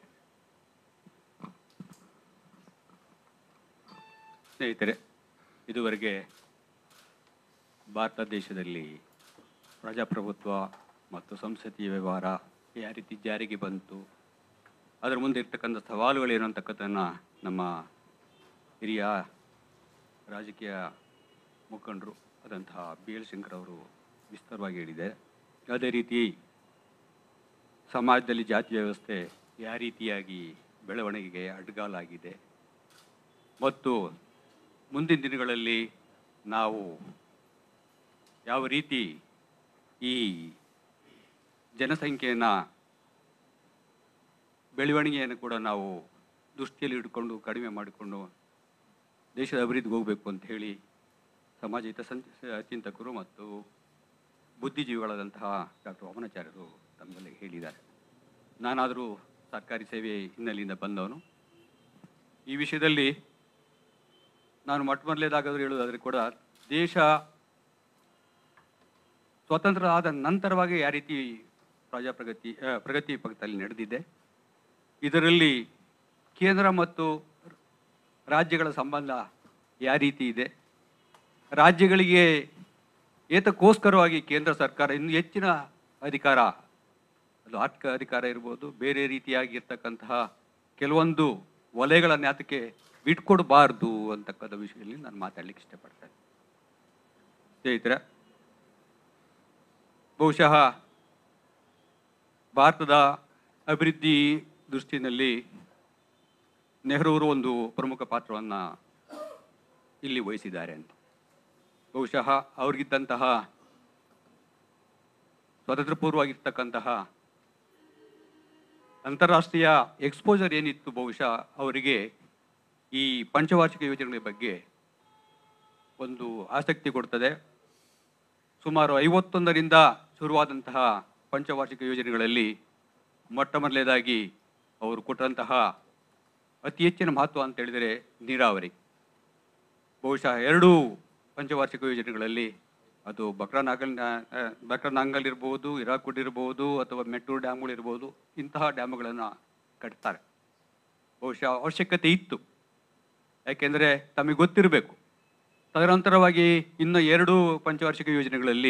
D: ಸ್ನೇಹಿತರೆ ಇದುವರೆಗೆ ಭಾರತ ದೇಶದಲ್ಲಿ ಪ್ರಜಾಪ್ರಭುತ್ವ ಮತ್ತು ಸಂಸದೀಯ ವ್ಯವಹಾರ ಯಾವ ರೀತಿ ಜಾರಿಗೆ ಬಂತು ಅದರ ಮುಂದೆ ಇರ್ತಕ್ಕಂಥ ಸವಾಲುಗಳೇನು ಅಂತಕ್ಕಂಥನ್ನು ನಮ್ಮ ಹಿರಿಯ ರಾಜಕೀಯ ಮುಖಂಡರು ಆದಂತಹ ಬಿ ಎಲ್ ಶಂಕರ್ ಅವರು ವಿಸ್ತಾರವಾಗಿ ಹೇಳಿದ್ದಾರೆ ಅದೇ ರೀತಿ ಸಮಾಜದಲ್ಲಿ ಜಾತಿ ವ್ಯವಸ್ಥೆ ಯಾವ ರೀತಿಯಾಗಿ ಬೆಳವಣಿಗೆಗೆ ಅಡ್ಡಗಾಲಾಗಿದೆ ಮತ್ತು ಮುಂದಿನ ದಿನಗಳಲ್ಲಿ ನಾವು ಯಾವ ರೀತಿ ಈ ಜನಸಂಖ್ಯೆಯನ್ನು ಬೆಳವಣಿಗೆಯನ್ನು ಕೂಡ ನಾವು ದೃಷ್ಟಿಯಲ್ಲಿ ಇಟ್ಕೊಂಡು ಕಡಿಮೆ ಮಾಡಿಕೊಂಡು ದೇಶದ ಅಭಿವೃದ್ಧಿಗೆ ಹೋಗಬೇಕು ಅಂತ ಹೇಳಿ ಸಮಾಜಹಿತ ಸಂ ಚಿಂತಕರು ಮತ್ತು ಬುದ್ಧಿಜೀವಿಗಳಾದಂತಹ ಡಾಕ್ಟರ್ ವಾಮನಾಚಾರ್ಯರು ತಮ್ಮಲ್ಲಿ ಹೇಳಿದ್ದಾರೆ ನಾನಾದರೂ ಸರ್ಕಾರಿ ಸೇವೆ ಹಿನ್ನೆಲೆಯಿಂದ ಬಂದವನು ಈ ವಿಷಯದಲ್ಲಿ ನಾನು ಮೊಟ್ಟ ಮೊದಲೇದಾಗಾದರೂ ಹೇಳೋದಾದರೆ ಕೂಡ ದೇಶ ಸ್ವತಂತ್ರ ಆದ ನಂತರವಾಗಿ ಯಾವ ರೀತಿ ಪ್ರಜಾಪ್ರಗತಿ ಆ, ಪ್ರಗತಿ ಪಥದಲ್ಲಿ ನಡೆದಿದೆ ಇದರಲ್ಲಿ ಕೇಂದ್ರ ಮತ್ತು ರಾಜ್ಯಗಳ ಸಂಬಂಧ ಯಾವ ರೀತಿ ಇದೆ ರಾಜ್ಯಗಳಿಗೆ ಏತಕ್ಕೋಸ್ಕರವಾಗಿ ಕೇಂದ್ರ ಸರ್ಕಾರ ಇನ್ನೂ ಹೆಚ್ಚಿನ ಅಧಿಕಾರ ಅದು ಆರ್ಥಿಕ ಅಧಿಕಾರ ಇರ್ಬೋದು ಬೇರೆ ರೀತಿಯಾಗಿರ್ತಕ್ಕಂತಹ ಕೆಲವೊಂದು ವಲಯಗಳನ್ನು ಯಾತಕ್ಕೆ ಬಿಟ್ಕೊಡ್ಬಾರ್ದು ಅಂತಕ್ಕಂಥ ವಿಷಯದಲ್ಲಿ ನಾನು ಮಾತಾಡ್ಲಿಕ್ಕೆ ಇಷ್ಟಪಡ್ತೇನೆ ಸ್ನೇಹಿತರೆ ಬಹುಶಃ ಭಾರತದ ಅಭಿವೃದ್ಧಿ ದೃಷ್ಟಿನಲ್ಲಿ ನೆಹರೂರು ಒಂದು ಪ್ರಮುಖ ಪಾತ್ರವನ್ನು ಇಲ್ಲಿ ವಹಿಸಿದ್ದಾರೆ ಅಂತ ಬಹುಶಃ ಅವ್ರಿಗಿದ್ದಂತಹ ಸ್ವಾತಂತ್ರ್ಯ ಪೂರ್ವವಾಗಿರ್ತಕ್ಕಂತಹ ಅಂತಾರಾಷ್ಟ್ರೀಯ ಎಕ್ಸ್ಪೋಜರ್ ಏನಿತ್ತು ಬಹುಶಃ ಅವರಿಗೆ ಈ ಪಂಚವಾರ್ಷಿಕ ಯೋಜನೆಗಳ ಬಗ್ಗೆ ಒಂದು ಆಸಕ್ತಿ ಕೊಡ್ತದೆ ಸುಮಾರು ಐವತ್ತೊಂದರಿಂದ ಶುರುವಾದಂತಹ ಪಂಚವಾರ್ಷಿಕ ಯೋಜನೆಗಳಲ್ಲಿ ಮೊಟ್ಟ ಮೊದಲನೇದಾಗಿ ಅವರು ಕೊಟ್ಟಂತಹ ಅತಿ ಹೆಚ್ಚಿನ ಮಹತ್ವ ಅಂತ ಹೇಳಿದರೆ ನೀರಾವರಿ ಬಹುಶಃ ಎರಡೂ ಪಂಚವಾರ್ಷಿಕ ಯೋಜನೆಗಳಲ್ಲಿ ಅದು ಬಕ್ರಾನಾಗಲ್ ಬಕ್ರಾನಾಂಗಲ್ ಇರ್ಬೋದು ಹಿರಾಕುಡ್ ಇರ್ಬೋದು ಅಥವಾ ಮೆಟ್ಟೂರು ಡ್ಯಾಮ್ಗಳಿರ್ಬೋದು ಇಂತಹ ಡ್ಯಾಮ್ಗಳನ್ನು ಕಟ್ತಾರೆ ಬಹುಶಃ ಅವಶ್ಯಕತೆ ಇತ್ತು ಯಾಕೆಂದರೆ ತಮಗೆ ಗೊತ್ತಿರಬೇಕು ತದನಂತರವಾಗಿ ಇನ್ನು ಎರಡು ಪಂಚವಾರ್ಷಿಕ ಯೋಜನೆಗಳಲ್ಲಿ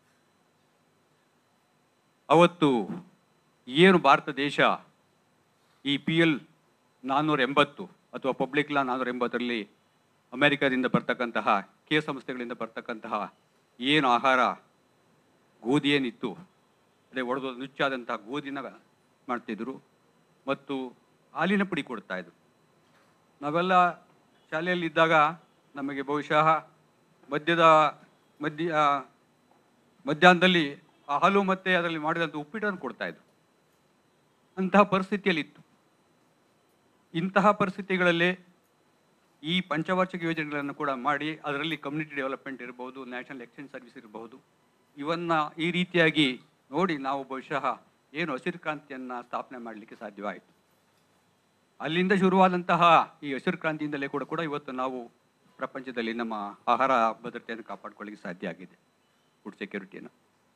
D: ಅವತ್ತು ಏನು ಭಾರತ ದೇಶ ಈ ಪಿ ಎಲ್ ನಾನ್ನೂರ ಎಂಬತ್ತು ಅಥವಾ ಪಬ್ಲಿಕ್ ಲಾ ನಾನ್ನೂರ ಎಂಬತ್ತರಲ್ಲಿ ಅಮೆರಿಕದಿಂದ ಬರ್ತಕ್ಕಂತಹ ಕೆ ಸಂಸ್ಥೆಗಳಿಂದ ಬರ್ತಕ್ಕಂತಹ ಏನು ಆಹಾರ ಗೋಧಿ ಏನಿತ್ತು ಅದೇ ಒಡೆದು ನುಚ್ಚಾದಂತಹ ಗೋಧಿನ ಮಾಡ್ತಿದ್ರು ಮತ್ತು ಹಾಲಿನ ಪುಡಿ ಕೊಡ್ತಾ ಇದ್ರು ನಾವೆಲ್ಲ ಶಾಲೆಯಲ್ಲಿದ್ದಾಗ ನಮಗೆ ಬಹುಶಃ ಮಧ್ಯದ ಮಧ್ಯ ಮಧ್ಯಾಹ್ನದಲ್ಲಿ ಆ ಹಾಲು ಮತ್ತೆ ಅದರಲ್ಲಿ ಮಾಡಿದಂಥ ಉಪ್ಪಿಟ್ಟನ್ನು ಕೊಡ್ತಾ ಇದ್ರು ಅಂತಹ ಪರಿಸ್ಥಿತಿಯಲ್ಲಿತ್ತು ಇಂತಹ ಪರಿಸ್ಥಿತಿಗಳಲ್ಲಿ ಈ ಪಂಚವಾರ್ಷಿಕ ಯೋಜನೆಗಳನ್ನು ಕೂಡ ಮಾಡಿ ಅದರಲ್ಲಿ ಕಮ್ಯುನಿಟಿ ಡೆವಲಪ್ಮೆಂಟ್ ಇರ್ಬೋದು ನ್ಯಾಷನಲ್ ಎಕ್ಸ್ಚೇಂಜ್ ಸರ್ವಿಸ್ ಇರಬಹುದು ಇವನ್ನ ಈ ರೀತಿಯಾಗಿ ನೋಡಿ ನಾವು ಬಹುಶಃ ಏನು ಹಸಿರು ಕ್ರಾಂತಿಯನ್ನು ಸ್ಥಾಪನೆ ಮಾಡಲಿಕ್ಕೆ ಸಾಧ್ಯವಾಯಿತು ಅಲ್ಲಿಂದ ಶುರುವಾದಂತಹ ಈ ಹಸಿರು ಕ್ರಾಂತಿಯಿಂದಲೇ ಕೂಡ ಕೂಡ ಇವತ್ತು ನಾವು ಪ್ರಪಂಚದಲ್ಲಿ ನಮ್ಮ ಆಹಾರ ಭದ್ರತೆಯನ್ನು ಕಾಪಾಡ್ಕೊಳ್ಳಿಕ್ಕೆ ಸಾಧ್ಯ ಆಗಿದೆ ಫುಡ್ ಸೆಕ್ಯೂರಿಟಿಯನ್ನು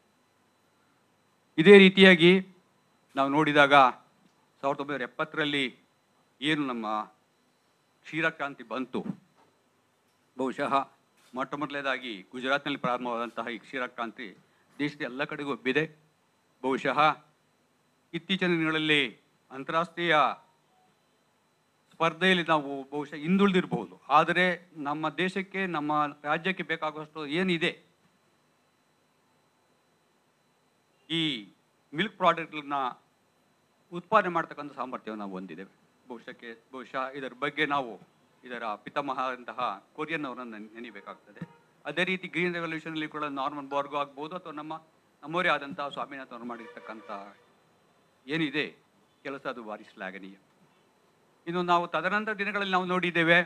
D: ಇದೇ ರೀತಿಯಾಗಿ ನಾವು ನೋಡಿದಾಗ ಸಾವಿರದ ಒಂಬೈನೂರ ಎಪ್ಪತ್ತರಲ್ಲಿ ಏನು ನಮ್ಮ ಕ್ಷೀರಕ್ರಾಂತಿ ಬಂತು ಬಹುಶಃ ಮೊಟ್ಟ ಮೊದಲನೇದಾಗಿ ಗುಜರಾತ್ನಲ್ಲಿ ಪ್ರಾರಂಭವಾದಂತಹ ಈ ಕ್ಷೀರಕ್ರಾಂತಿ ದೇಶದ ಎಲ್ಲ ಕಡೆಗೂ ಹಬ್ಬಿದೆ ಬಹುಶಃ ಇತ್ತೀಚಿನ ದಿನಗಳಲ್ಲಿ ಅಂತಾರಾಷ್ಟ್ರೀಯ ಸ್ಪರ್ಧೆಯಲ್ಲಿ ನಾವು ಬಹುಶಃ ಹಿಂದುಳಿದಿರಬಹುದು ಆದರೆ ನಮ್ಮ ದೇಶಕ್ಕೆ ನಮ್ಮ ರಾಜ್ಯಕ್ಕೆ ಬೇಕಾಗುವಷ್ಟು ಏನಿದೆ ಈ ಮಿಲ್ಕ್ ಪ್ರಾಡಕ್ಟ್ಗಳನ್ನ ಉತ್ಪಾದನೆ ಮಾಡ್ತಕ್ಕಂಥ ಸಾಮರ್ಥ್ಯವನ್ನು ನಾವು ಹೊಂದಿದ್ದೇವೆ ಬಹುಶಃಕ್ಕೆ ಬಹುಶಃ ಇದರ ಬಗ್ಗೆ ನಾವು ಇದರ ಪಿತಾಮಹ ಅಂತಹ ಕೊರಿಯನ್ ಅವರನ್ನು ನೆನೆಯಬೇಕಾಗ್ತದೆ ಅದೇ ರೀತಿ ಗ್ರೀನ್ ರೆವಲ್ಯೂಷನಲ್ಲಿ ಕೂಡ ನಾರ್ಮನ್ ಬಾರ್ಗೋ ಆಗ್ಬೋದು ಅಥವಾ ನಮ್ಮ ನಮ್ಮವರೇ ಆದಂತಹ ಸ್ವಾಮಿನಾಥನ್ ಅವರು ಮಾಡಿರ್ತಕ್ಕಂಥ ಏನಿದೆ ಕೆಲಸ ಅದು ಭಾರಿ ಶ್ಲಾಘನೀಯ ಇನ್ನು ನಾವು ತದನಂತರ ದಿನಗಳಲ್ಲಿ ನಾವು ನೋಡಿದ್ದೇವೆ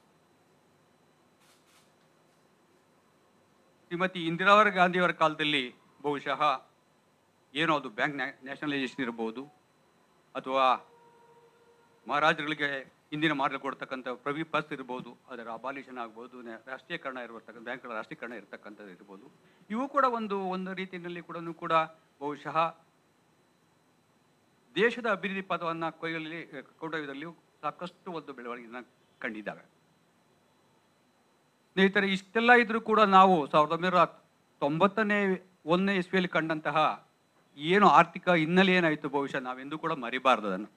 D: ಶ್ರೀಮತಿ ಇಂದಿರಾವರ ಗಾಂಧಿಯವರ ಕಾಲದಲ್ಲಿ ಬಹುಶಃ ಏನೋ ಅದು ಬ್ಯಾಂಕ್ ನ್ಯಾಷನಲೈಸೇಷನ್ ಇರ್ಬೋದು ಅಥವಾ ಮಹಾರಾಜರುಗಳಿಗೆ ಹಿಂದಿನ ಮಾರ್ಗ ಕೊಡ್ತಕ್ಕಂಥ ಪ್ರವಿ ಪಸ್ ಇರ್ಬೋದು ಅದರ ಅಬಾಲಿಷನ್ ಆಗ್ಬೋದು ನ್ಯಾ- ರಾಷ್ಟ್ರೀಕರಣ ಇರತಕ್ಕಂಥ ಬ್ಯಾಂಕ್ಗಳ ರಾಷ್ಟ್ರೀಕರಣ ಇರತಕ್ಕಂಥದ್ದು ಇರ್ಬೋದು ಇವು ಕೂಡ ಒಂದು ಒಂದು ರೀತಿಯಲ್ಲಿ ಕೂಡ ಕೂಡ ಬಹುಶಃ ದೇಶದ ಅಭಿವೃದ್ಧಿ ಪದವನ್ನು ಕೊಯ್ಯಲ್ಲಿ ಕೊಂಡೊಯ್ಯುವುದರಲ್ಲಿಯೂ ಸಾಕಷ್ಟು ಒಂದು ಬೆಳವಣಿಗೆಯನ್ನು ಕಂಡಿದ್ದಾವೆ ಸ್ನೇಹಿತರೆ ಇಷ್ಟೆಲ್ಲ ಇದ್ರೂ ಕೂಡ ನಾವು ಸಾವಿರದ ಒಂಬೈನೂರ ತೊಂಬತ್ತನೇ ಒಂದನೇ ಇಸ್ವಿಯಲ್ಲಿ ಕಂಡಂತಹ ಏನು ಆರ್ಥಿಕ ಹಿನ್ನೆಲೆ ಏನಾಯಿತು ಬಹುಶಃ ನಾವೆಂದೂ ಕೂಡ ಮರಿಬಾರ್ದು ಅದನ್ನು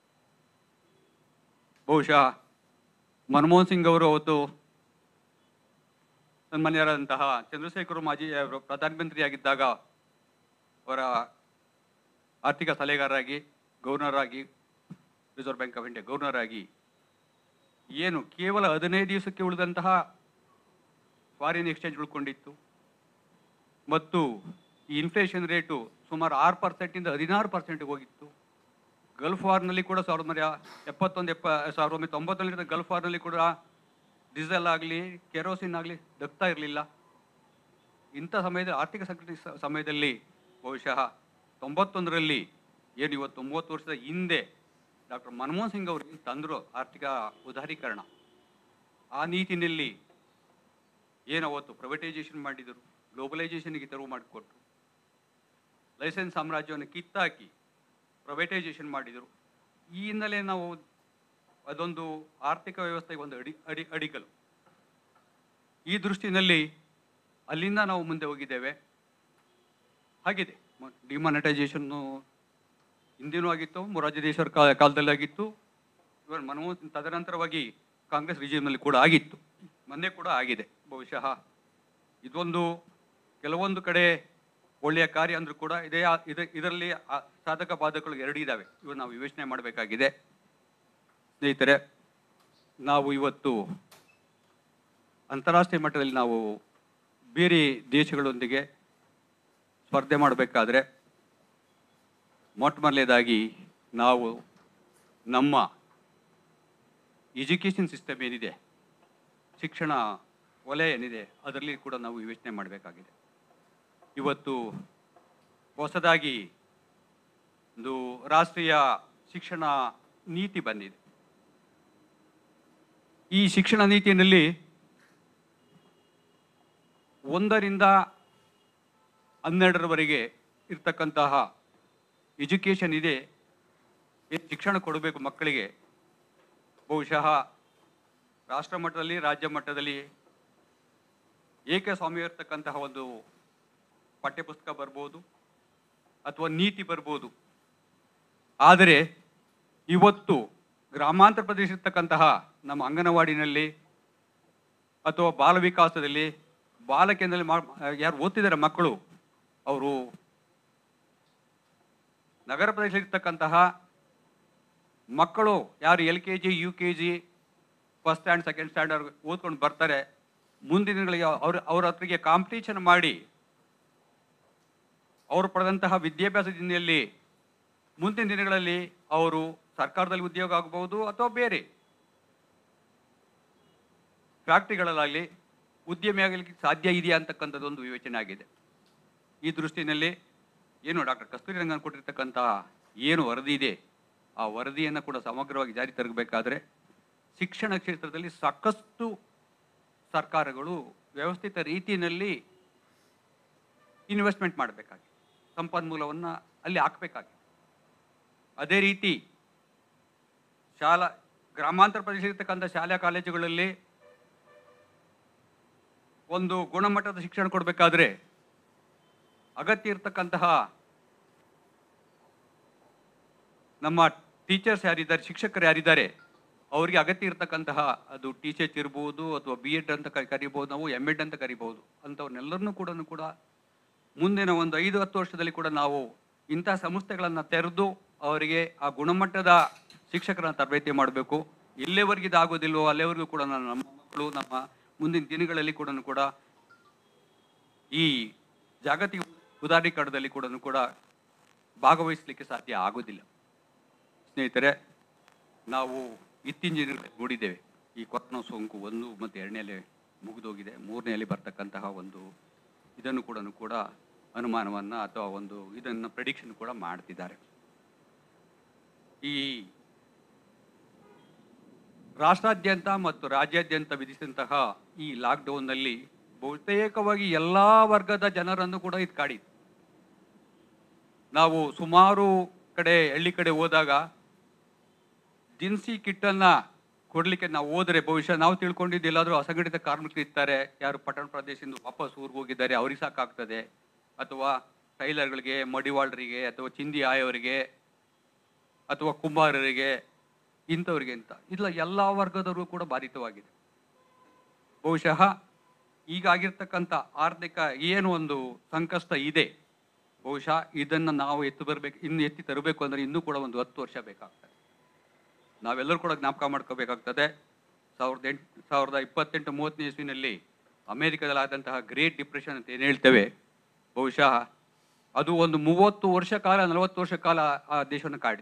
D: ಬಹುಶಃ ಮನಮೋಹನ್ ಸಿಂಗ್ ಅವರು ಅವತ್ತು ಸನ್ಮಾನ್ಯರಾದಂತಹ ಚಂದ್ರಶೇಖರ್ ಮಾಜಿ ಅವರು ಪ್ರಧಾನಮಂತ್ರಿಯಾಗಿದ್ದಾಗ ಅವರ ಆರ್ಥಿಕ ಸಲಹೆಗಾರರಾಗಿ ಗವರ್ನರ್ ಆಗಿ reserve bank of India governor ಆಗಿ ಏನು ಕೇವಲ ಹದಿನೈದು ದಿವಸಕ್ಕೆ ಉಳಿದಂತಹ ಫಾರಿನ್ ಎಕ್ಸ್ಚೇಂಜ್ ಉಳ್ಕೊಂಡಿತ್ತು ಮತ್ತು ಈ ಇನ್ಫ್ಲೇಷನ್ ರೇಟು ಸುಮಾರು ಆರು ಪರ್ಸೆಂಟಿಂದ ಹದಿನಾರು ಪರ್ಸೆಂಟ್ಗೆ ಹೋಗಿತ್ತು ಗಲ್ಫ್ ವಾರ್ನಲ್ಲಿ ಕೂಡ ಸಾವಿರದ ಒಂಬೈನೂರ ಎಪ್ಪತ್ತೊಂದು ಎಪ್ಪ ಸಾವಿರದ ಒಂಬೈನೂರ ತೊಂಬತ್ತೊಂದರಿಂದ ಗಲ್ಫ್ ವಾರ್ನಲ್ಲಿ ಕೂಡ ಡೀಸೆಲ್ ಆಗಲಿ ಕೆರೋಸಿನ್ ಆಗಲಿ ದಕ್ತಾ ಇರಲಿಲ್ಲ ಇಂಥ ಸಮಯದ ಆರ್ಥಿಕ ಸಂಕಟ ಸ- ಸಮಯದಲ್ಲಿ ಬಹುಶಃ ತೊಂಬತ್ತೊಂದರಲ್ಲಿ ಏನು ಇವತ್ತು ಮೂವತ್ತು ವರ್ಷದ ಹಿಂದೆ ಡಾಕ್ಟರ್ ಮನಮೋಹನ್ ಸಿಂಗ್ ಅವರು ಏನು ತಂದರು ಆರ್ಥಿಕ ಉದಾರೀಕರಣ ಆ ನೀತಿನಲ್ಲಿ ಏನು ಅವತ್ತು ಪ್ರೈವೇಟೈಸೇಷನ್ ಮಾಡಿದರು ಗ್ಲೋಬಲೈಸೇಷನ್ಗೆ ತೆರವು ಮಾಡಿಕೊಟ್ರು ಲೈಸೆನ್ಸ್ ಸಾಮ್ರಾಜ್ಯವನ್ನು ಕಿತ್ತಾಕಿ ಪ್ರೈವೇಟೈಸೇಷನ್ ಮಾಡಿದರು ಈ ಹಿನ್ನೆಲೆ ನಾವು ಅದೊಂದು ಆರ್ಥಿಕ ವ್ಯವಸ್ಥೆಗೆ ಒಂದು ಅಡಿ ಅಡಿ ಅಡಿಗಲು ಈ ದೃಷ್ಟಿನಲ್ಲಿ ಅಲ್ಲಿಂದ ನಾವು ಮುಂದೆ ಹೋಗಿದ್ದೇವೆ ಆಗಿದೆ ಡಿಮಾನಿಟೈಸೇಷನ್ನು ಹಿಂದಿನೂ ಆಗಿತ್ತು ಮೊರಾರ್ಜಿ ದೇಶರ ಕಾ ಕಾಲದಲ್ಲಿ ಆಗಿತ್ತು ಇವನ್ ಮನಮೋಹನ್ ಸಿಂಗ್ ತದನಂತರವಾಗಿ ಕಾಂಗ್ರೆಸ್ ರಿಜಿಮ್ನಲ್ಲಿ ಕೂಡ ಆಗಿತ್ತು ಮೊನ್ನೆ ಕೂಡ ಆಗಿದೆ ಬಹುಶಃ ಇದೊಂದು ಕೆಲವೊಂದು ಕಡೆ ಒಳ್ಳೆಯ ಕಾರ್ಯ ಅಂದರೂ ಕೂಡ ಇದೇ ಆ- ಇದ ಇದರಲ್ಲಿ ಆ ಸಾಧಕ ಬಾಧಕಗಳು ಎರಡು ಇದ್ದಾವೆ ಇವು ನಾವು ಯೋಚನೆ ಮಾಡಬೇಕಾಗಿದೆ ಸ್ನೇಹಿತರೆ ನಾವು ಇವತ್ತು ಅಂತಾರಾಷ್ಟ್ರೀಯ ಮಟ್ಟದಲ್ಲಿ ನಾವು ಬೇರೆ ದೇಶಗಳೊಂದಿಗೆ ಸ್ಪರ್ಧೆ ಮಾಡಬೇಕಾದ್ರೆ ಮೊಟ್ಟ ಮೊದಲನೇದಾಗಿ ನಾವು ನಮ್ಮ ಎಜುಕೇಷನ್ ಸಿಸ್ಟಮ್ ಏನಿದೆ ಶಿಕ್ಷಣ ವಲಯ ಏನಿದೆ ಅದರಲ್ಲಿ ಕೂಡ ನಾವು ಯೋಚನೆ ಮಾಡಬೇಕಾಗಿದೆ ಇವತ್ತು ಹೊಸದಾಗಿ ಒಂದು ರಾಷ್ಟ್ರೀಯ ಶಿಕ್ಷಣ ನೀತಿ ಬಂದಿದೆ ಈ ಶಿಕ್ಷಣ ನೀತಿಯಲ್ಲಿ ಒಂದರಿಂದ ಹನ್ನೆರಡರವರೆಗೆ ಇರ್ತಕ್ಕಂತಹ ಎಜುಕೇಷನ್ ಇದೆ ಏನು ಶಿಕ್ಷಣ ಕೊಡಬೇಕು ಮಕ್ಕಳಿಗೆ ಬಹುಶಃ ರಾಷ್ಟ್ರ ಮಟ್ಟದಲ್ಲಿ ರಾಜ್ಯ ಮಟ್ಟದಲ್ಲಿ ಏಕಸ್ವಾಮ್ಯ ಇರ್ತಕ್ಕಂತಹ ಒಂದು ಪಠ್ಯಪುಸ್ತಕ ಬರ್ಬೋದು ಅಥವಾ ನೀತಿ ಬರ್ಬೋದು ಆದರೆ ಇವತ್ತು ಗ್ರಾಮಾಂತರ ಪ್ರದೇಶ ಇರ್ತಕ್ಕಂತಹ ನಮ್ಮ ಅಂಗನವಾಡಿನಲ್ಲಿ ಅಥವಾ ಬಾಲ ವಿಕಾಸದಲ್ಲಿ ಬಾಲ ಕೇಂದ್ರದಲ್ಲಿ ಮಾ- ಯಾರು ಓದ್ತಿದ್ದಾರೆ ಮಕ್ಕಳು ಅವರು ನಗರ ಪ್ರದೇಶ ಇರ್ತಕ್ಕಂತಹ ಮಕ್ಕಳು ಯಾರು L K G U K G first stand second standard ಓದ್ಕೊಂಡು ಬರ್ತಾರೆ ಮುಂದಿನ ದಿನಗಳಿಗೆ ಅವ್ರ ಅವ್ರ ಹತ್ರಿಗೆ ಕಾಂಪಿಟೇಷನ್ ಮಾಡಿ ಅವರು ಪಡೆದಂತಹ ವಿದ್ಯಾಭ್ಯಾಸ ಹಿನ್ನೆಲೆಯಲ್ಲಿ ಮುಂದಿನ ದಿನಗಳಲ್ಲಿ ಅವರು ಸರ್ಕಾರದಲ್ಲಿ ಉದ್ಯೋಗ ಆಗಬಹುದು ಅಥವಾ ಬೇರೆ ಫ್ಯಾಕ್ಟ್ರಿಗಳಲ್ಲಾಗಲಿ ಉದ್ಯಮಿ ಆಗಲಿಕ್ಕೆ ಸಾಧ್ಯ ಇದೆಯಾ ಅಂತಕ್ಕಂಥದ್ದು ಒಂದು ವಿವೇಚನೆ ಆಗಿದೆ ಈ ದೃಷ್ಟಿನಲ್ಲಿ ಏನು ಡಾಕ್ಟರ್ ಕಸ್ತೂರಿ ರಂಗನ್ ಕೊಟ್ಟಿರ್ತಕ್ಕಂತಹ ಏನು ವರದಿ ಇದೆ ಆ ವರದಿಯನ್ನು ಕೂಡ ಸಮಗ್ರವಾಗಿ ಜಾರಿ ತರಬೇಕಾದ್ರೆ ಶಿಕ್ಷಣ ಕ್ಷೇತ್ರದಲ್ಲಿ ಸಾಕಷ್ಟು ಸರ್ಕಾರಗಳು ವ್ಯವಸ್ಥಿತ ರೀತಿಯಲ್ಲಿ ಇನ್ವೆಸ್ಟ್ಮೆಂಟ್ ಮಾಡಬೇಕಾಗಿದೆ ಸಂಪನ್ಮೂಲವನ್ನು ಅಲ್ಲಿ ಹಾಕಬೇಕಾಗಿದೆ ಅದೇ ರೀತಿ ಶಾಲಾ ಗ್ರಾಮಾಂತರ ಪ್ರದೇಶ ಇರ್ತಕ್ಕಂಥ ಶಾಲಾ ಕಾಲೇಜುಗಳಲ್ಲಿ ಒಂದು ಗುಣಮಟ್ಟದ ಶಿಕ್ಷಣ ಕೊಡಬೇಕಾದ್ರೆ ಅಗತ್ಯ ಇರ್ತಕ್ಕಂತಹ ನಮ್ಮ ಟೀಚರ್ಸ್ ಯಾರಿದ್ದಾರೆ ಶಿಕ್ಷಕರು ಯಾರಿದ್ದಾರೆ ಅವರಿಗೆ ಅಗತ್ಯ ಇರ್ತಕ್ಕಂತಹ ಅದು ಟೀಚರ್ಸ್ ಇರ್ಬೋದು ಅಥವಾ ಬಿ ಎಡ್ ಅಂತ ಕ- ಕರಿಬೋದು ನಾವು ಎಮ್ ಎಡ್ ಅಂತ ಕರಿಬೋದು ಅಂಥವ್ರನ್ನೆಲ್ಲರನ್ನೂ ಕೂಡ ಕೂಡ ಮುಂದಿನ ಒಂದು ಐದು ಹತ್ತು ವರ್ಷದಲ್ಲಿ ಕೂಡ ನಾವು ಇಂಥ ಸಂಸ್ಥೆಗಳನ್ನು ತೆರೆದು ಅವರಿಗೆ ಆ ಗುಣಮಟ್ಟದ ಶಿಕ್ಷಕರನ್ನ ತರಬೇತಿ ಮಾಡಬೇಕು ಎಲ್ಲಿವರೆಗೆ ಇದು ಆಗೋದಿಲ್ವೋ ಅಲ್ಲಿವರೆಗೂ ಕೂಡ ನಾನು ನಮ್ಮ ಮಕ್ಕಳು ನಮ್ಮ ಮುಂದಿನ ದಿನಗಳಲ್ಲಿ ಕೂಡ ಕೂಡ ಈ ಜಾಗತಿಕ ಉದಾರೀಕರಣದಲ್ಲಿ ಕೂಡ ಕೂಡ ಭಾಗವಹಿಸಲಿಕ್ಕೆ ಸಾಧ್ಯ ಆಗೋದಿಲ್ಲ ಸ್ನೇಹಿತರೆ ನಾವು ಇತ್ತೀಚಿನ ದಿನಗಳಲ್ಲಿ ನೋಡಿದ್ದೇವೆ ಈ ಕೊರೋನಾ ಸೋಂಕು ಒಂದು ಮತ್ತು ಎರಡನೇಲೆ ಮುಗಿದೋಗಿದೆ ಮೂರನೆಯಲ್ಲಿ ಬರ್ತಕ್ಕಂತಹ ಒಂದು ಇದನ್ನು ಕೂಡ ಕೂಡ ಅನುಮಾನವನ್ನು ಅಥವಾ ಒಂದು ಇದನ್ನು ಪ್ರೆಡಿಕ್ಷನ್ ಕೂಡ ಮಾಡ್ತಿದ್ದಾರೆ ಈ ರಾಷ್ಟ್ರಾದ್ಯಂತ ಮತ್ತು ರಾಜ್ಯಾದ್ಯಂತ ವಿಧಿಸಿದಂತಹ ಈ ಲಾಕ್ಡೌನ್ನಲ್ಲಿ ಬಹುತೇಕವಾಗಿ ಎಲ್ಲ ವರ್ಗದ ಜನರನ್ನು ಕೂಡ ಇದು ಕಾಡಿದೆ ನಾವು ಸುಮಾರು ಕಡೆ ಹಳ್ಳಿ ಕಡೆ ಹೋದಾಗ ದಿನಸಿ ಕಿಟ್ಟನ್ನು ಕೊಡಲಿಕ್ಕೆ ನಾವು ಹೋದರೆ ಬಹುಶಃ ನಾವು ತಿಳ್ಕೊಂಡಿದ್ದು ಎಲ್ಲಾದರೂ ಅಸಂಘಟಿತ ಕಾರ್ಮಿಕರು ಇರ್ತಾರೆ ಯಾರು ಪಟ್ಟಣ ಪ್ರದೇಶದಿಂದ ವಾಪಸ್ ಊರಿಗೆ ಹೋಗಿದ್ದಾರೆ ಅವ್ರಿಗೆ ಸಾಕಾಗ್ತದೆ ಅಥವಾ ಟೈಲರ್ಗಳಿಗೆ ಮಡಿವಾಳರಿಗೆ ಅಥವಾ ಚಿಂದಿ ಆಯವರಿಗೆ ಅಥವಾ ಕುಂಬಾರರಿಗೆ ಇಂಥವ್ರಿಗೆ ಅಂತ ಇಲ್ಲ ಎಲ್ಲ ವರ್ಗದವರು ಕೂಡ ಬಾಧಿತವಾಗಿದೆ ಬಹುಶಃ ಈಗ ಆಗಿರ್ತಕ್ಕಂಥ ಆರ್ಥಿಕ ಏನು ಒಂದು ಸಂಕಷ್ಟ ಇದೆ ಬಹುಶಃ ಇದನ್ನು ನಾವು ಎತ್ತು ಬರಬೇಕು ಇನ್ನು ಎತ್ತಿ ತರಬೇಕು ಅಂದರೆ ಇನ್ನೂ ಕೂಡ ಒಂದು ಹತ್ತು ವರ್ಷ ಬೇಕಾಗ್ತದೆ ನಾವೆಲ್ಲರೂ ಕೂಡ ಜ್ಞಾಪಕ ಮಾಡ್ಕೋಬೇಕಾಗ್ತದೆ ಸಾವಿರದ ಎಂಟು ಸಾವಿರದ ಇಪ್ಪತ್ತೆಂಟು ಮೂವತ್ತನೇ ಇಸ್ವಿನಲ್ಲಿ ಅಮೇರಿಕಾದಲ್ಲಿ ಆದಂತಹ ಗ್ರೇಟ್ ಡಿಪ್ರೆಷನ್ ಅಂತ ಏನು ಹೇಳ್ತೇವೆ ಬಹುಶಃ ಅದು ಒಂದು ಮೂವತ್ತು ವರ್ಷ ಕಾಲ ನಲವತ್ತು ವರ್ಷ ಕಾಲ ಆ ದೇಶವನ್ನು ಕಾಡಿತು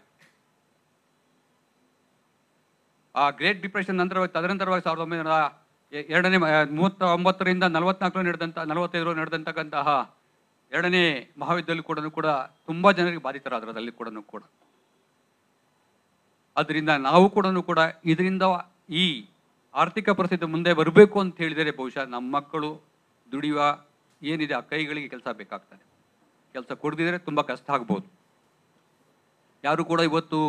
D: ಆ ಗ್ರೇಟ್ ಡಿಪ್ರೆಷನ್ ನಂತರ ತದನಂತರವಾಗಿ ಸಾವಿರದ ಒಂಬೈನೂರ ಎ- ಎರಡನೇ ಮ- ಮೂವತ್ತ ಒಂಬತ್ತರಿಂದ ನಲವತ್ನಾಲ್ಕರ ನಡೆದಂಥ ನಲವತ್ತೈದರ ನಡೆದಂತಕ್ಕಂತಹ ಎರಡನೇ ಮಹಾಯುದ್ಧದಲ್ಲಿ ಕೂಡ ಕೂಡ ತುಂಬಾ ಜನರಿಗೆ ಬಾಧಿತರಾದರು ಅದರಲ್ಲಿ ಕೂಡ ಕೂಡ ಅದರಿಂದ ನಾವು ಕೂಡ ಕೂಡ ಇದರಿಂದ ಈ ಆರ್ಥಿಕ ಪರಿಸ್ಥಿತಿ ಮುಂದೆ ಬರಬೇಕು ಅಂತ ಹೇಳಿದರೆ ಬಹುಶಃ ನಮ್ಮ ಮಕ್ಕಳು ದುಡಿಯುವ ಏನಿದೆ ಆ ಕೈಗಳಿಗೆ ಕೆಲಸ ಬೇಕಾಗ್ತದೆ ಕೆಲಸ ಕೊಡದಿದ್ರೆ ತುಂಬ ಕಷ್ಟ ಆಗ್ಬೋದು ಯಾರು ಕೂಡ ಇವತ್ತು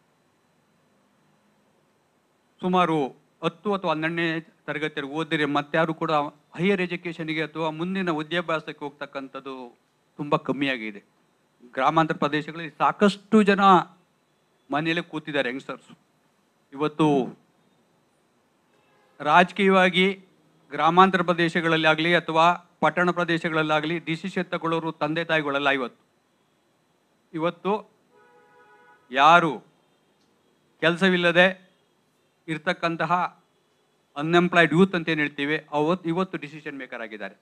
D: ಸುಮಾರು ಹತ್ತು ಅಥವಾ ಹನ್ನೆರಡನೇ ತರಗತಿಯಲ್ಲಿ ಓದಿದ್ರೆ ಮತ್ತಾರು ಕೂಡ ಹೈಯರ್ ಎಜುಕೇಷನ್ಗೆ ಅಥವಾ ಮುಂದಿನ ವಿದ್ಯಾಭ್ಯಾಸಕ್ಕೆ ಹೋಗ್ತಕ್ಕಂಥದ್ದು ತುಂಬ ಕಮ್ಮಿಯಾಗಿದೆ ಗ್ರಾಮಾಂತರ ಪ್ರದೇಶಗಳಲ್ಲಿ ಸಾಕಷ್ಟು ಜನ ಮನೆಯಲ್ಲೇ ಕೂತಿದ್ದಾರೆ ಯಂಗ್ಸ್ಟರ್ಸ್ ಇವತ್ತು ರಾಜಕೀಯವಾಗಿ ಗ್ರಾಮಾಂತರ ಪ್ರದೇಶಗಳಲ್ಲಿ ಆಗಲಿ ಅಥವಾ ಪಟ್ಟಣ ಪ್ರದೇಶಗಳಲ್ಲಾಗಲಿ ಡಿಸಿಷನ್ ತಗೊಳ್ಳೋರು ತಂದೆ ತಾಯಿಗಳಲ್ಲ ಇವತ್ತು ಇವತ್ತು ಯಾರು ಕೆಲಸವಿಲ್ಲದೆ ಇರ್ತಕ್ಕಂತಹ ಅನ್ಎಂಪ್ಲಾಯ್ಡ್ ಯೂತ್ ಅಂತ ಏನು ಹೇಳ್ತೀವಿ ಅವತ್ತು ಇವತ್ತು ಡಿಸಿಷನ್ ಮೇಕರ್ ಆಗಿದ್ದಾರೆ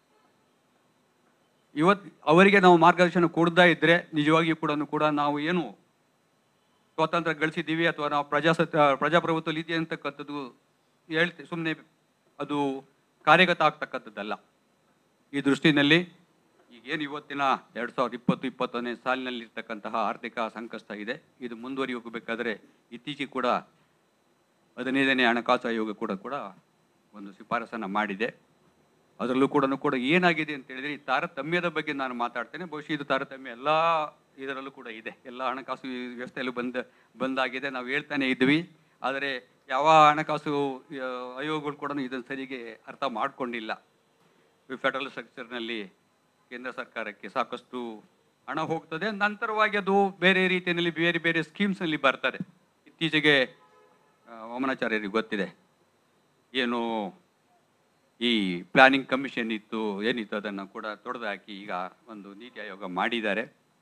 D: ಇವತ್ತು ಅವರಿಗೆ ನಾವು ಮಾರ್ಗದರ್ಶನ ಕೊಡ್ತಾ ಇದ್ರೆ ನಿಜವಾಗಿಯೂ ಕೂಡ ಕೂಡ ನಾವು ಏನು ಸ್ವಾತಂತ್ರ್ಯ ಗಳಿಸಿದ್ದೀವಿ ಅಥವಾ ನಾವು ಪ್ರಜಾಸತ್ತ ಪ್ರಜಾಪ್ರಭುತ್ವ ನೀತಿ ಅಂತಕ್ಕಂಥದ್ದು ಹೇಳ್ತೀವಿ ಸುಮ್ಮನೆ ಅದು ಕಾರ್ಯಗತ ಆಗ್ತಕ್ಕಂಥದ್ದಲ್ಲ ಈ ದೃಷ್ಟಿನಲ್ಲಿ ಈಗ ಏನು ಇವತ್ತಿನ ಎರಡು ಸಾವಿರದ ಇಪ್ಪತ್ತು ಇಪ್ಪತ್ತೊಂದನೇ ಸಾಲಿನಲ್ಲಿರ್ತಕ್ಕಂತಹ ಆರ್ಥಿಕ ಸಂಕಷ್ಟ ಇದೆ ಇದು ಮುಂದುವರಿ ಹೋಗಬೇಕಾದ್ರೆ ಇತ್ತೀಚೆಗೆ ಕೂಡ ಹದಿನೈದನೇ ಹಣಕಾಸು ಆಯೋಗ ಕೂಡ ಕೂಡ ಒಂದು ಶಿಫಾರಸನ್ನು ಮಾಡಿದೆ ಅದರಲ್ಲೂ ಕೂಡ ಕೂಡ ಏನಾಗಿದೆ ಅಂತ ಹೇಳಿದ್ರೆ ಈ ತಾರತಮ್ಯದ ಬಗ್ಗೆ ನಾನು ಮಾತಾಡ್ತೇನೆ ಬಹುಶಃ ಇದು ತಾರತಮ್ಯ ಎಲ್ಲ ಇದರಲ್ಲೂ ಕೂಡ ಇದೆ ಎಲ್ಲ ಹಣಕಾಸು ವ್ಯವಸ್ಥೆಯಲ್ಲೂ ಬಂದ ಬಂದಾಗಿದೆ ನಾವು ಹೇಳ್ತಾನೆ ಇದ್ವಿ ಆದರೆ ಯಾವ ಹಣಕಾಸು ಆ, ಆಯೋಗಗಳು ಕೂಡ ಇದನ್ನು ಸರಿಗೆ ಅರ್ಥ ಮಾಡ್ಕೊಂಡಿಲ್ಲ ಫೆಡರಲ್ ಸ್ಟ್ರಕ್ಚರ್ನಲ್ಲಿ ಕೇಂದ್ರ ಸರ್ಕಾರಕ್ಕೆ ಸಾಕಷ್ಟು ಹಣ ಹೋಗ್ತದೆ ನಂತರವಾಗಿ ಅದು ಬೇರೆ ರೀತಿಯಲ್ಲಿ ಬೇರೆ ಬೇರೆ ಸ್ಕೀಮ್ಸ್ನಲ್ಲಿ ಬರ್ತದೆ ಇತ್ತೀಚೆಗೆ ಆ, ವಾಮನಾಚಾರ್ಯರಿಗೆ ಗೊತ್ತಿದೆ ಏನು ಈ ಪ್ಲಾನಿಂಗ್ ಕಮಿಷನ್ ಇತ್ತು ಏನಿತ್ತು ಅದನ್ನು ಕೂಡ ತೊಡೆದಾಕಿ ಈಗ ಒಂದು ನೀತಿ ಆಯೋಗ ಮಾಡಿದ್ದಾರೆ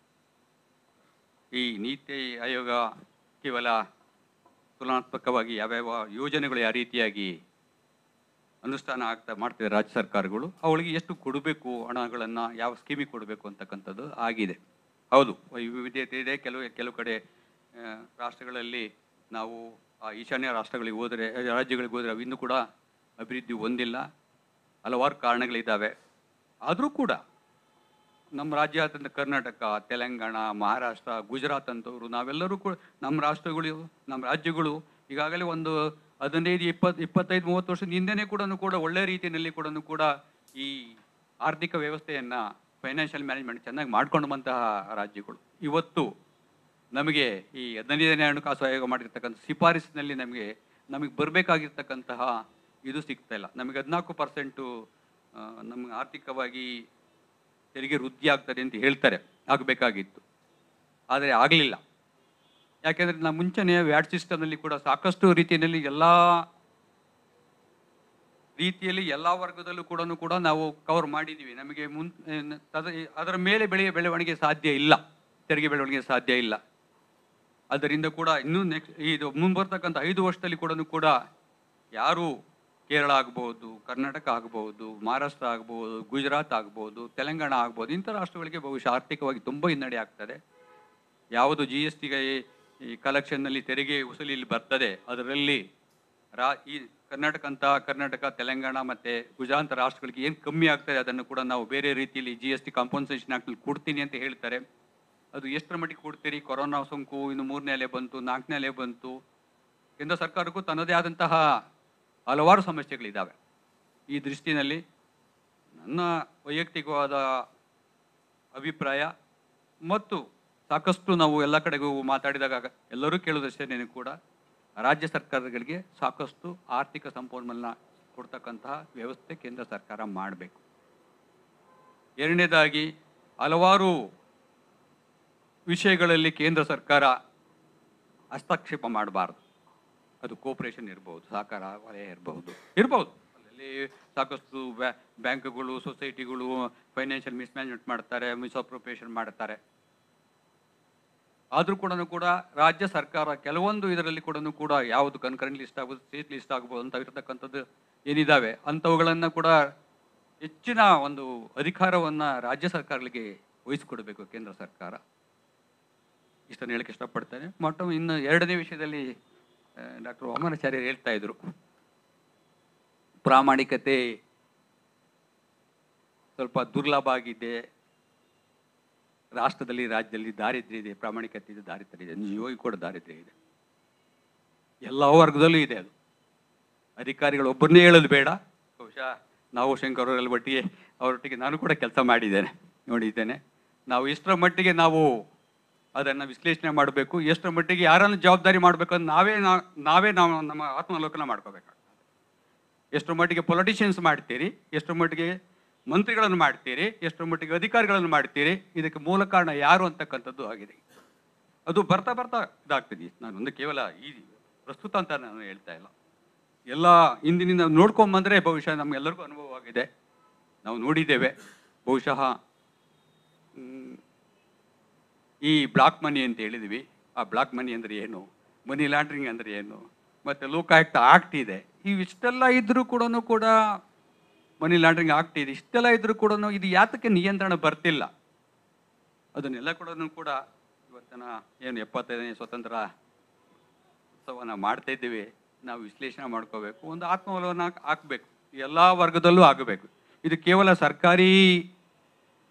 D: ಈ ನೀತಿ ಆಯೋಗ ಕೇವಲ ತುಲನಾತ್ಮಕವಾಗಿ ಯಾವ್ಯಾವ ಯೋಜನೆಗಳು ಯಾವ ರೀತಿಯಾಗಿ ಅನುಷ್ಠಾನ ಆಗ್ತಾ ಮಾಡ್ತಿದೆ ರಾಜ್ಯ ಸರ್ಕಾರಗಳು ಅವಳಿಗೆ ಎಷ್ಟು ಕೊಡಬೇಕು ಹಣಗಳನ್ನು ಯಾವ ಸ್ಕೀಮಿಗೆ ಕೊಡಬೇಕು ಅಂತಕ್ಕಂಥದ್ದು ಆಗಿದೆ ಹೌದು ವಿವಿಧತೆ ಇದೆ ಕೆಲವು ಕೆಲವು ಕಡೆ ಆ, ರಾಷ್ಟ್ರಗಳಲ್ಲಿ ನಾವು ಆ ಈಶಾನ್ಯ ರಾಷ್ಟ್ರಗಳಿಗೆ ಹೋದರೆ ರಾಜ್ಯಗಳಿಗೆ ಹೋದರೆ ಅವು ಇನ್ನೂ ಕೂಡ ಅಭಿವೃದ್ಧಿ ಹೊಂದಿಲ್ಲ ಹಲವಾರು ಕಾರಣಗಳಿದ್ದಾವೆ ಆದರೂ ಕೂಡ ನಮ್ಮ ರಾಜ್ಯ ಆದಂಥ ಕರ್ನಾಟಕ ತೆಲಂಗಾಣ ಮಹಾರಾಷ್ಟ್ರ ಗುಜರಾತ್ ಅಂತವರು ನಾವೆಲ್ಲರೂ ಕೂಡ ನಮ್ಮ ರಾಷ್ಟ್ರಗಳು ನಮ್ಮ ರಾಜ್ಯಗಳು ಈಗಾಗಲೇ ಒಂದು ಹದಿನೈದು ಇಪ್ಪತ್ತು ಇಪ್ಪತ್ತೈದು ಮೂವತ್ತು ವರ್ಷದ ಹಿಂದೆನೇ ಕೂಡ ಕೂಡ ಒಳ್ಳೆ ರೀತಿಯಲ್ಲಿ ಕೂಡ ಕೂಡ ಈ ಆರ್ಥಿಕ ವ್ಯವಸ್ಥೆಯನ್ನು ಫೈನಾನ್ಷಿಯಲ್ ಮ್ಯಾನೇಜ್ಮೆಂಟ್ ಚೆನ್ನಾಗಿ ಮಾಡ್ಕೊಂಡು ಬಂತಹ ರಾಜ್ಯಗಳು ಇವತ್ತು ನಮಗೆ ಈ ಹದಿನೈದನೇ ಹಣಕಾಸು ಆಯೋಗ ಮಾಡಿರ್ತಕ್ಕಂಥ ಶಿಫಾರಸಿನಲ್ಲಿ ನಮಗೆ ನಮಗೆ ಬರಬೇಕಾಗಿರ್ತಕ್ಕಂತಹ ಇದು ಸಿಗ್ತಾ ಇಲ್ಲ ನಮಗೆ ಹದಿನಾಲ್ಕು ಪರ್ಸೆಂಟು ನಮಗೆ ಆರ್ಥಿಕವಾಗಿ ತೆರಿಗೆ ವೃದ್ಧಿ ಆಗ್ತದೆ ಅಂತ ಹೇಳ್ತಾರೆ ಆಗಬೇಕಾಗಿತ್ತು ಆದರೆ ಆಗಲಿಲ್ಲ ಯಾಕೆಂದರೆ ನಾವು ಮುಂಚೆನೇ ವ್ಯಾಟ್ ಸಿಸ್ಟಮ್ನಲ್ಲಿ ಕೂಡ ಸಾಕಷ್ಟು ರೀತಿಯಲ್ಲಿ ಎಲ್ಲ ರೀತಿಯಲ್ಲಿ ಎಲ್ಲ ವರ್ಗದಲ್ಲೂ ಕೂಡ ಕೂಡ ನಾವು ಕವರ್ ಮಾಡಿದ್ದೀವಿ ನಮಗೆ ಮುನ್ ಏನ್- ತದ ಅದರ ಮೇಲೆ ಬೆಳೆಯ ಬೆಳವಣಿಗೆ ಸಾಧ್ಯ ಇಲ್ಲ ತೆರಿಗೆ ಬೆಳವಣಿಗೆ ಸಾಧ್ಯ ಇಲ್ಲ ಅದರಿಂದ ಕೂಡ ಇನ್ನೂ ನೆಕ್ಸ್ಟ್ ಇದು ಮುಂಬರ್ತಕ್ಕಂಥ ಐದು ವರ್ಷದಲ್ಲಿ ಕೂಡ ಕೂಡ ಯಾರು ಕೇರಳ ಆಗ್ಬೋದು ಕರ್ನಾಟಕ ಆಗ್ಬೋದು ಮಹಾರಾಷ್ಟ್ರ ಆಗ್ಬೋದು ಗುಜರಾತ್ ಆಗ್ಬೋದು ತೆಲಂಗಾಣ ಆಗ್ಬೋದು ಇಂಥ ರಾಷ್ಟ್ರಗಳಿಗೆ ಬಹುಶಃ ಆರ್ಥಿಕವಾಗಿ ತುಂಬ ಹಿನ್ನಡೆ ಆಗ್ತದೆ ಯಾವುದು ಜಿ ಎಸ್ ಟಿಗೆ ಈ ಕಲೆಕ್ಷನ್ನಲ್ಲಿ ತೆರಿಗೆ ವಸೂಲಿಯಲ್ಲಿ ಬರ್ತದೆ ಅದರಲ್ಲಿ ರಾ ಈ ಕರ್ನಾಟಕ ಅಂತ ಕರ್ನಾಟಕ ತೆಲಂಗಾಣ ಮತ್ತು ಗುಜರಾತ್ ರಾಷ್ಟ್ರಗಳಿಗೆ ಏನು ಕಮ್ಮಿ ಆಗ್ತದೆ ಅದನ್ನು ಕೂಡ ನಾವು ಬೇರೆ ರೀತಿಯಲ್ಲಿ ಜಿ ಎಸ್ ಟಿ ಕಾಂಪನ್ಸೇಷನ್ ಆ್ಯಕ್ಟಲ್ಲಿ ಕೊಡ್ತೀನಿ ಅಂತ ಹೇಳ್ತಾರೆ ಅದು ಎಷ್ಟರ ಮಟ್ಟಿಗೆ ಕೊಡ್ತೀರಿ ಕೊರೋನಾ ಸೋಂಕು ಇನ್ನು ಮೂರನೇ ಅಲೆ ಬಂತು ನಾಲ್ಕನೇ ಅಲೆ ಬಂತು ಕೇಂದ್ರ ಸರ್ಕಾರಕ್ಕೂ ತನ್ನದೇ ಆದಂತಹ ಹಲವಾರು ಸಮಸ್ಯೆಗಳಿದ್ದಾವೆ ಈ ದೃಷ್ಟಿನಲ್ಲಿ ನನ್ನ ವೈಯಕ್ತಿಕವಾದ ಅಭಿಪ್ರಾಯ ಮತ್ತು ಸಾಕಷ್ಟು ನಾವು ಎಲ್ಲ ಕಡೆಗೂ ಮಾತಾಡಿದಾಗ ಎಲ್ಲರೂ ಕೇಳೋದಷ್ಟೇ ಕೂಡ ರಾಜ್ಯ ಸರ್ಕಾರಗಳಿಗೆ ಸಾಕಷ್ಟು ಆರ್ಥಿಕ ಸಂಪನ್ಮೂಲ ಕೊಡ್ತಕ್ಕಂತಹ ವ್ಯವಸ್ಥೆ ಕೇಂದ್ರ ಸರ್ಕಾರ ಮಾಡಬೇಕು ಎರಡನೇದಾಗಿ ಹಲವಾರು ವಿಷಯಗಳಲ್ಲಿ ಕೇಂದ್ರ ಸರ್ಕಾರ ಹಸ್ತಕ್ಷೇಪ ಮಾಡಬಾರ್ದು ಅದು ಕೋಪರೇಷನ್ ಇರ್ಬೋದು ಸಹಕಾರ ವಲಯ ಇರಬಹುದು ಇರ್ಬೋದು ಅಲ್ಲಿ ಸಾಕಷ್ಟು ಬ್ಯಾ ಬ್ಯಾಂಕ್ಗಳು ಸೊಸೈಟಿಗಳು ಫೈನಾನ್ಷಿಯಲ್ ಮಿಸ್ಮ್ಯಾನೇಜ್ಮೆಂಟ್ ಮಾಡ್ತಾರೆ ಮಿಸ್ಅಪ್ರೋಪ್ರಿಯೇಷನ್ ಮಾಡ್ತಾರೆ ಆದರೂ ಕೂಡ ಕೂಡ ರಾಜ್ಯ ಸರ್ಕಾರ ಕೆಲವೊಂದು ಇದರಲ್ಲಿ ಕೂಡ ಕೂಡ ಯಾವುದು ಕನ್ಕರೆಂಟ್ ಲಿಸ್ಟ್ ಆಗ್ಬೋದು ಸ್ಟೇಟ್ ಲಿಸ್ಟ್ ಆಗ್ಬೋದು ಅಂತ ಇರತಕ್ಕಂಥದ್ದು ಏನಿದ್ದಾವೆ ಅಂಥವುಗಳನ್ನು ಕೂಡ ಹೆಚ್ಚಿನ ಒಂದು ಅಧಿಕಾರವನ್ನು ರಾಜ್ಯ ಸರ್ಕಾರಗಳಿಗೆ ವಹಿಸಿಕೊಡಬೇಕು ಕೇಂದ್ರ ಸರ್ಕಾರ ಇಷ್ಟನ್ನು ಹೇಳಕ್ಕೆ ಇಷ್ಟಪಡ್ತೇನೆ ಮತ್ತು ಇನ್ನು ಎರಡನೇ ವಿಷಯದಲ್ಲಿ ಡಾಕ್ಟರ್ ವಾಮನಾಚಾರ್ಯರು ಹೇಳ್ತಾ ಇದ್ರು ಪ್ರಾಮಾಣಿಕತೆ ಸ್ವಲ್ಪ ದುರ್ಲಭ ಆಗಿದೆ ರಾಷ್ಟ್ರದಲ್ಲಿ ರಾಜ್ಯದಲ್ಲಿ ದಾರಿದ್ರ್ಯ ಇದೆ ಪ್ರಾಮಾಣಿಕತೆ ಇದೆ ದಾರಿದ್ರ್ಯ ಇದೆ ನಿಜವಾಗಿ ಕೂಡ ದಾರಿದ್ರ್ಯ ಇದೆ ಎಲ್ಲ ವರ್ಗದಲ್ಲೂ ಇದೆ ಅದು ಅಧಿಕಾರಿಗಳು ಒಬ್ಬರನ್ನೇ ಹೇಳೋದು ಬೇಡ ಬಹುಶಃ ನಾವು ಶಂಕರ್ ಅವರಲ್ಲಿ ಒಟ್ಟಿಗೆ ಅವರೊಟ್ಟಿಗೆ ನಾನು ಕೂಡ ಕೆಲಸ ಮಾಡಿದ್ದೇನೆ ನೋಡಿದ್ದೇನೆ ನಾವು ಎಷ್ಟರ ಮಟ್ಟಿಗೆ ನಾವು ಅದನ್ನು ವಿಶ್ಲೇಷಣೆ ಮಾಡಬೇಕು ಎಷ್ಟರ ಮಟ್ಟಿಗೆ ಯಾರನ್ನು ಜವಾಬ್ದಾರಿ ಮಾಡಬೇಕು ಅಂತ ನಾವೇ ನಾ- ನಾವೇ ನಾವು ನಮ್ಮ ಆತ್ಮಾವಲೋಕನ ಮಾಡ್ಕೋಬೇಕಾಗ್ತದೆ ಎಷ್ಟರ ಮಟ್ಟಿಗೆ ಪೊಲಿಟಿಷಿಯನ್ಸ್ ಮಾಡ್ತೀರಿ ಎಷ್ಟರ ಮಟ್ಟಿಗೆ ಮಂತ್ರಿಗಳನ್ನು ಮಾಡ್ತೀರಿ ಎಷ್ಟರ ಮಟ್ಟಿಗೆ ಅಧಿಕಾರಿಗಳನ್ನು ಮಾಡ್ತೀರಿ ಇದಕ್ಕೆ ಮೂಲ ಕಾರಣ ಯಾರು ಅಂತಕ್ಕಂಥದ್ದು ಆಗಿದೆ ಅದು ಬರ್ತಾ ಬರ್ತಾ ಇದಾಗ್ತದೆ ನಾನು ಒಂದು ಕೇವಲ ಈ ಪ್ರಸ್ತುತ ಅಂತ ನಾನು ಹೇಳ್ತಾ ಇಲ್ಲ ಎಲ್ಲ ಹಿಂದಿನಿಂದ ನೋಡ್ಕೊಂಬಂದ್ರೆ ಬಹುಶಃ ನಮಗೆಲ್ಲರಿಗೂ ಅನುಭವವಾಗಿದೆ ನಾವು ನೋಡಿದ್ದೇವೆ ಬಹುಶಃ ಮ್, ಈ ಬ್ಲಾಕ್ ಮನಿ ಅಂತ ಹೇಳಿದ್ವಿ ಆ ಬ್ಲಾಕ್ ಮನಿ ಅಂದರೆ ಏನು ಮನಿ ಲಾಂಡ್ರಿಂಗ್ ಅಂದರೆ ಏನು ಮತ್ತು ಲೋಕಾಯುಕ್ತ ಆಕ್ಟ್ ಇದೆ ಇವಿಷ್ಟೆಲ್ಲ ಇದ್ರೂ ಕೂಡ ಕೂಡ ಮನಿ ಲಾಂಡ್ರಿಂಗ್ ಆಕ್ಟ್ ಇದೆ ಇಷ್ಟೆಲ್ಲ ಇದ್ರೂ ಕೂಡ ಇದು ಯಾತಕ್ಕೆ ನಿಯಂತ್ರಣ ಬರ್ತಿಲ್ಲ ಅದನ್ನೆಲ್ಲ ಕೂಡ ಕೂಡ ಇವತ್ತಿನ ಏನು ಎಪ್ಪತ್ತೈದನೇ ಸ್ವತಂತ್ರ ಉತ್ಸವನ ಮಾಡ್ತಾ ಇದ್ದೀವಿ ನಾವು ವಿಶ್ಲೇಷಣೆ ಮಾಡ್ಕೋಬೇಕು ಒಂದು ಆತ್ಮಾವಲೋಕನ ಹಾಕ್ಬೇಕು ಎಲ್ಲ ವರ್ಗದಲ್ಲೂ ಆಗಬೇಕು ಇದು ಕೇವಲ ಸರ್ಕಾರಿ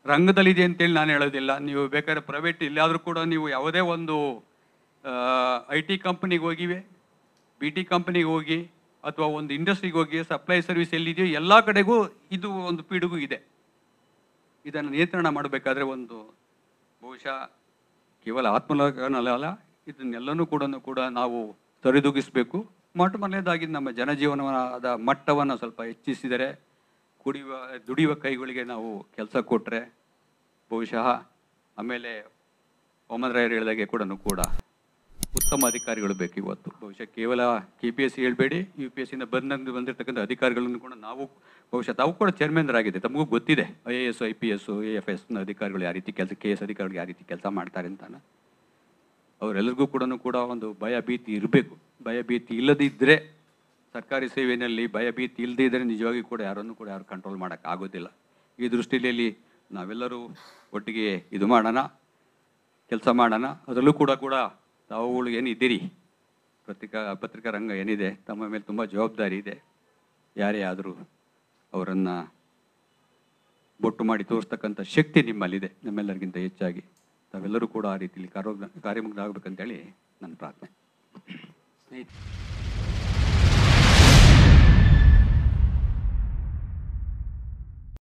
D: ರಂಗದಲ್ಲಿದೆ ಅಂತೇಳಿ ನಾನು ಹೇಳೋದಿಲ್ಲ ನೀವು ಬೇಕಾದ್ರೆ ಪ್ರೈವೇಟ್ ಇಲ್ಲಾದರೂ ಕೂಡ ನೀವು ಯಾವುದೇ ಒಂದು ಐ ಟಿ ಕಂಪ್ನಿಗೆ ಹೋಗಿವೆ ಬಿ ಟಿ ಕಂಪ್ನಿಗೆ ಹೋಗಿ ಅಥವಾ ಒಂದು ಇಂಡಸ್ಟ್ರಿಗೆ ಹೋಗಿ ಸಪ್ಲೈ ಸರ್ವಿಸ್ ಎಲ್ಲಿದೆಯೋ ಎಲ್ಲ ಕಡೆಗೂ ಇದು ಒಂದು ಪಿಡುಗು ಇದೆ ಇದನ್ನು ನಿಯಂತ್ರಣ ಮಾಡಬೇಕಾದ್ರೆ ಒಂದು ಬಹುಶಃ ಕೇವಲ ಆತ್ಮಲೋಕನಲ್ಲ ಇದನ್ನೆಲ್ಲನೂ ಕೂಡ ಕೂಡ ನಾವು ಸರಿದೂಗಿಸಬೇಕು ಮೊಟ್ಟ ಮೊದಲನೇದಾಗಿ ನಮ್ಮ ಜನಜೀವನದ ಮಟ್ಟವನ್ನು ಸ್ವಲ್ಪ ಹೆಚ್ಚಿಸಿದರೆ ಕುಡಿಯುವ ದುಡಿಯುವ ಕೈಗಳಿಗೆ ನಾವು ಕೆಲಸ ಕೊಟ್ಟರೆ ಬಹುಶಃ ಆಮೇಲೆ ರಾಯರು ಹೇಳಿದಾಗೆ ಕೂಡ ಕೂಡ ಉತ್ತಮ ಅಧಿಕಾರಿಗಳು ಬೇಕು ಇವತ್ತು ಬಹುಶಃ ಕೇವಲ ಕೆ ಪಿ ಎಸ್ ಸಿ ಹೇಳ್ಬೇಡಿ ಯು ಪಿ ಎಸ್ ಸಿಯಿಂದ ಬಂದಂದು ಬಂದಿರತಕ್ಕಂಥ ಅಧಿಕಾರಿಗಳನ್ನು ಕೂಡ ನಾವು ಬಹುಶಃ ತಾವು ಕೂಡ ಚೇರ್ಮನ್ರಾಗಿದೆ ತಮಗೂ ಗೊತ್ತಿದೆ I A S I P S A F S ಅಧಿಕಾರಿಗಳು ಯಾವ ರೀತಿ ಕೆಲಸ ಕೆ ಎಸ್ ಅಧಿಕಾರಿಗಳು ಯಾವ ರೀತಿ ಕೆಲಸ ಮಾಡ್ತಾರೆ ಅಂತಾನೆ ಅವರೆಲ್ಲರಿಗೂ ಕೂಡ ಕೂಡ ಒಂದು ಭಯ ಭೀತಿ ಇರಬೇಕು ಭಯ ಭೀತಿ ಇಲ್ಲದಿದ್ದರೆ ಸರ್ಕಾರಿ ಸೇವೆಯಲ್ಲಿ ಭಯ ಭೀತಿ ಇಲ್ಲದೇ ಇದ್ದರೆ ನಿಜವಾಗಿ ಕೂಡ ಯಾರನ್ನು ಕೂಡ ಯಾರು ಕಂಟ್ರೋಲ್ ಮಾಡೋಕ್ಕಾಗೋದಿಲ್ಲ ಈ ದೃಷ್ಟಿಯಲ್ಲಿ ನಾವೆಲ್ಲರೂ ಒಟ್ಟಿಗೆ ಇದು ಮಾಡೋಣ ಕೆಲಸ ಮಾಡೋಣ ಅದರಲ್ಲೂ ಕೂಡ ಕೂಡ ತಾವುಗಳು ಏನಿದ್ದೀರಿ ಪತ್ರಿಕಾ ಪತ್ರಿಕಾ ರಂಗ ಏನಿದೆ ತಮ್ಮ ಮೇಲೆ ತುಂಬ ಜವಾಬ್ದಾರಿ ಇದೆ ಯಾರೇ ಆದರೂ ಅವರನ್ನು ಬೊಟ್ಟು ಮಾಡಿ ತೋರಿಸ್ತಕ್ಕಂಥ ಶಕ್ತಿ ನಿಮ್ಮಲ್ಲಿದೆ ನಮ್ಮೆಲ್ಲರಿಗಿಂತ ಹೆಚ್ಚಾಗಿ ತಾವೆಲ್ಲರೂ ಕೂಡ ಆ ರೀತಿಯಲ್ಲಿ ಕಾರ್ಯ ಕಾರ್ಯಮುಗ್ಧ ಆಗಬೇಕಂತೇಳಿ ನನ್ನ ಪ್ರಾರ್ಥನೆ
B: ಸ್ನೇಹಿತರೆ